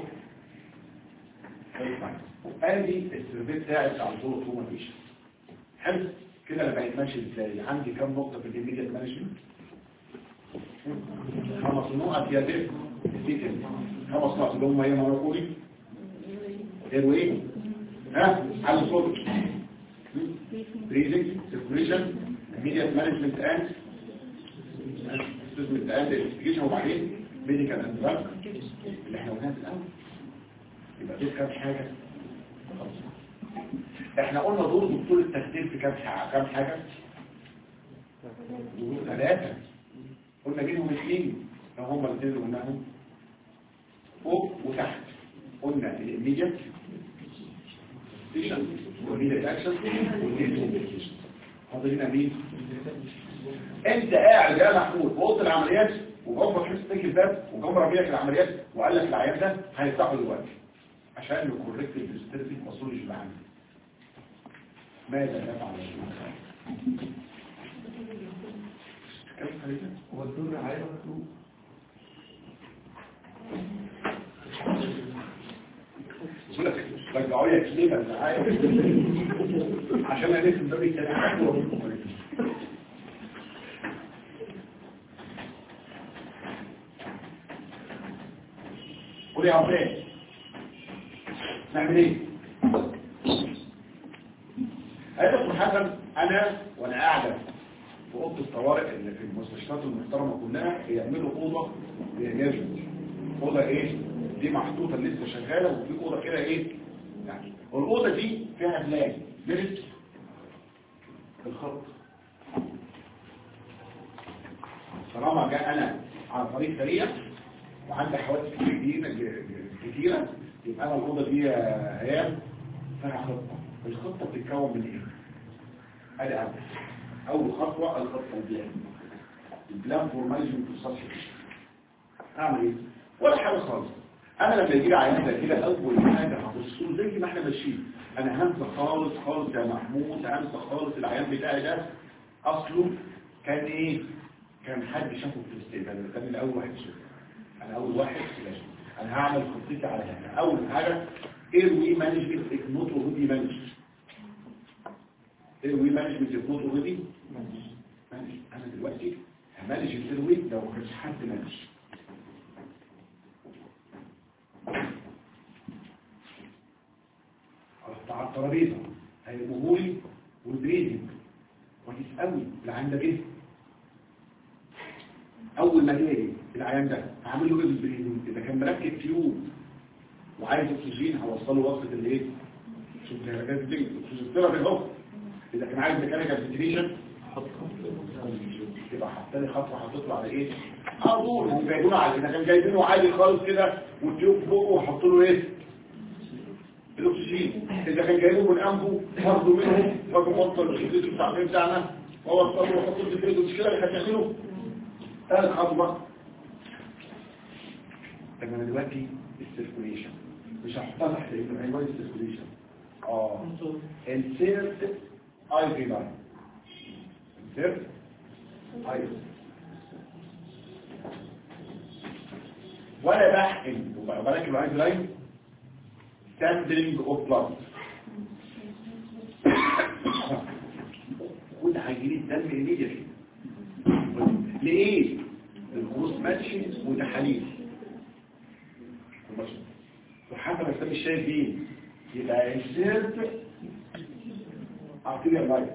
ادي السيرفي بتاعي بتاع الدور تو مفيش حلو كده انا بقيت ماشي ازاي عندي كام نقطه في الايميديت مانجمنت خمس نقط يا بيه خمس نقط اللي هم ايه مرقولي ايه وايه ها على صوت بريزنج سيركوليشن immediate management and assessment and investigation وبعدين medical and drug اللي احنا قلناها في الاول يبقى دول كام حاجه خمسه احنا قلنا دور دكتور التخدير في كام حاجه كام حاجه دور ثلاثه قلنا منهم اثنين لو هم الاثنين اللي قلناهم فوق وتحت قلنا الاميديت ستيشن والميديت اكشن والديسكومبليكيشن فاضل هنا مين انت قاعد يا محمود في اوضه العمليات وجمره حس تيجي الباب وجمره بيك العمليات وقال لك العيان ده هيفتحوا دلوقتي عشان نكوركت الديستربي باثولوجي اللي عندي ماذا نفعل هو الدور عايز بقول لك رجعوا لي كلمه معايا عشان انا لسه مدري التاني قول يا عباد نعمل ايه هيدخل حسن انا وانا قاعده في اوضه الطوارئ اللي في المستشفيات المحترمه كلها يعملوا اوضه للناجم اوضه ايه دي محطوطه لسه شغاله وفي اوضه كده ايه يعني والاوضه دي فيها بلاد بلد الخط طالما جاء انا على طريق سريع وعندي حوادث كتيرة كتيرة يبقى انا الاوضه دي يا هيام فيها خطه الخطه بتتكون من ايه؟ ادي اول اول خطوه الخطه البلان البلان فور مانجمنت السطح اعمل ايه؟ ولا حاجه خالص انا لما يجي لي عيان زي كده اول حاجه هبص له زي ما احنا ماشيين انا هنسى خالص خالص يا محمود هنسى خالص العيان بتاعي ده اصله كان ايه؟ كان حد شافه في الاستقبال كان الاول واحد شافه انا اول واحد سلاش انا هعمل خطتي على هذا اول حاجه ايروي مانجمنت نوت اوريدي مانج ايروي مانجمنت نوت اوريدي مانج انا دلوقتي همانج الايروي لو ما كانش حد مانج رحت على الترابيزه هيقوموا لي والبريدنج كويس قوي العين ده جه اول ما جاي العيان ده هعمل له ايه بالبريدنج اذا كان مركب تيوب وعايز اكسجين هوصله وصفه الايه شوف الهرجات دي الثيرابي اهو اذا كان عايز ميكانيكال فنتيليشن يبقى حط لي خطوه هتطلع على ايه على طول هم جايبينه على اذا كان جايبينه عادي خالص كده والتيوب فوقه وحط له ايه الاكسجين اذا كان جايبه من انفه برضه منه برضه موصل الشديد بتاع بتاعنا ووصله وحط له في مش كده اللي هتعمله ثالث خطوه طب انا دلوقتي السيركوليشن مش هحطها تحت عنوان السيركوليشن اه انسيرت اي في لاين انسيرت اي وانا بحقن وبركب الاي في لاين ساندرينج اوف بلاد وده هيجيلي الدم ايميديتلي لإيه؟ للخروج ماتشي وتحاليل وحتى ما مش شايف دي يبقى انسيرت ارتيريال لاين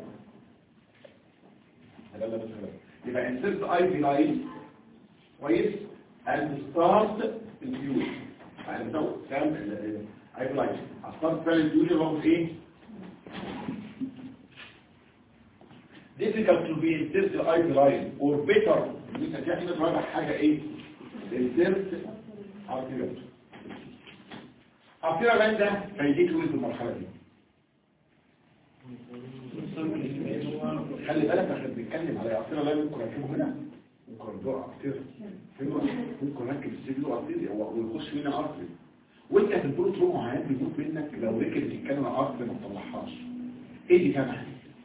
يبقى انسيرت اي في لاين كويس اند ستارت الفيوز يعني ده كام اي في لاين ستارت فعل الفيوز هو في ايه difficult to be insert the eye line or better مش هتعمل رابع حاجة ايه insert arterial arterial line ده هيجيك وين في المرحلة دي خلي بالك احنا بنتكلم على arterial line ممكن نركبه هنا ممكن ندور arterial ممكن نركب السيجلو arterial ويخش فينا arterial وانت في البروت روم عيان بيموت منك لو ركب الكلمة arterial ما تطلعهاش ايه دي كمان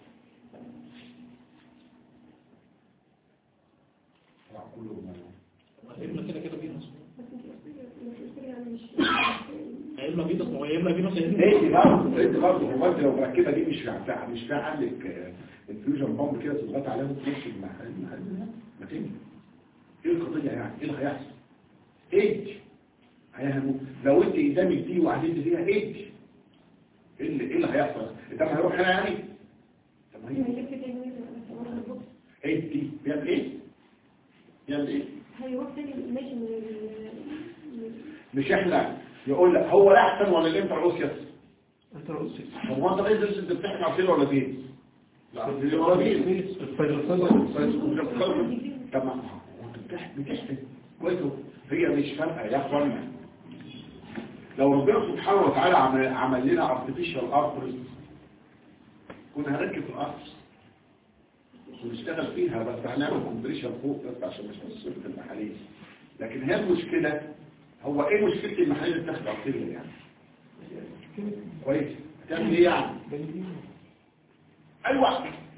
هيبقى كده كده فينوس بس انت يعني مش هيبقى فينوس هو هيبقى فينوس ايه برضه ايه برضه هو انت لو مركبه دي مش بتاع مش بتاع عندك الفيوجن بامب كده تضغط عليها وتمشي المحل ما تمشي ايه القضيه يعني ايه اللي هيحصل ايه هيهمو لو انت قدامك دي وعدلت فيها ايه ايه اللي ايه اللي هيحصل الدم هيروح هنا يعني طب ما هي ايه دي بيعمل ايه بيعمل ايه هيروح تاني ماشي من ال- مش احنا يقول لك هو الاحسن ولا الانتر اوسيوس انت رؤوسي طب هو انت ايه درس انت بتحكي عصير ولا بيت لا عصير ولا بيت طب ما هو انت بتحكي بتحكي كويس هي مش فارقه يا اخوانا لو ربنا سبحانه وتعالى عمل, عمل لنا ارتفيشال ارترز كنا هنركب الارترز ونشتغل فيها بس هنعمل كومبريشن فوق بس عشان مش مصيبه المحاليل لكن هي المشكله هو ايه مشكله المحاليل اللي بتاخد ارتريال يعني كويس هتعمل ايه يعني ايوه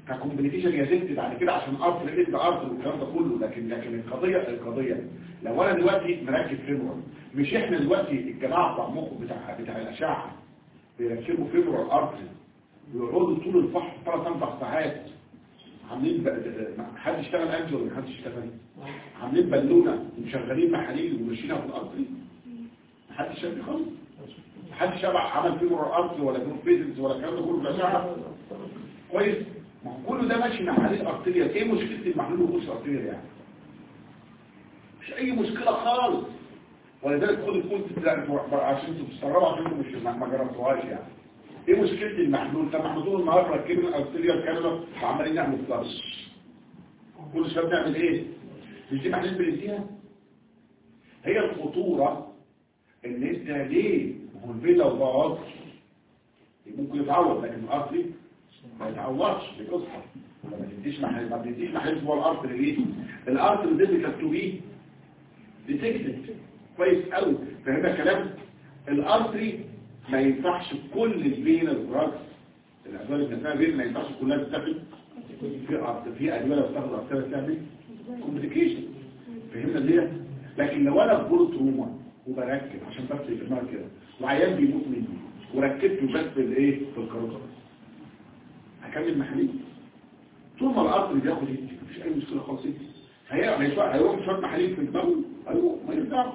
ككومبليكيشن يا ست بعد كده عشان ارض لقيت ارض والكلام ده كله لكن لكن القضيه القضيه لو انا دلوقتي مركب فيبرال مش احنا دلوقتي الجماعه بتاع المخ بتاع بتاع الاشعه بيركبوا فيبرال ارض ويقعدوا طول الفحص ثلاث اربع ساعات عاملين ب- حد اشتغل انجل ولا حد اشتغل عاملين بالونه ومشغلين محاليل وماشيينها في الارض محدش شاف خالص محدش شبع عمل فيبرال ارض ولا جروب بيزنس ولا الكلام ده كله في الاشعه كويس ما هو كله ده ماشي مع حديث ارتيريال ايه مشكله المحلول يخش ارتيريال يعني مش اي مشكله خالص ولذلك خد الكود عشان انتوا تستغربوا عشان انتوا مش ما جربتوهاش يعني ايه مشكله المحلول طب ما احنا طول النهار راكبين ارتيريال كاميرا وعمالين نعمل فلاش كل شويه بنعمل ايه مش دي محلول بنديها هي الخطوره ان انت ليه ما هو البيضه والبعض ممكن يتعوض لكن الاصلي ما يتعوضش بقصه ما تديش محل ما تديش محل جوه الارض ليه الارض اللي ديفيكالت تو بي ديتكتد كويس قوي فهمنا كلام الارتري ما ينفعش كل البين الراس الادويه اللي بنسميها بين ما ينفعش كلها تستخدم في ارض في ادويه لو بتاخد ارتري تعمل كومبليكيشن فهمنا ليه لكن لو انا في بولت روما وبركب عشان بس يفهمها كده وعيان بيموت مني وركبته بس في الايه في الكاروتة هكمل محليل طول ما الارض بياخد يدي مفيش اي مشكله خالص يدي هي- هيشوف- هيروح شويه محاليل في دماغه ايوه ما يرجع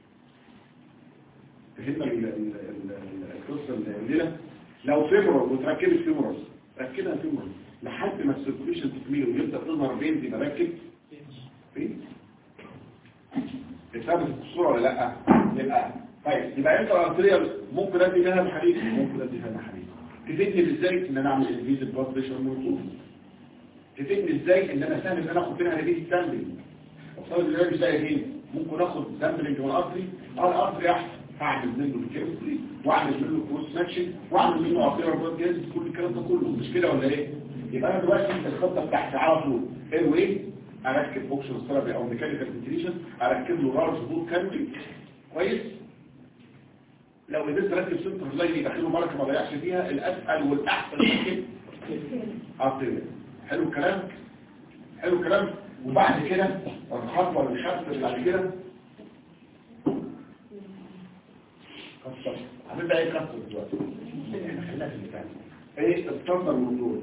فهمنا ال- ال- ال- ال- القصه الليله لو فيمورال وتركبت فيمورال ركبها فيمورال لحد ما السيركوليشن تكمل ويبدا تظهر بين دي مركب فين اتثبت الصوره ولا لا يبقى طيب يبقى انت الارتريال ممكن ادي منها محاليل ممكن ادي منها محاليل تفيدني ازاي ان انا اعمل انفيزيت بلاد بريشر موجود تفيدني ازاي ان انا سهل ان انا اخد منها ريبيت سامبلنج افترض ان انا مش لاقي فين ممكن اخد سامبلنج من الارتري اه الارتري احسن هعمل منه الكيمستري واعمل منه كروس ماتشنج واعمل منه ارتيريال بلاد جاز كل الكلام ده كله مش كده ولا ايه يبقى انا دلوقتي الخطه بتاعتي على طول ايه وايه اركب اوبشن ثيرابي او ميكانيكال فنتيليشن اركب له رارج بوت كامل كويس لو قدرت اركب سنتر لاين يدخله ملكه ما ضيعش فيها الاسهل والاحسن اركب ارتيريال حلو الكلام حلو الكلام وبعد كده الخطوه الخامسه اللي بعد كده كسر هنبدا ايه كسر دلوقتي احنا خلينا في الثاني ايه الستاندر والدور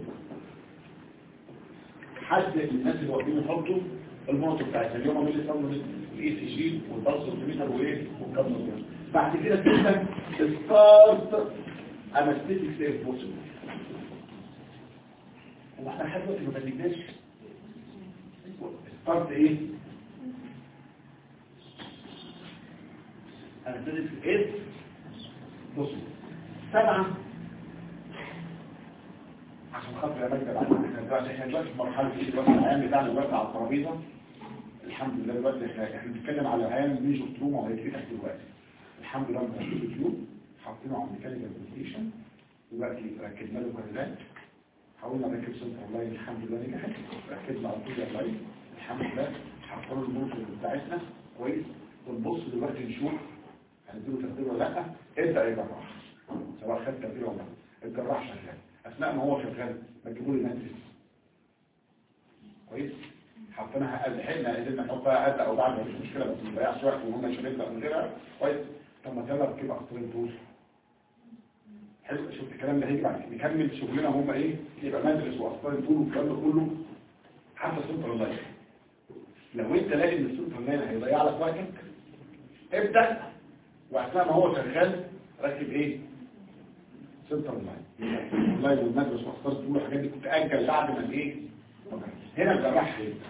حد الناس اللي واقفين يحطوا المنطق بتاعتها اليوم عامل لي ستاندر الاي سي جي والبلس اوكسيمتر وايه والكلام ده بعد كده تبدا ستارت انستيتيك سيف بوسيبل هو احنا لحد دلوقتي ما بلجناش ستارت ايه انستيتيك ايه بصوا سبعة عشان خاطر يا مجد بعد احنا دلوقتي احنا دلوقتي في مرحلة ايه دلوقتي العيان بتاعنا دلوقتي على الترابيزة الحمد لله دلوقتي احنا احنا بنتكلم على العيان ميجو تروما وهيتفتح دلوقتي الحمد لله بنحط اليوتيوب حاطينه على الميكانيكال فنتيشن دلوقتي ركبنا له كاريزات حاولنا نركب سنتر لاين الحمد لله نجحت ركبنا على طول لاين الحمد لله حطينا الموتور بتاعتنا كويس ونبص دلوقتي نشوف هنديله تخدير ولا لا ابدا يجرح سواء خد تخدير ولا لا الجراح شغال اثناء ما هو شغال ما تجيبوا لي ماتريس كويس حطيناها قد حلنا قدرنا نحطها قد او بعد مفيش مشكله بس ما نضيعش وقت وهم شغالين بقى من غيرها كويس طب ما يلا كده قصرين طول حلو شفت الكلام ده هيجي بعد نكمل شغلنا هم ايه يبقى مدرس واسطان طول والكلام ده كله حتى سنتر اللاين لو انت لاقي ان السنتر اللاين هيضيع لك وقتك ابدا واثناء ما هو شغال ركب ايه سنتر اللاين اللاين والمدرس واسطان طول الحاجات دي كنت اجل بعد ما ايه هنا الجراح هيبدا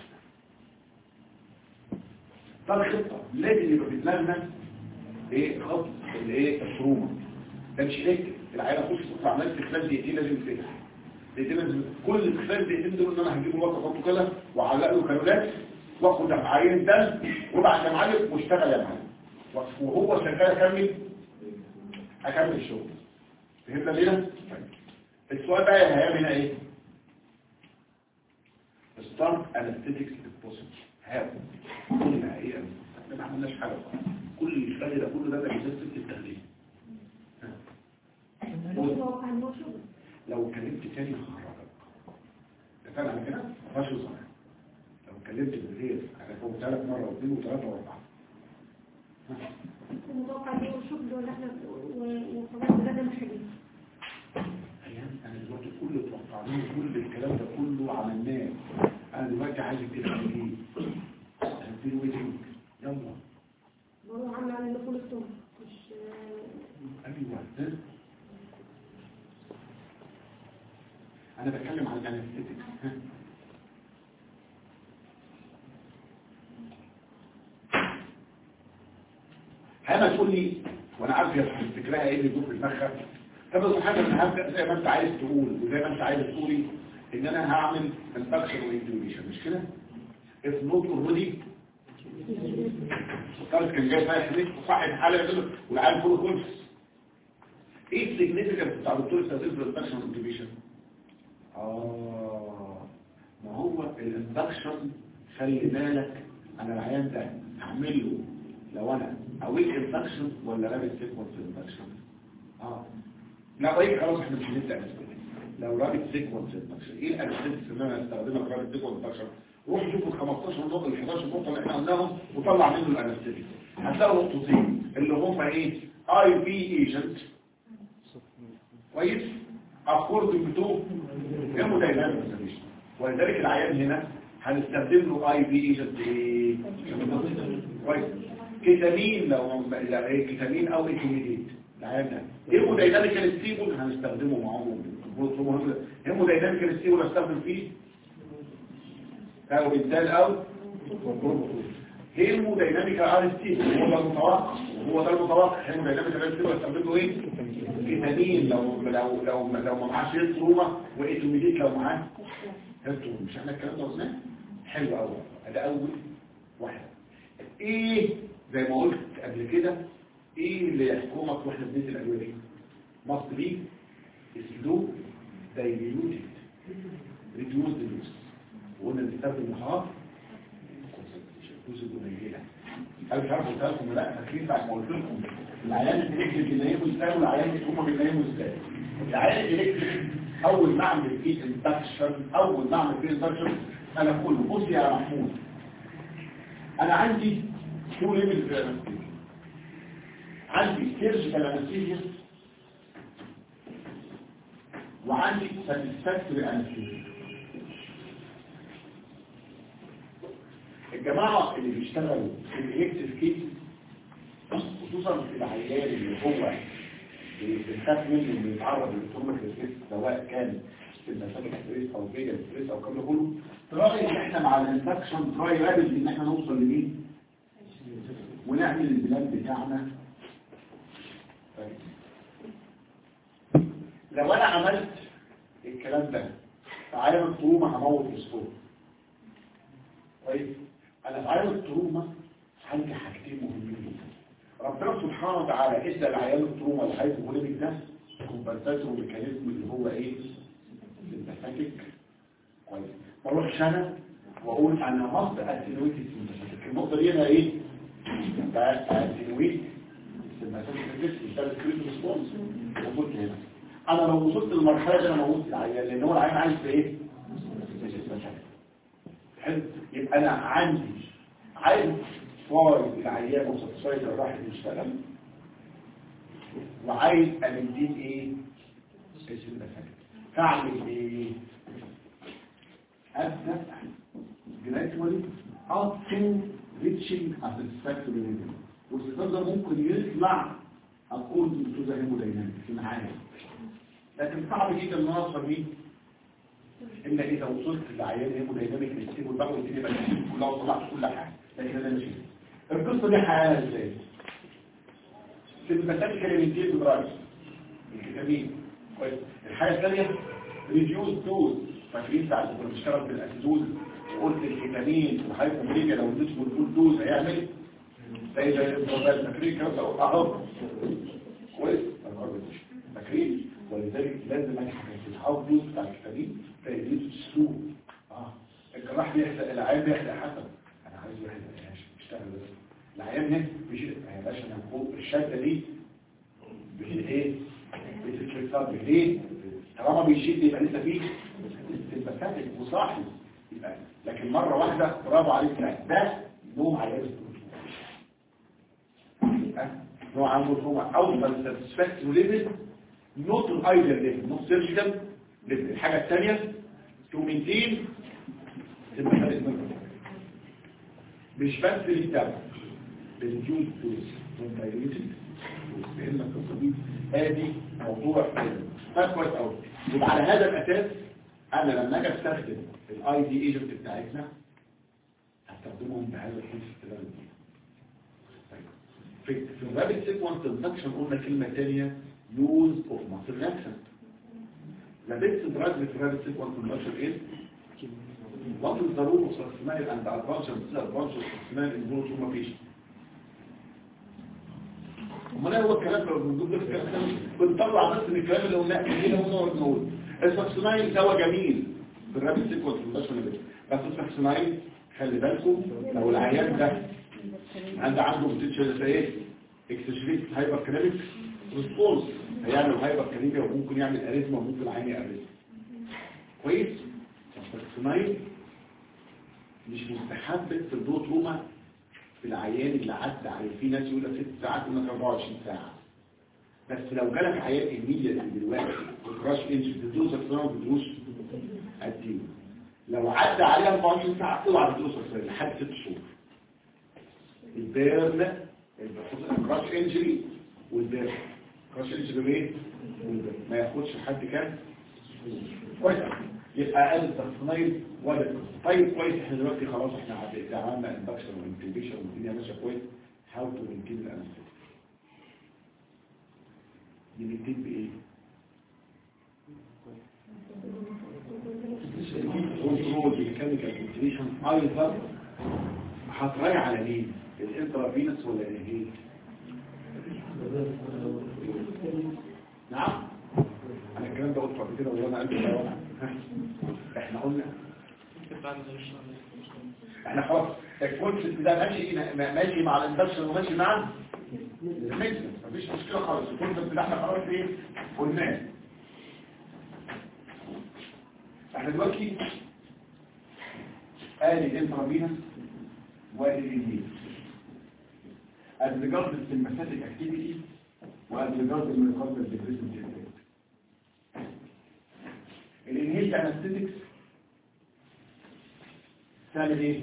ده الخطه لازم يبقى في دماغنا ايه خط الايه التروما ده مش هيك العيله خش في عمليه في خلال دقيقتين لازم تفتح دقيقتين لازم كل في خلال دقيقتين دول ان انا هجيب الوقت احطه كده واعلق له كانولات واخد عين دم وبعد ما معلم واشتغل يا معلم وهو شغال اكمل اكمل الشغل فهمنا ليه طيب. السؤال بقى يا هيام هنا ايه ستارت انستيتكس بوسيبل هاو كل حقيقه ما عملناش حاجه كل اللي خلي ده كله ده ده بيزيد التخدير هنوقع الموشن لو اتكلمت تاني هخرجك اتفقنا على كده ما فيهاش هزار لو اتكلمت بالغير هتكون ثلاث مرة واثنين وثلاثة واربعة المتوقع دي والشغل ولا احنا وخلاص ده ده محتاجين ايام انا دلوقتي كل اللي توقعناه كل الكلام ده كله عملناه انا دلوقتي عايز تفهم ايه هديله ويتنج يلا بقولوا عامله على الدخول السوق مش ايوه ها؟ انا بتكلم عن الانستيتكس ها هنا تقول لي وانا عارف يا فكرها ايه اللي يدور في دماغها طب بس حاجه انا هبدا زي ما انت عايز تقول وزي ما انت عايز تقولي ان انا هعمل انفكشن وانتيوبيشن مش كده؟ اف نوت اوريدي قالت كان جاي فيها حديث صاحب حاله كده والعيال كله كونس ايه السيجنيفيكانس بتاع دكتور استاذ في الانفكشن وانتيوبيشن؟ اه ما هو الانفكشن خلي بالك انا العيان ده هعمل له لو انا اويك انفكشن ولا رابط سيكونس انفكشن اه لا طيب خلاص احنا مش هنبدا نسبه لو رابط سيكونس انفكشن ايه الاسيستنس اللي انا استخدمها في رابط سيكونس انفكشن روح شوف ال 15 نقطه ال 11 نقطه اللي احنا قلناهم وطلع منه الانستيك هتلاقوا نقطتين اللي هم ايه اي بي ايجنت كويس اكوردنج تو هيمودايناميك سوليوشن ولذلك العيان هنا هنستخدم له اي بي ايجنت ايه كويس كيتامين لو لا إيه، كيتامين او ايتيميديت العيان ده هيمودايناميك ستيبل هنستخدمه معاهم هيمودايناميك ستيبل هستخدم فيه او بالدال او هيمودايناميك ار ستيبل هو ده المتوقع هو ده المتوقع هيمودايناميك ار ستيبل هستخدم له ايه كيتامين لو لو لو لو ما معاش تروما وايتيميديت لو معاه هيستو مش احنا الكلام ده قلناه حلو قوي ده اول واحد ايه زي ما قلت قبل كده ايه اللي يحكمك واحنا بندي الادويه دي مصر بي اسلوب دايليوتد ريديوز ديوز وقلنا بنستخدم محاط كونسنتريشن دوز قليله انا مش عارف قلت لكم ولا لا فاكرين بعد ما قلت لكم العيان الالكتريك بيناموا ازاي والعيان اللي هم بيناموا ازاي العيان الالكتريك اول ما اعمل فيه انفكشن اول ما اعمل فيه انفكشن انا بقول له بص يا محمود انا عندي تو ليفل في الانستيزيا عندي سيرجيكال انستيزيا وعندي ساتسفاكتوري انستيزيا الجماعة اللي بيشتغلوا في الالكتريك كيس خصوصا في العيان اللي هو بنخاف منه انه يتعرض للتروما ستريس سواء كان في المسافه ستريس او فيجا ستريس او الكلام ده كله تلاقي ان احنا مع الانفكشن تراي رابد ان احنا نوصل لمين ونعمل البلان بتاعنا لو انا عملت الكلام ده في عالم التروما هموت الصوت طيب انا في عالم التروما عندي حاجتين مهمين جدا ربنا سبحانه وتعالى ادى العيال التروما الهايبوفوليميك ده كومبنساتور ميكانيزم اللي هو ايه السمباثيك كويس ما اروحش انا واقول انا مصد اتنويت السمباثيك النقطه دي انا ايه اتنويت السمباثيك ده الكريت ريسبونس وصلت هنا انا لو وصلت للمرحله دي انا موت العيال لان هو العيال عايز ايه حلو يبقى انا عندي عايز فايد العيان وساتسفايد الراحل يشتغل وعايز امدين ايه السمباثيك تعمل ايه ابدا gradually up to reaching a satisfactory level والاستخدام ده ممكن يطلع according to the hemodynamics في معايا لكن صعب جدا ان انا اوصل بيه الا اذا وصلت لعيان هيمودايناميك للستيبل بقى والدنيا بقى كلها وطلعت كل حاجه لكن انا ماشي القصه دي حقيقيه ازاي في المسائل كلمتين برايس الكتابين كويس الحاجه الثانيه ريديوز دوز فاكرين ساعه كنا بنشتغل بالاسيدوز وقلت الفيتامين وهايبوميليا لو اديته بالفول دوز هيعمل زي زي البروبال فاكرين الكلام ده اهو كويس فاكرين ولذلك لازم انا في الهاو دوز بتاع الفيتامين تقدير السلوك اه الجراح بيحرق العيان بيحرق حسب انا عايز واحد يشتغل بس العيان هنا مش يا باشا انا فوق الشده دي بالايه بتتكسر ليه طالما بيشد يبقى لسه فيه سيمباثيك وصاحي يبقى لكن مره واحده برافو عليك لا ده نوم عيان يبقى نوع عنده نوع اوصل ساتسفاكتوري ليفل نوت الايدل ليفل نوت سيرجيكال ليفل الحاجه الثانيه تو مينتين سيمباثيك مش بس للدم بالجوز دوز والدايليتد فهمنا القصه دي ادي موضوع طيب كويس قوي يبقى على هذا الاساس انا لما اجي استخدم الاي دي ايجنت بتاعتنا هستخدمهم بهذا الحس استخدام دي طيب في في الرابط سيكونس انفكشن قلنا كلمه ثانيه يوز اوف ماسل ريلاكسنت لبست دراج في الرابط سيكونس انفكشن ايه What is the role of succinil and the advantage and disadvantage of succinil in neurotrauma patient? امال ايه هو الكلام لو بنقول ده الكلام ده بنطلع بس من الكلام اللي قلناه كده ونقعد نقول السكسنايل دواء جميل بالرابط سيكونس انفكشن بس السكسنايل خلي بالكم لو العيان ده عنده عنده بوتنشال ايه اكسجريت هايبر كلاميك ريسبونس هيعمل هايبر كلاميك وممكن يعمل اريثما وممكن العين يأريثما كويس السكسنايل مش مستحب في الدو تروما في العيان اللي عدى عليه في ناس يقول لك 6 ساعات يقول لك 24 ساعه بس لو جالك عيان ايميديت دلوقتي وكراش انش بتدوس اكثر ما بتدوس اديله لو عدى عليه 24 ساعه اوعى تدوس اكثر لحد 6 شهور البيرن الكراش انجري والبيرن كراش انجري ايه والبيرن ما ياخدش حد كام كويس يبقى قال التصنيف ولا طيب كويس احنا دلوقتي خلاص احنا عد- عملنا اندكشن وانتجريشن والدنيا ماشيه كويس حاول تمنتين الانستيك يمنتين بايه؟ كنترول ميكانيكال فنتيليشن ايضا هتراي على مين؟ الانترافينس ولا الانهيل؟ نعم انا الكلام ده قلته قبل كده ولا انا قلت ده ولا ها؟ احنا قلنا احنا خلاص الكونسيبت ده ماشي ماشي مع الاندكشن وماشي مع الميكسنس مفيش مشكله خالص الكونسيبت ده احنا خلاص ايه قلناه احنا دلوقتي ادي الانترافينس وادي الانهيل as regards the sympathetic activity وas regards the myocardial depressant effect الانهيل انستيتكس تعمل ايه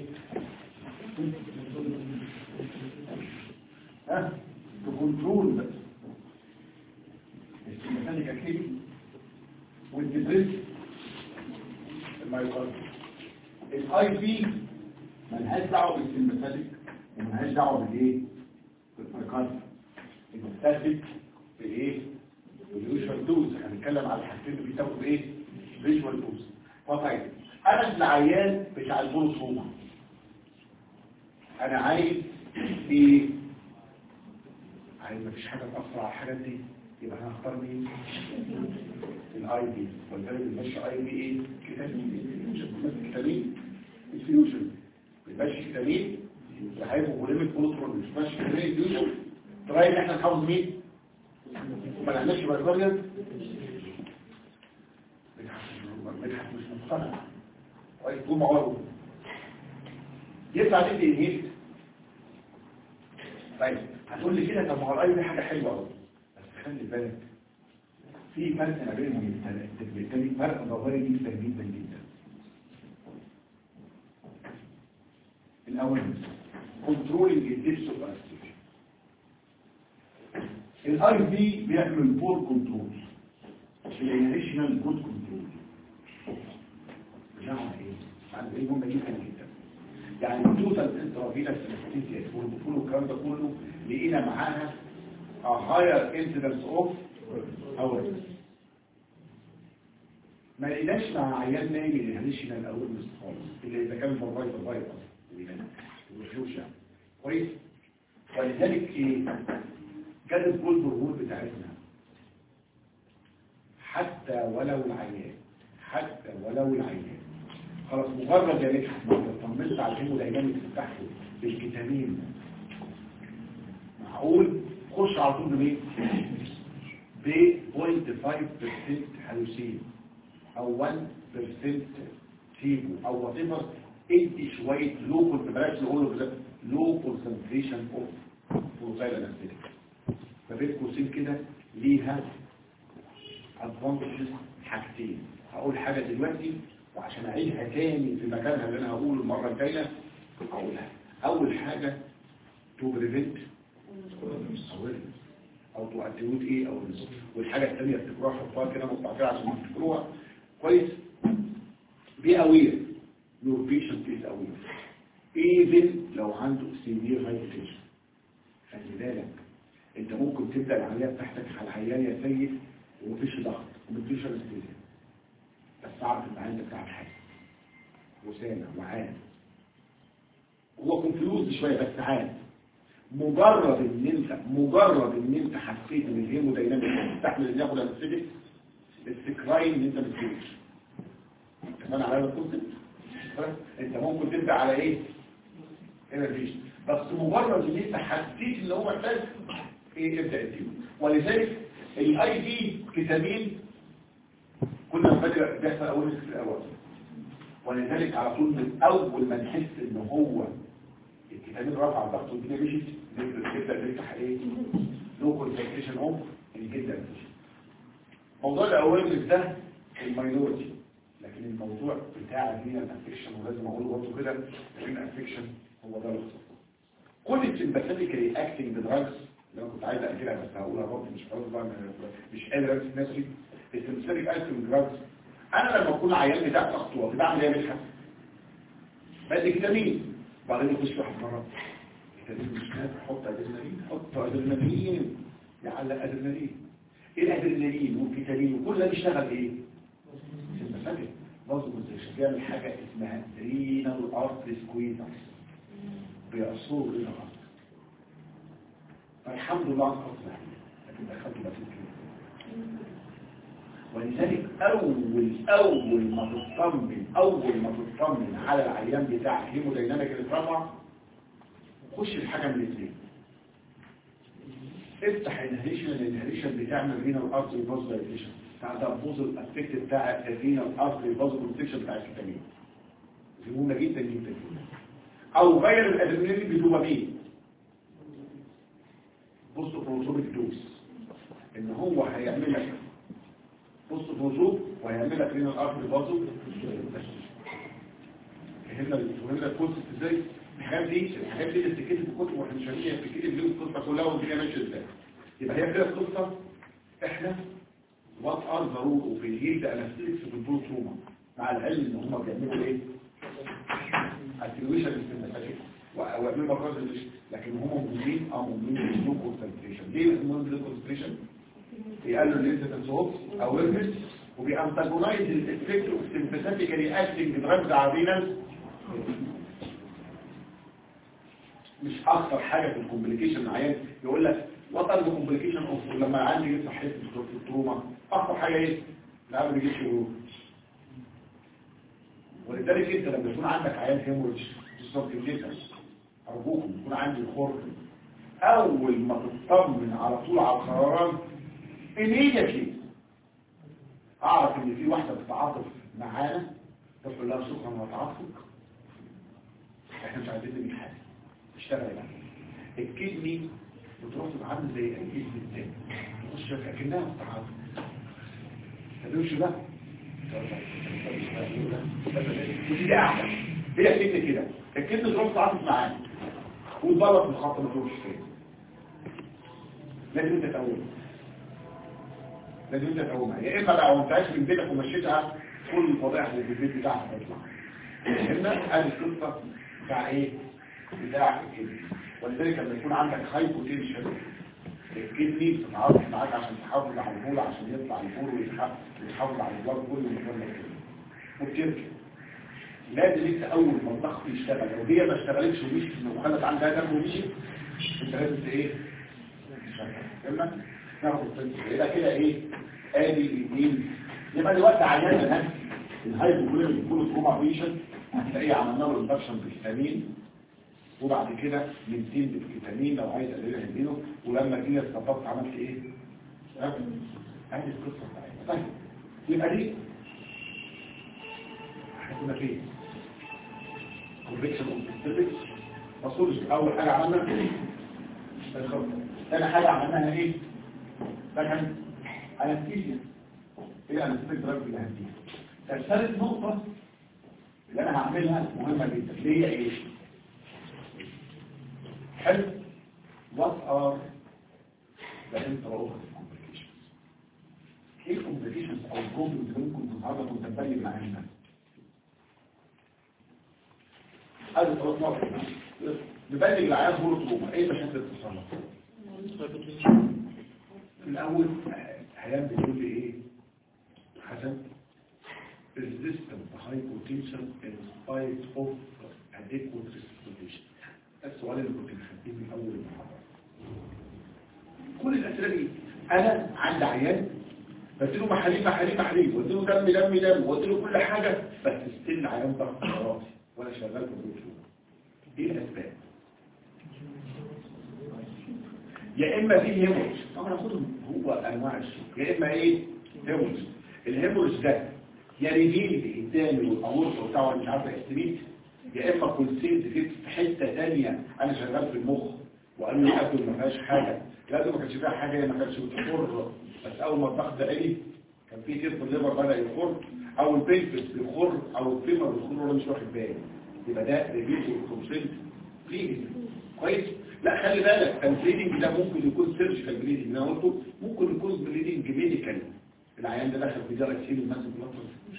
ها تكنترول بس السيمباثيك اكتيفيتي والديبريس المايوكارديوم الاي بي ملهاش دعوه بالسيمباثيك وملهاش دعوه بالايه بالمايوكارديوم المستهدف بايه بالفيجوال دوز هنتكلم على الحاجتين اللي بيتاخدوا ايه فيجوال دوز فطيب انا العيان بتاع البولوتروما انا عايز ايه عايز مفيش حاجه تاثر على الحاجات دي يبقى انا هختار مين الاي بي والبلد المشي اي بي ايه كتابين كتابين الفيوجن المشي كتابين وهيبقوا مهمة بولوتروما مش ماشي كتابين الفيوجن تراي ان احنا نحافظ مين ما نعملش بايكوريال مدحت مش مقتنع كويس طول ما هو يطلع دي الهيت طيب هتقول لي كده طب ما هو الاي دي حاجه حلوه قوي بس خلي بالك في فرق ما بينهم بالتالي فرق ظاهري جدا جدا جدا الاول كنترولنج الدبس اوف الاي بي بيعمل بور كنترول الانيشنال جود كنترول بنعمل ايه؟ يعني ايه مهمه جدا جدا يعني التوتال انترافينال سنسيتيفيتي والبروتوكول والكلام ده كله لقينا معاها a higher incidence of awareness ما لقيناش مع عيان نايم الانيشنال اورنس خالص اللي اذا كان فالفايت الفايت اصلا الوحوش يعني كويس ولذلك ايه كانت كل الظهور بتاعتنا حتى ولو العيان حتى ولو العيان خلاص مجرد يا نجحت ما طمنت على الهيمودايناميك بتاعته بالكتامين معقول خش على طول بمين ب 0.5% هلوسين او 1% سيبو او وات ايفر ادي شويه لو كنت بلاش نقول له كده لو كونسنتريشن اوف بروتايل انستيك فبين قوسين كده ليها ادفانتجز حاجتين هقول حاجه دلوقتي وعشان اعيدها تاني في مكانها اللي انا هقوله المره الجايه هقولها اول حاجه تو بريفنت او تو اتيوت ايه او والحاجه الثانيه بتكروها حطها كده مقطعه عشان تفتكروها كويس بي اوير your patient is aware even لو عنده severe hypertension خلي بالك انت ممكن تبدا العمليه بتاعتك على العيان يا سيد ومفيش ضغط ومفيش انستيزيا بس اعرف ان عندك تعب حاسس وسامع وعاد هو كونفيوز شويه بس عاد مجرد ان انت مجرد ان انت حسيت ان الهيمودايناميك تستحمل ان ياخد انستيزيا السكراين ان انت ما تجيبش كمان على هذا الكونسيبت انت ممكن تبدا على ايه انرجيش بس مجرد ان انت حسيت ان هو محتاج ايه ابدا اديله ولذلك الاي دي كتامين كنا فاكر بيحصل اول في الاول ولذلك على طول من اول ما نحس ان هو الكتامين رفع الضغط والدنيا مشيت نبدا نفتح ايه لو كونسنتريشن اوف الجلد موضوع الاوامر ده الماينورتي لكن الموضوع بتاع هنا الافكشن ولازم اقوله برضه كده لان الافكشن هو ده الاختصار كل السمباثيك رياكتنج دراجز اللي انا كنت عايز اجلها بس هقولها برضه مش خلاص بقى مش قادر امسك نفسي السمباثيك رياكتنج دراجز انا لما اكون عيان بتاع تخطوه بعمل ايه يا مدحت بدي فيتامين وبعدين يخش واحد مره فيتامين مش نافع حط ادرينالين حط ادرينالين يعلق ادرينالين ايه الادرينالين والفيتامين وكل ده بيشتغل ايه سمباثيك برضه كنت بيعمل حاجه اسمها رينال ارت سكويزرز بيأثروا رينال ارت فالحمد لله عن خطر لكن دخلت بقى في الكلام ولذلك اول اول ما تطمن اول ما تطمن على العيان بتاع الهيمودايناميك اللي اترفع خش الحاجه من الاثنين افتح الانهيشن الانهيشن بتعمل رينال ارتري باز دايليشن بتاع ده بوز الافكت بتاع الرينال ارتري باز كونستكشن بتاع الفيتامين مهمه جدا جدا او غير الادرينالين بدوبامين بص بروتوبيك دوز ان هو هيعمل لك بص بروتوب وهيعمل لك رينال ارتري بازو فهمنا فهمنا الكونسيبت ازاي الحاجات دي الحاجات دي اللي بتتكتب في الكتب واحنا مش فاهمين هي بتتكتب ليه القصه كلها والدنيا ماشيه ازاي يبقى هي كده القصه احنا وات ار ذا رول اوف الهيلد انستيكس في البول تروما مع العلم ان هم بيعملوا ايه اتنويشن للسيمباثيك وقبل ما لكن هم مهمين اه مهمين في السلوك كونسنتريشن ليه مهم في الكونسنتريشن بيقلل الانسيدنس اوف اويرنس وبيانتاجونايز الافكت اوف سيمباثيك رياكتنج دراجز عادينا مش اخطر حاجه في الكومبليكيشن العيان يقول لك وات ار ذا كومبليكيشن اوف لما عندي لسه حته في التروما اخطر حاجه ايه العيان ما بيجيش يقول ولذلك انت لما يكون عندك عيان هيموريدج بالظبط كده ارجوكم يكون عندي خرق اول ما تطمن على طول على القرارات immediately اعرف ان في واحده بتتعاطف معانا تقول لها شكرا وتعاطفك احنا مش عايزين نبيع حاجه اشتغل بقى الكدني بتروح تبقى عامله زي الجسم التاني تخش كأنها بتتعاطف تدوش بقى ودي احسن هي الكدني كده الكدني تروح تتعاطف معانا وتبلط في الخط ما تروحش فين لازم انت تقوم لازم انت تقومها يا اما لو انت عايش من بيتك ومشيتها كل الفضائح اللي في البيت بتاعك هتطلع فهمنا ادي القصه بتاع ايه بتاع الكدني ولذلك لما يكون عندك هايبوتنشن الكدني بتتعاطف معاك عشان تحافظ على البول عشان يطلع البول ويحافظ على البلاد كله من غير ما وبترجع لازم انت اول ما الضغط يشتغل لو هي ما اشتغلتش ومشيت وخلت عندها دم ومشيت انت لازم ايه فهمنا ناخد التنسيق يبقى كده ايه ادي الاثنين يبقى دلوقتي عيان الهاي الهايبوكلين بيكون تروما ريشن هتلاقيه عملنا له اندكشن بالفيتامين وبعد كده بنزين بالفيتامين لو عايز اقللها هديله ولما جينا استطبت عملت ايه ادي القصه بتاعتنا طيب يبقى دي كنا فين كونفكشن اوف باثولوجي اول حاجه عملنا الخط ثاني حاجه عملناها ايه سكن انستيزيا ايه انستيزيا دراج بالانستيزيا ثالث نقطه اللي انا هعملها مهمه جدا اللي هي ايه حلو what are the intraoral complications ايه الكومبليكيشنز او الكومبليكيشنز اللي ممكن تتعرض وتبين معانا هذا الثلاث نقط نبلغ العيان هو التروما ايه مشاكل التصرف في الاول عيان بيقول لي ايه حسن resistant hypotension in spite of adequate resuscitation ده السؤال اللي كنت مخبيه من اول المحاضره كل الاسئله دي انا عندي عيان بديله محاليل محاليل محاليل واديله دم دم دم واديله كل حاجه بس ستيل عيان ضغط راسي وانا شغال في الدكتور ايه الاسباب يا اما في هيموريج طبعا ناخدهم هو انواع الشوك يا اما ايه هيموريج الهيموريج ده يا ريفيل قدامي والاورطه بتاعه مش عارف استريت يا اما كونسيلد في حته ثانيه انا شغال في المخ وقالوا لي اكل ما فيهاش حاجه لازم ما كانش فيها حاجه ما كانش بتخر بس اول ما الضغط عالي كان في كيف الليفر بدا يخر او البيلفس بيخر او الفيمر بيخر وانا مش واخد بالي يبقى ده ريفيل كونسيلد بليدنج كويس لا خلي بالك البليدنج ده ممكن يكون سيرجيكال بليدنج انا قلته ممكن يكون بليدنج ميديكال العيان ده دخل في جرعه سيل الماسك بلاد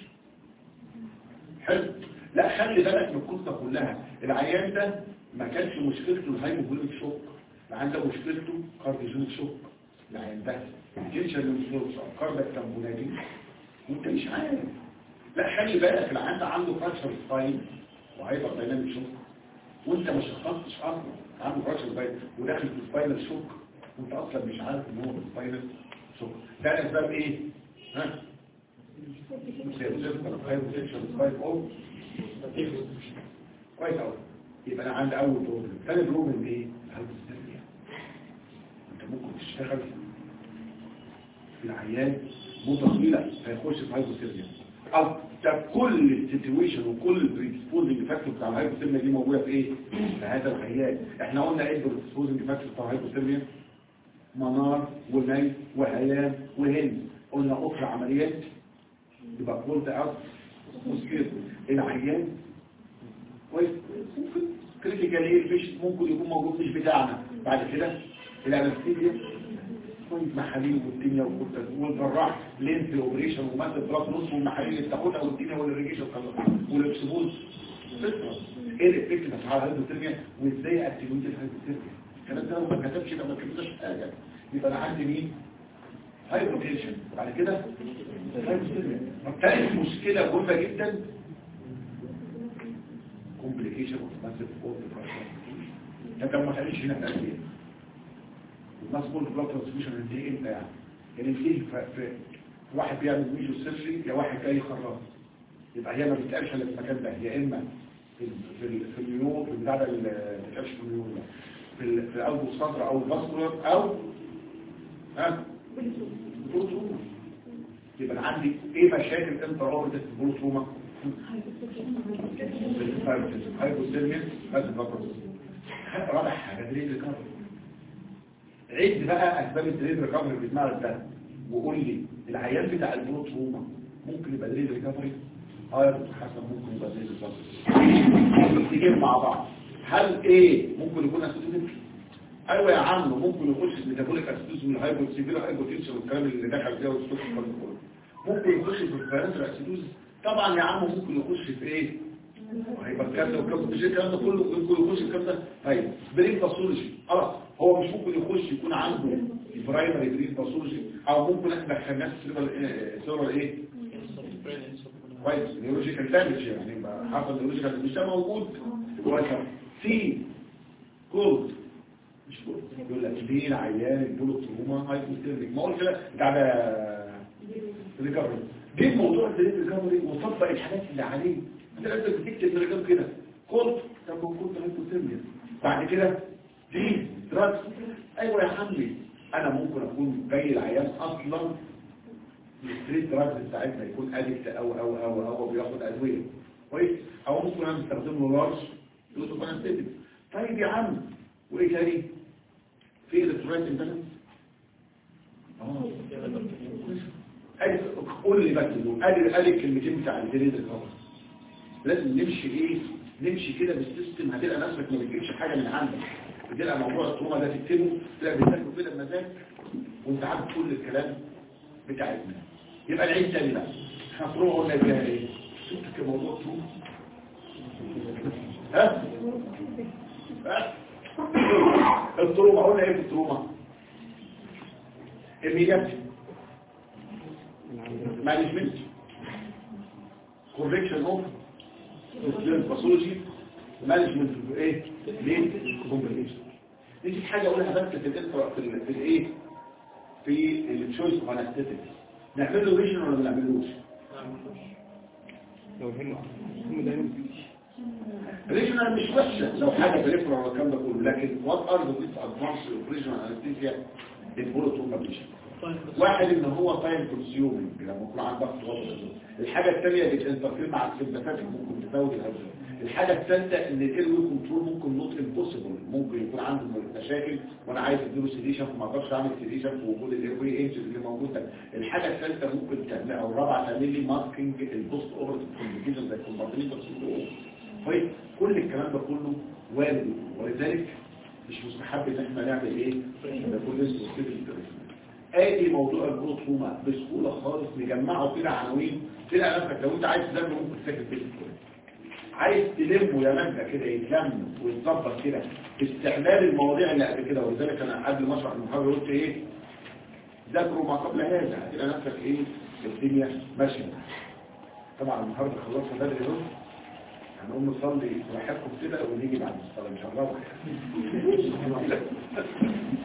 حلو لا خلي بالك من القصه كلها العيان ده ما كانش مشكلته الهايموجلوبين شوك العيان ده مشكلته كارديوجينيك شوك العيان ده تنشن للفلوس او كاردياك تامبونادي وانت مش عارف لا خلي بالك العيان ده عنده فراكشر سباين وهيبقى دايناميك شوك وانت ما شخصتش اصلا عنده فراكشر سباين وداخل في سباينال شوك وانت اصلا مش عارف ان هو سباينال شوك ده الاسباب ايه ها كويس قوي يبقى انا عندي اول بروبلم ثاني بروبلم ايه الهايبوثيرميا انت ممكن تشتغل في العيان مده طويله فيخش في هايبوثيرميا او ده كل السيتويشن وكل البريدسبوزنج فاكتور بتاع الهايبوثيرميا دي موجوده في ايه في هذا العيان احنا قلنا ايه البريدسبوزنج فاكتور بتاع الهايبوثيرميا منار وني وهيام وهند قلنا أخرى عمليات يبقى قلت أصل مشكلة العيان كويس ممكن كريتيكال ايه الفيش ممكن يكون موجود مش بتاعنا بعد كده الانستيزيا كويس محاليل والدنيا والجراح لينز اوبريشن ومادة بلاس نص والمحاليل اللي بتاخدها والدنيا والريجيشن والاكسبوز فكرة ايه الافكت بتاع الهايبوثيرميا وازاي اكتيفيت الهايبوثيرميا الكلام ده لو ما كتبش يبقى ما كتبناش حاجه يبقى انا عندي مين هايبوتنشن بعد كده ثالث مشكلة مهمة جدا complication of massive organ transplantation انت ما تعيش هنا في الأدوية المسبول بلاد ترانسميشن انتهي امتى يعني يعني فيه في واحد بيعمل ميجو سيرجري يا واحد جاي خراج يبقى هي ما بتتقالش الا في المكان ده يا اما في في في النيو في البتاع ده ما بتتقالش في النيو ده في في قلب الصدر او الفاسكولار او ها بروتوما يبقى انا عندي ايه مشاكل امتى رابطه البروتوما هايبوثيرميا هذا فقط رابع حاجه دريد ريكفري عد بقى اسباب الدريد ريكفري في دماغ الدم وقول لي العيان بتاع البروتوما ممكن يبقى دريد ريكفري اه يا دكتور حسن ممكن يبقى دريد ريكفري نجيب مع بعض هل ايه ممكن يكون اسيدوتيك ايوه يا عم ممكن يخش ميتابوليك اسيدوز من الهايبوكسيبيلا هايبوتنشن والكلام اللي دخل فيها والسكر كله ممكن يخش في الفيرنتر اسيدوز طبعا يا عم ممكن يخش في ايه هيبقى الكلام ده والكلام مش الكلام ده كله ممكن يخش الكلام ده طيب برين باثولوجي خلاص هو مش ممكن يخش يكون عنده برايمري برين باثولوجي او ممكن احنا دخلناه في سيرفر ايه كويس نيورولوجيكال دامج يعني حصل نيورولوجيكال مش ده موجود كويس في كود مش كود يقول لك ليه العيان البولوتروما هايبوثيرميك ما قلت لك بتاع ده ريكفري جيب موضوع الدريب ريكفري وطبق الحاجات اللي عليه انت لازم تكتب ريكفري كده قلت طب ما كنت هايبوثيرميا بعد كده دي دراجز ايوه يا حمدي انا ممكن اكون جاي العيان اصلا الستريت دراجز بتاعتنا يكون ادكت او او او او بياخد ادويه كويس او ممكن انا استخدم له لارج يوسف انستيتيك طيب يا عم وايه تاني في الكترونيك امبالانس اه ادي قول لي بس دول ادي ادي الكلمتين بتاع الجريد الكفر لازم نمشي ايه نمشي كده بالسيستم هتلقى نفسك ما بتجيبش حاجه من عندك بتلقى موضوع التروما ده تكتبه تلاقي بتذاكره كده بمزاج وانت عارف كل الكلام بتاعتنا يبقى العيد تاني بقى احنا تروما قلنا فيها ايه شفت كموضوع تروما ها ها التروما قلنا ايه في التروما الميجاتي مانجمنت كوركشن اوف باثولوجي مانجمنت ايه ليه كومبليكيشن دي حاجه اقولها بس في الانترا في ال- في الايه في التشويس اوف انستيتيك نعمل له ريجن ولا ما نعملوش لو هم هم دايما ريجنال مش وحشه لو حاجه بريفرال ولا الكلام ده كله لكن وات ار ذا ديس ادفانس اوف ريجنال انستيزيا البولوتومابيشن واحد ان هو تايم كونسيومينج لما يكون عندك ضغط الحاجه الثانيه بتنترفير مع السيمباثيك ممكن تزود الهرمون الحاجه الثالثه ان الايروي كنترول ممكن نوت امبوسيبل ممكن يكون عنده مشاكل وانا عايز اديله سيديشن فما اقدرش اعمل سيديشن في وجود الايروي ايجنت اللي موجود ده الحاجه الثالثه ممكن تعمل او الرابعه تعمل لي ماسكينج البوست اوفرت كومبليكيشن زي الكومباتريتور طيب كل الكلام ده كله وارد ولذلك مش مستحب ان احنا نعمل ايه نكون لسه ادي موضوع البروتوما بسهوله خالص نجمعه كده عناوين تلاقي نفسك لو انت عايز تذاكر ممكن تذاكر بيت كده عايز تلمه يا مادة كده يتلم ويتظبط كده استعمال المواضيع اللي قبل كده ولذلك انا قبل ما اشرح المحاضره قلت ايه ذاكروا ما قبل هذا هتلاقي نفسك ايه الدنيا ماشيه طبعا النهارده خلصنا بدري اهو هنقوم نصلي راحتكم كده ونيجي بعد الصلاه مش هنروح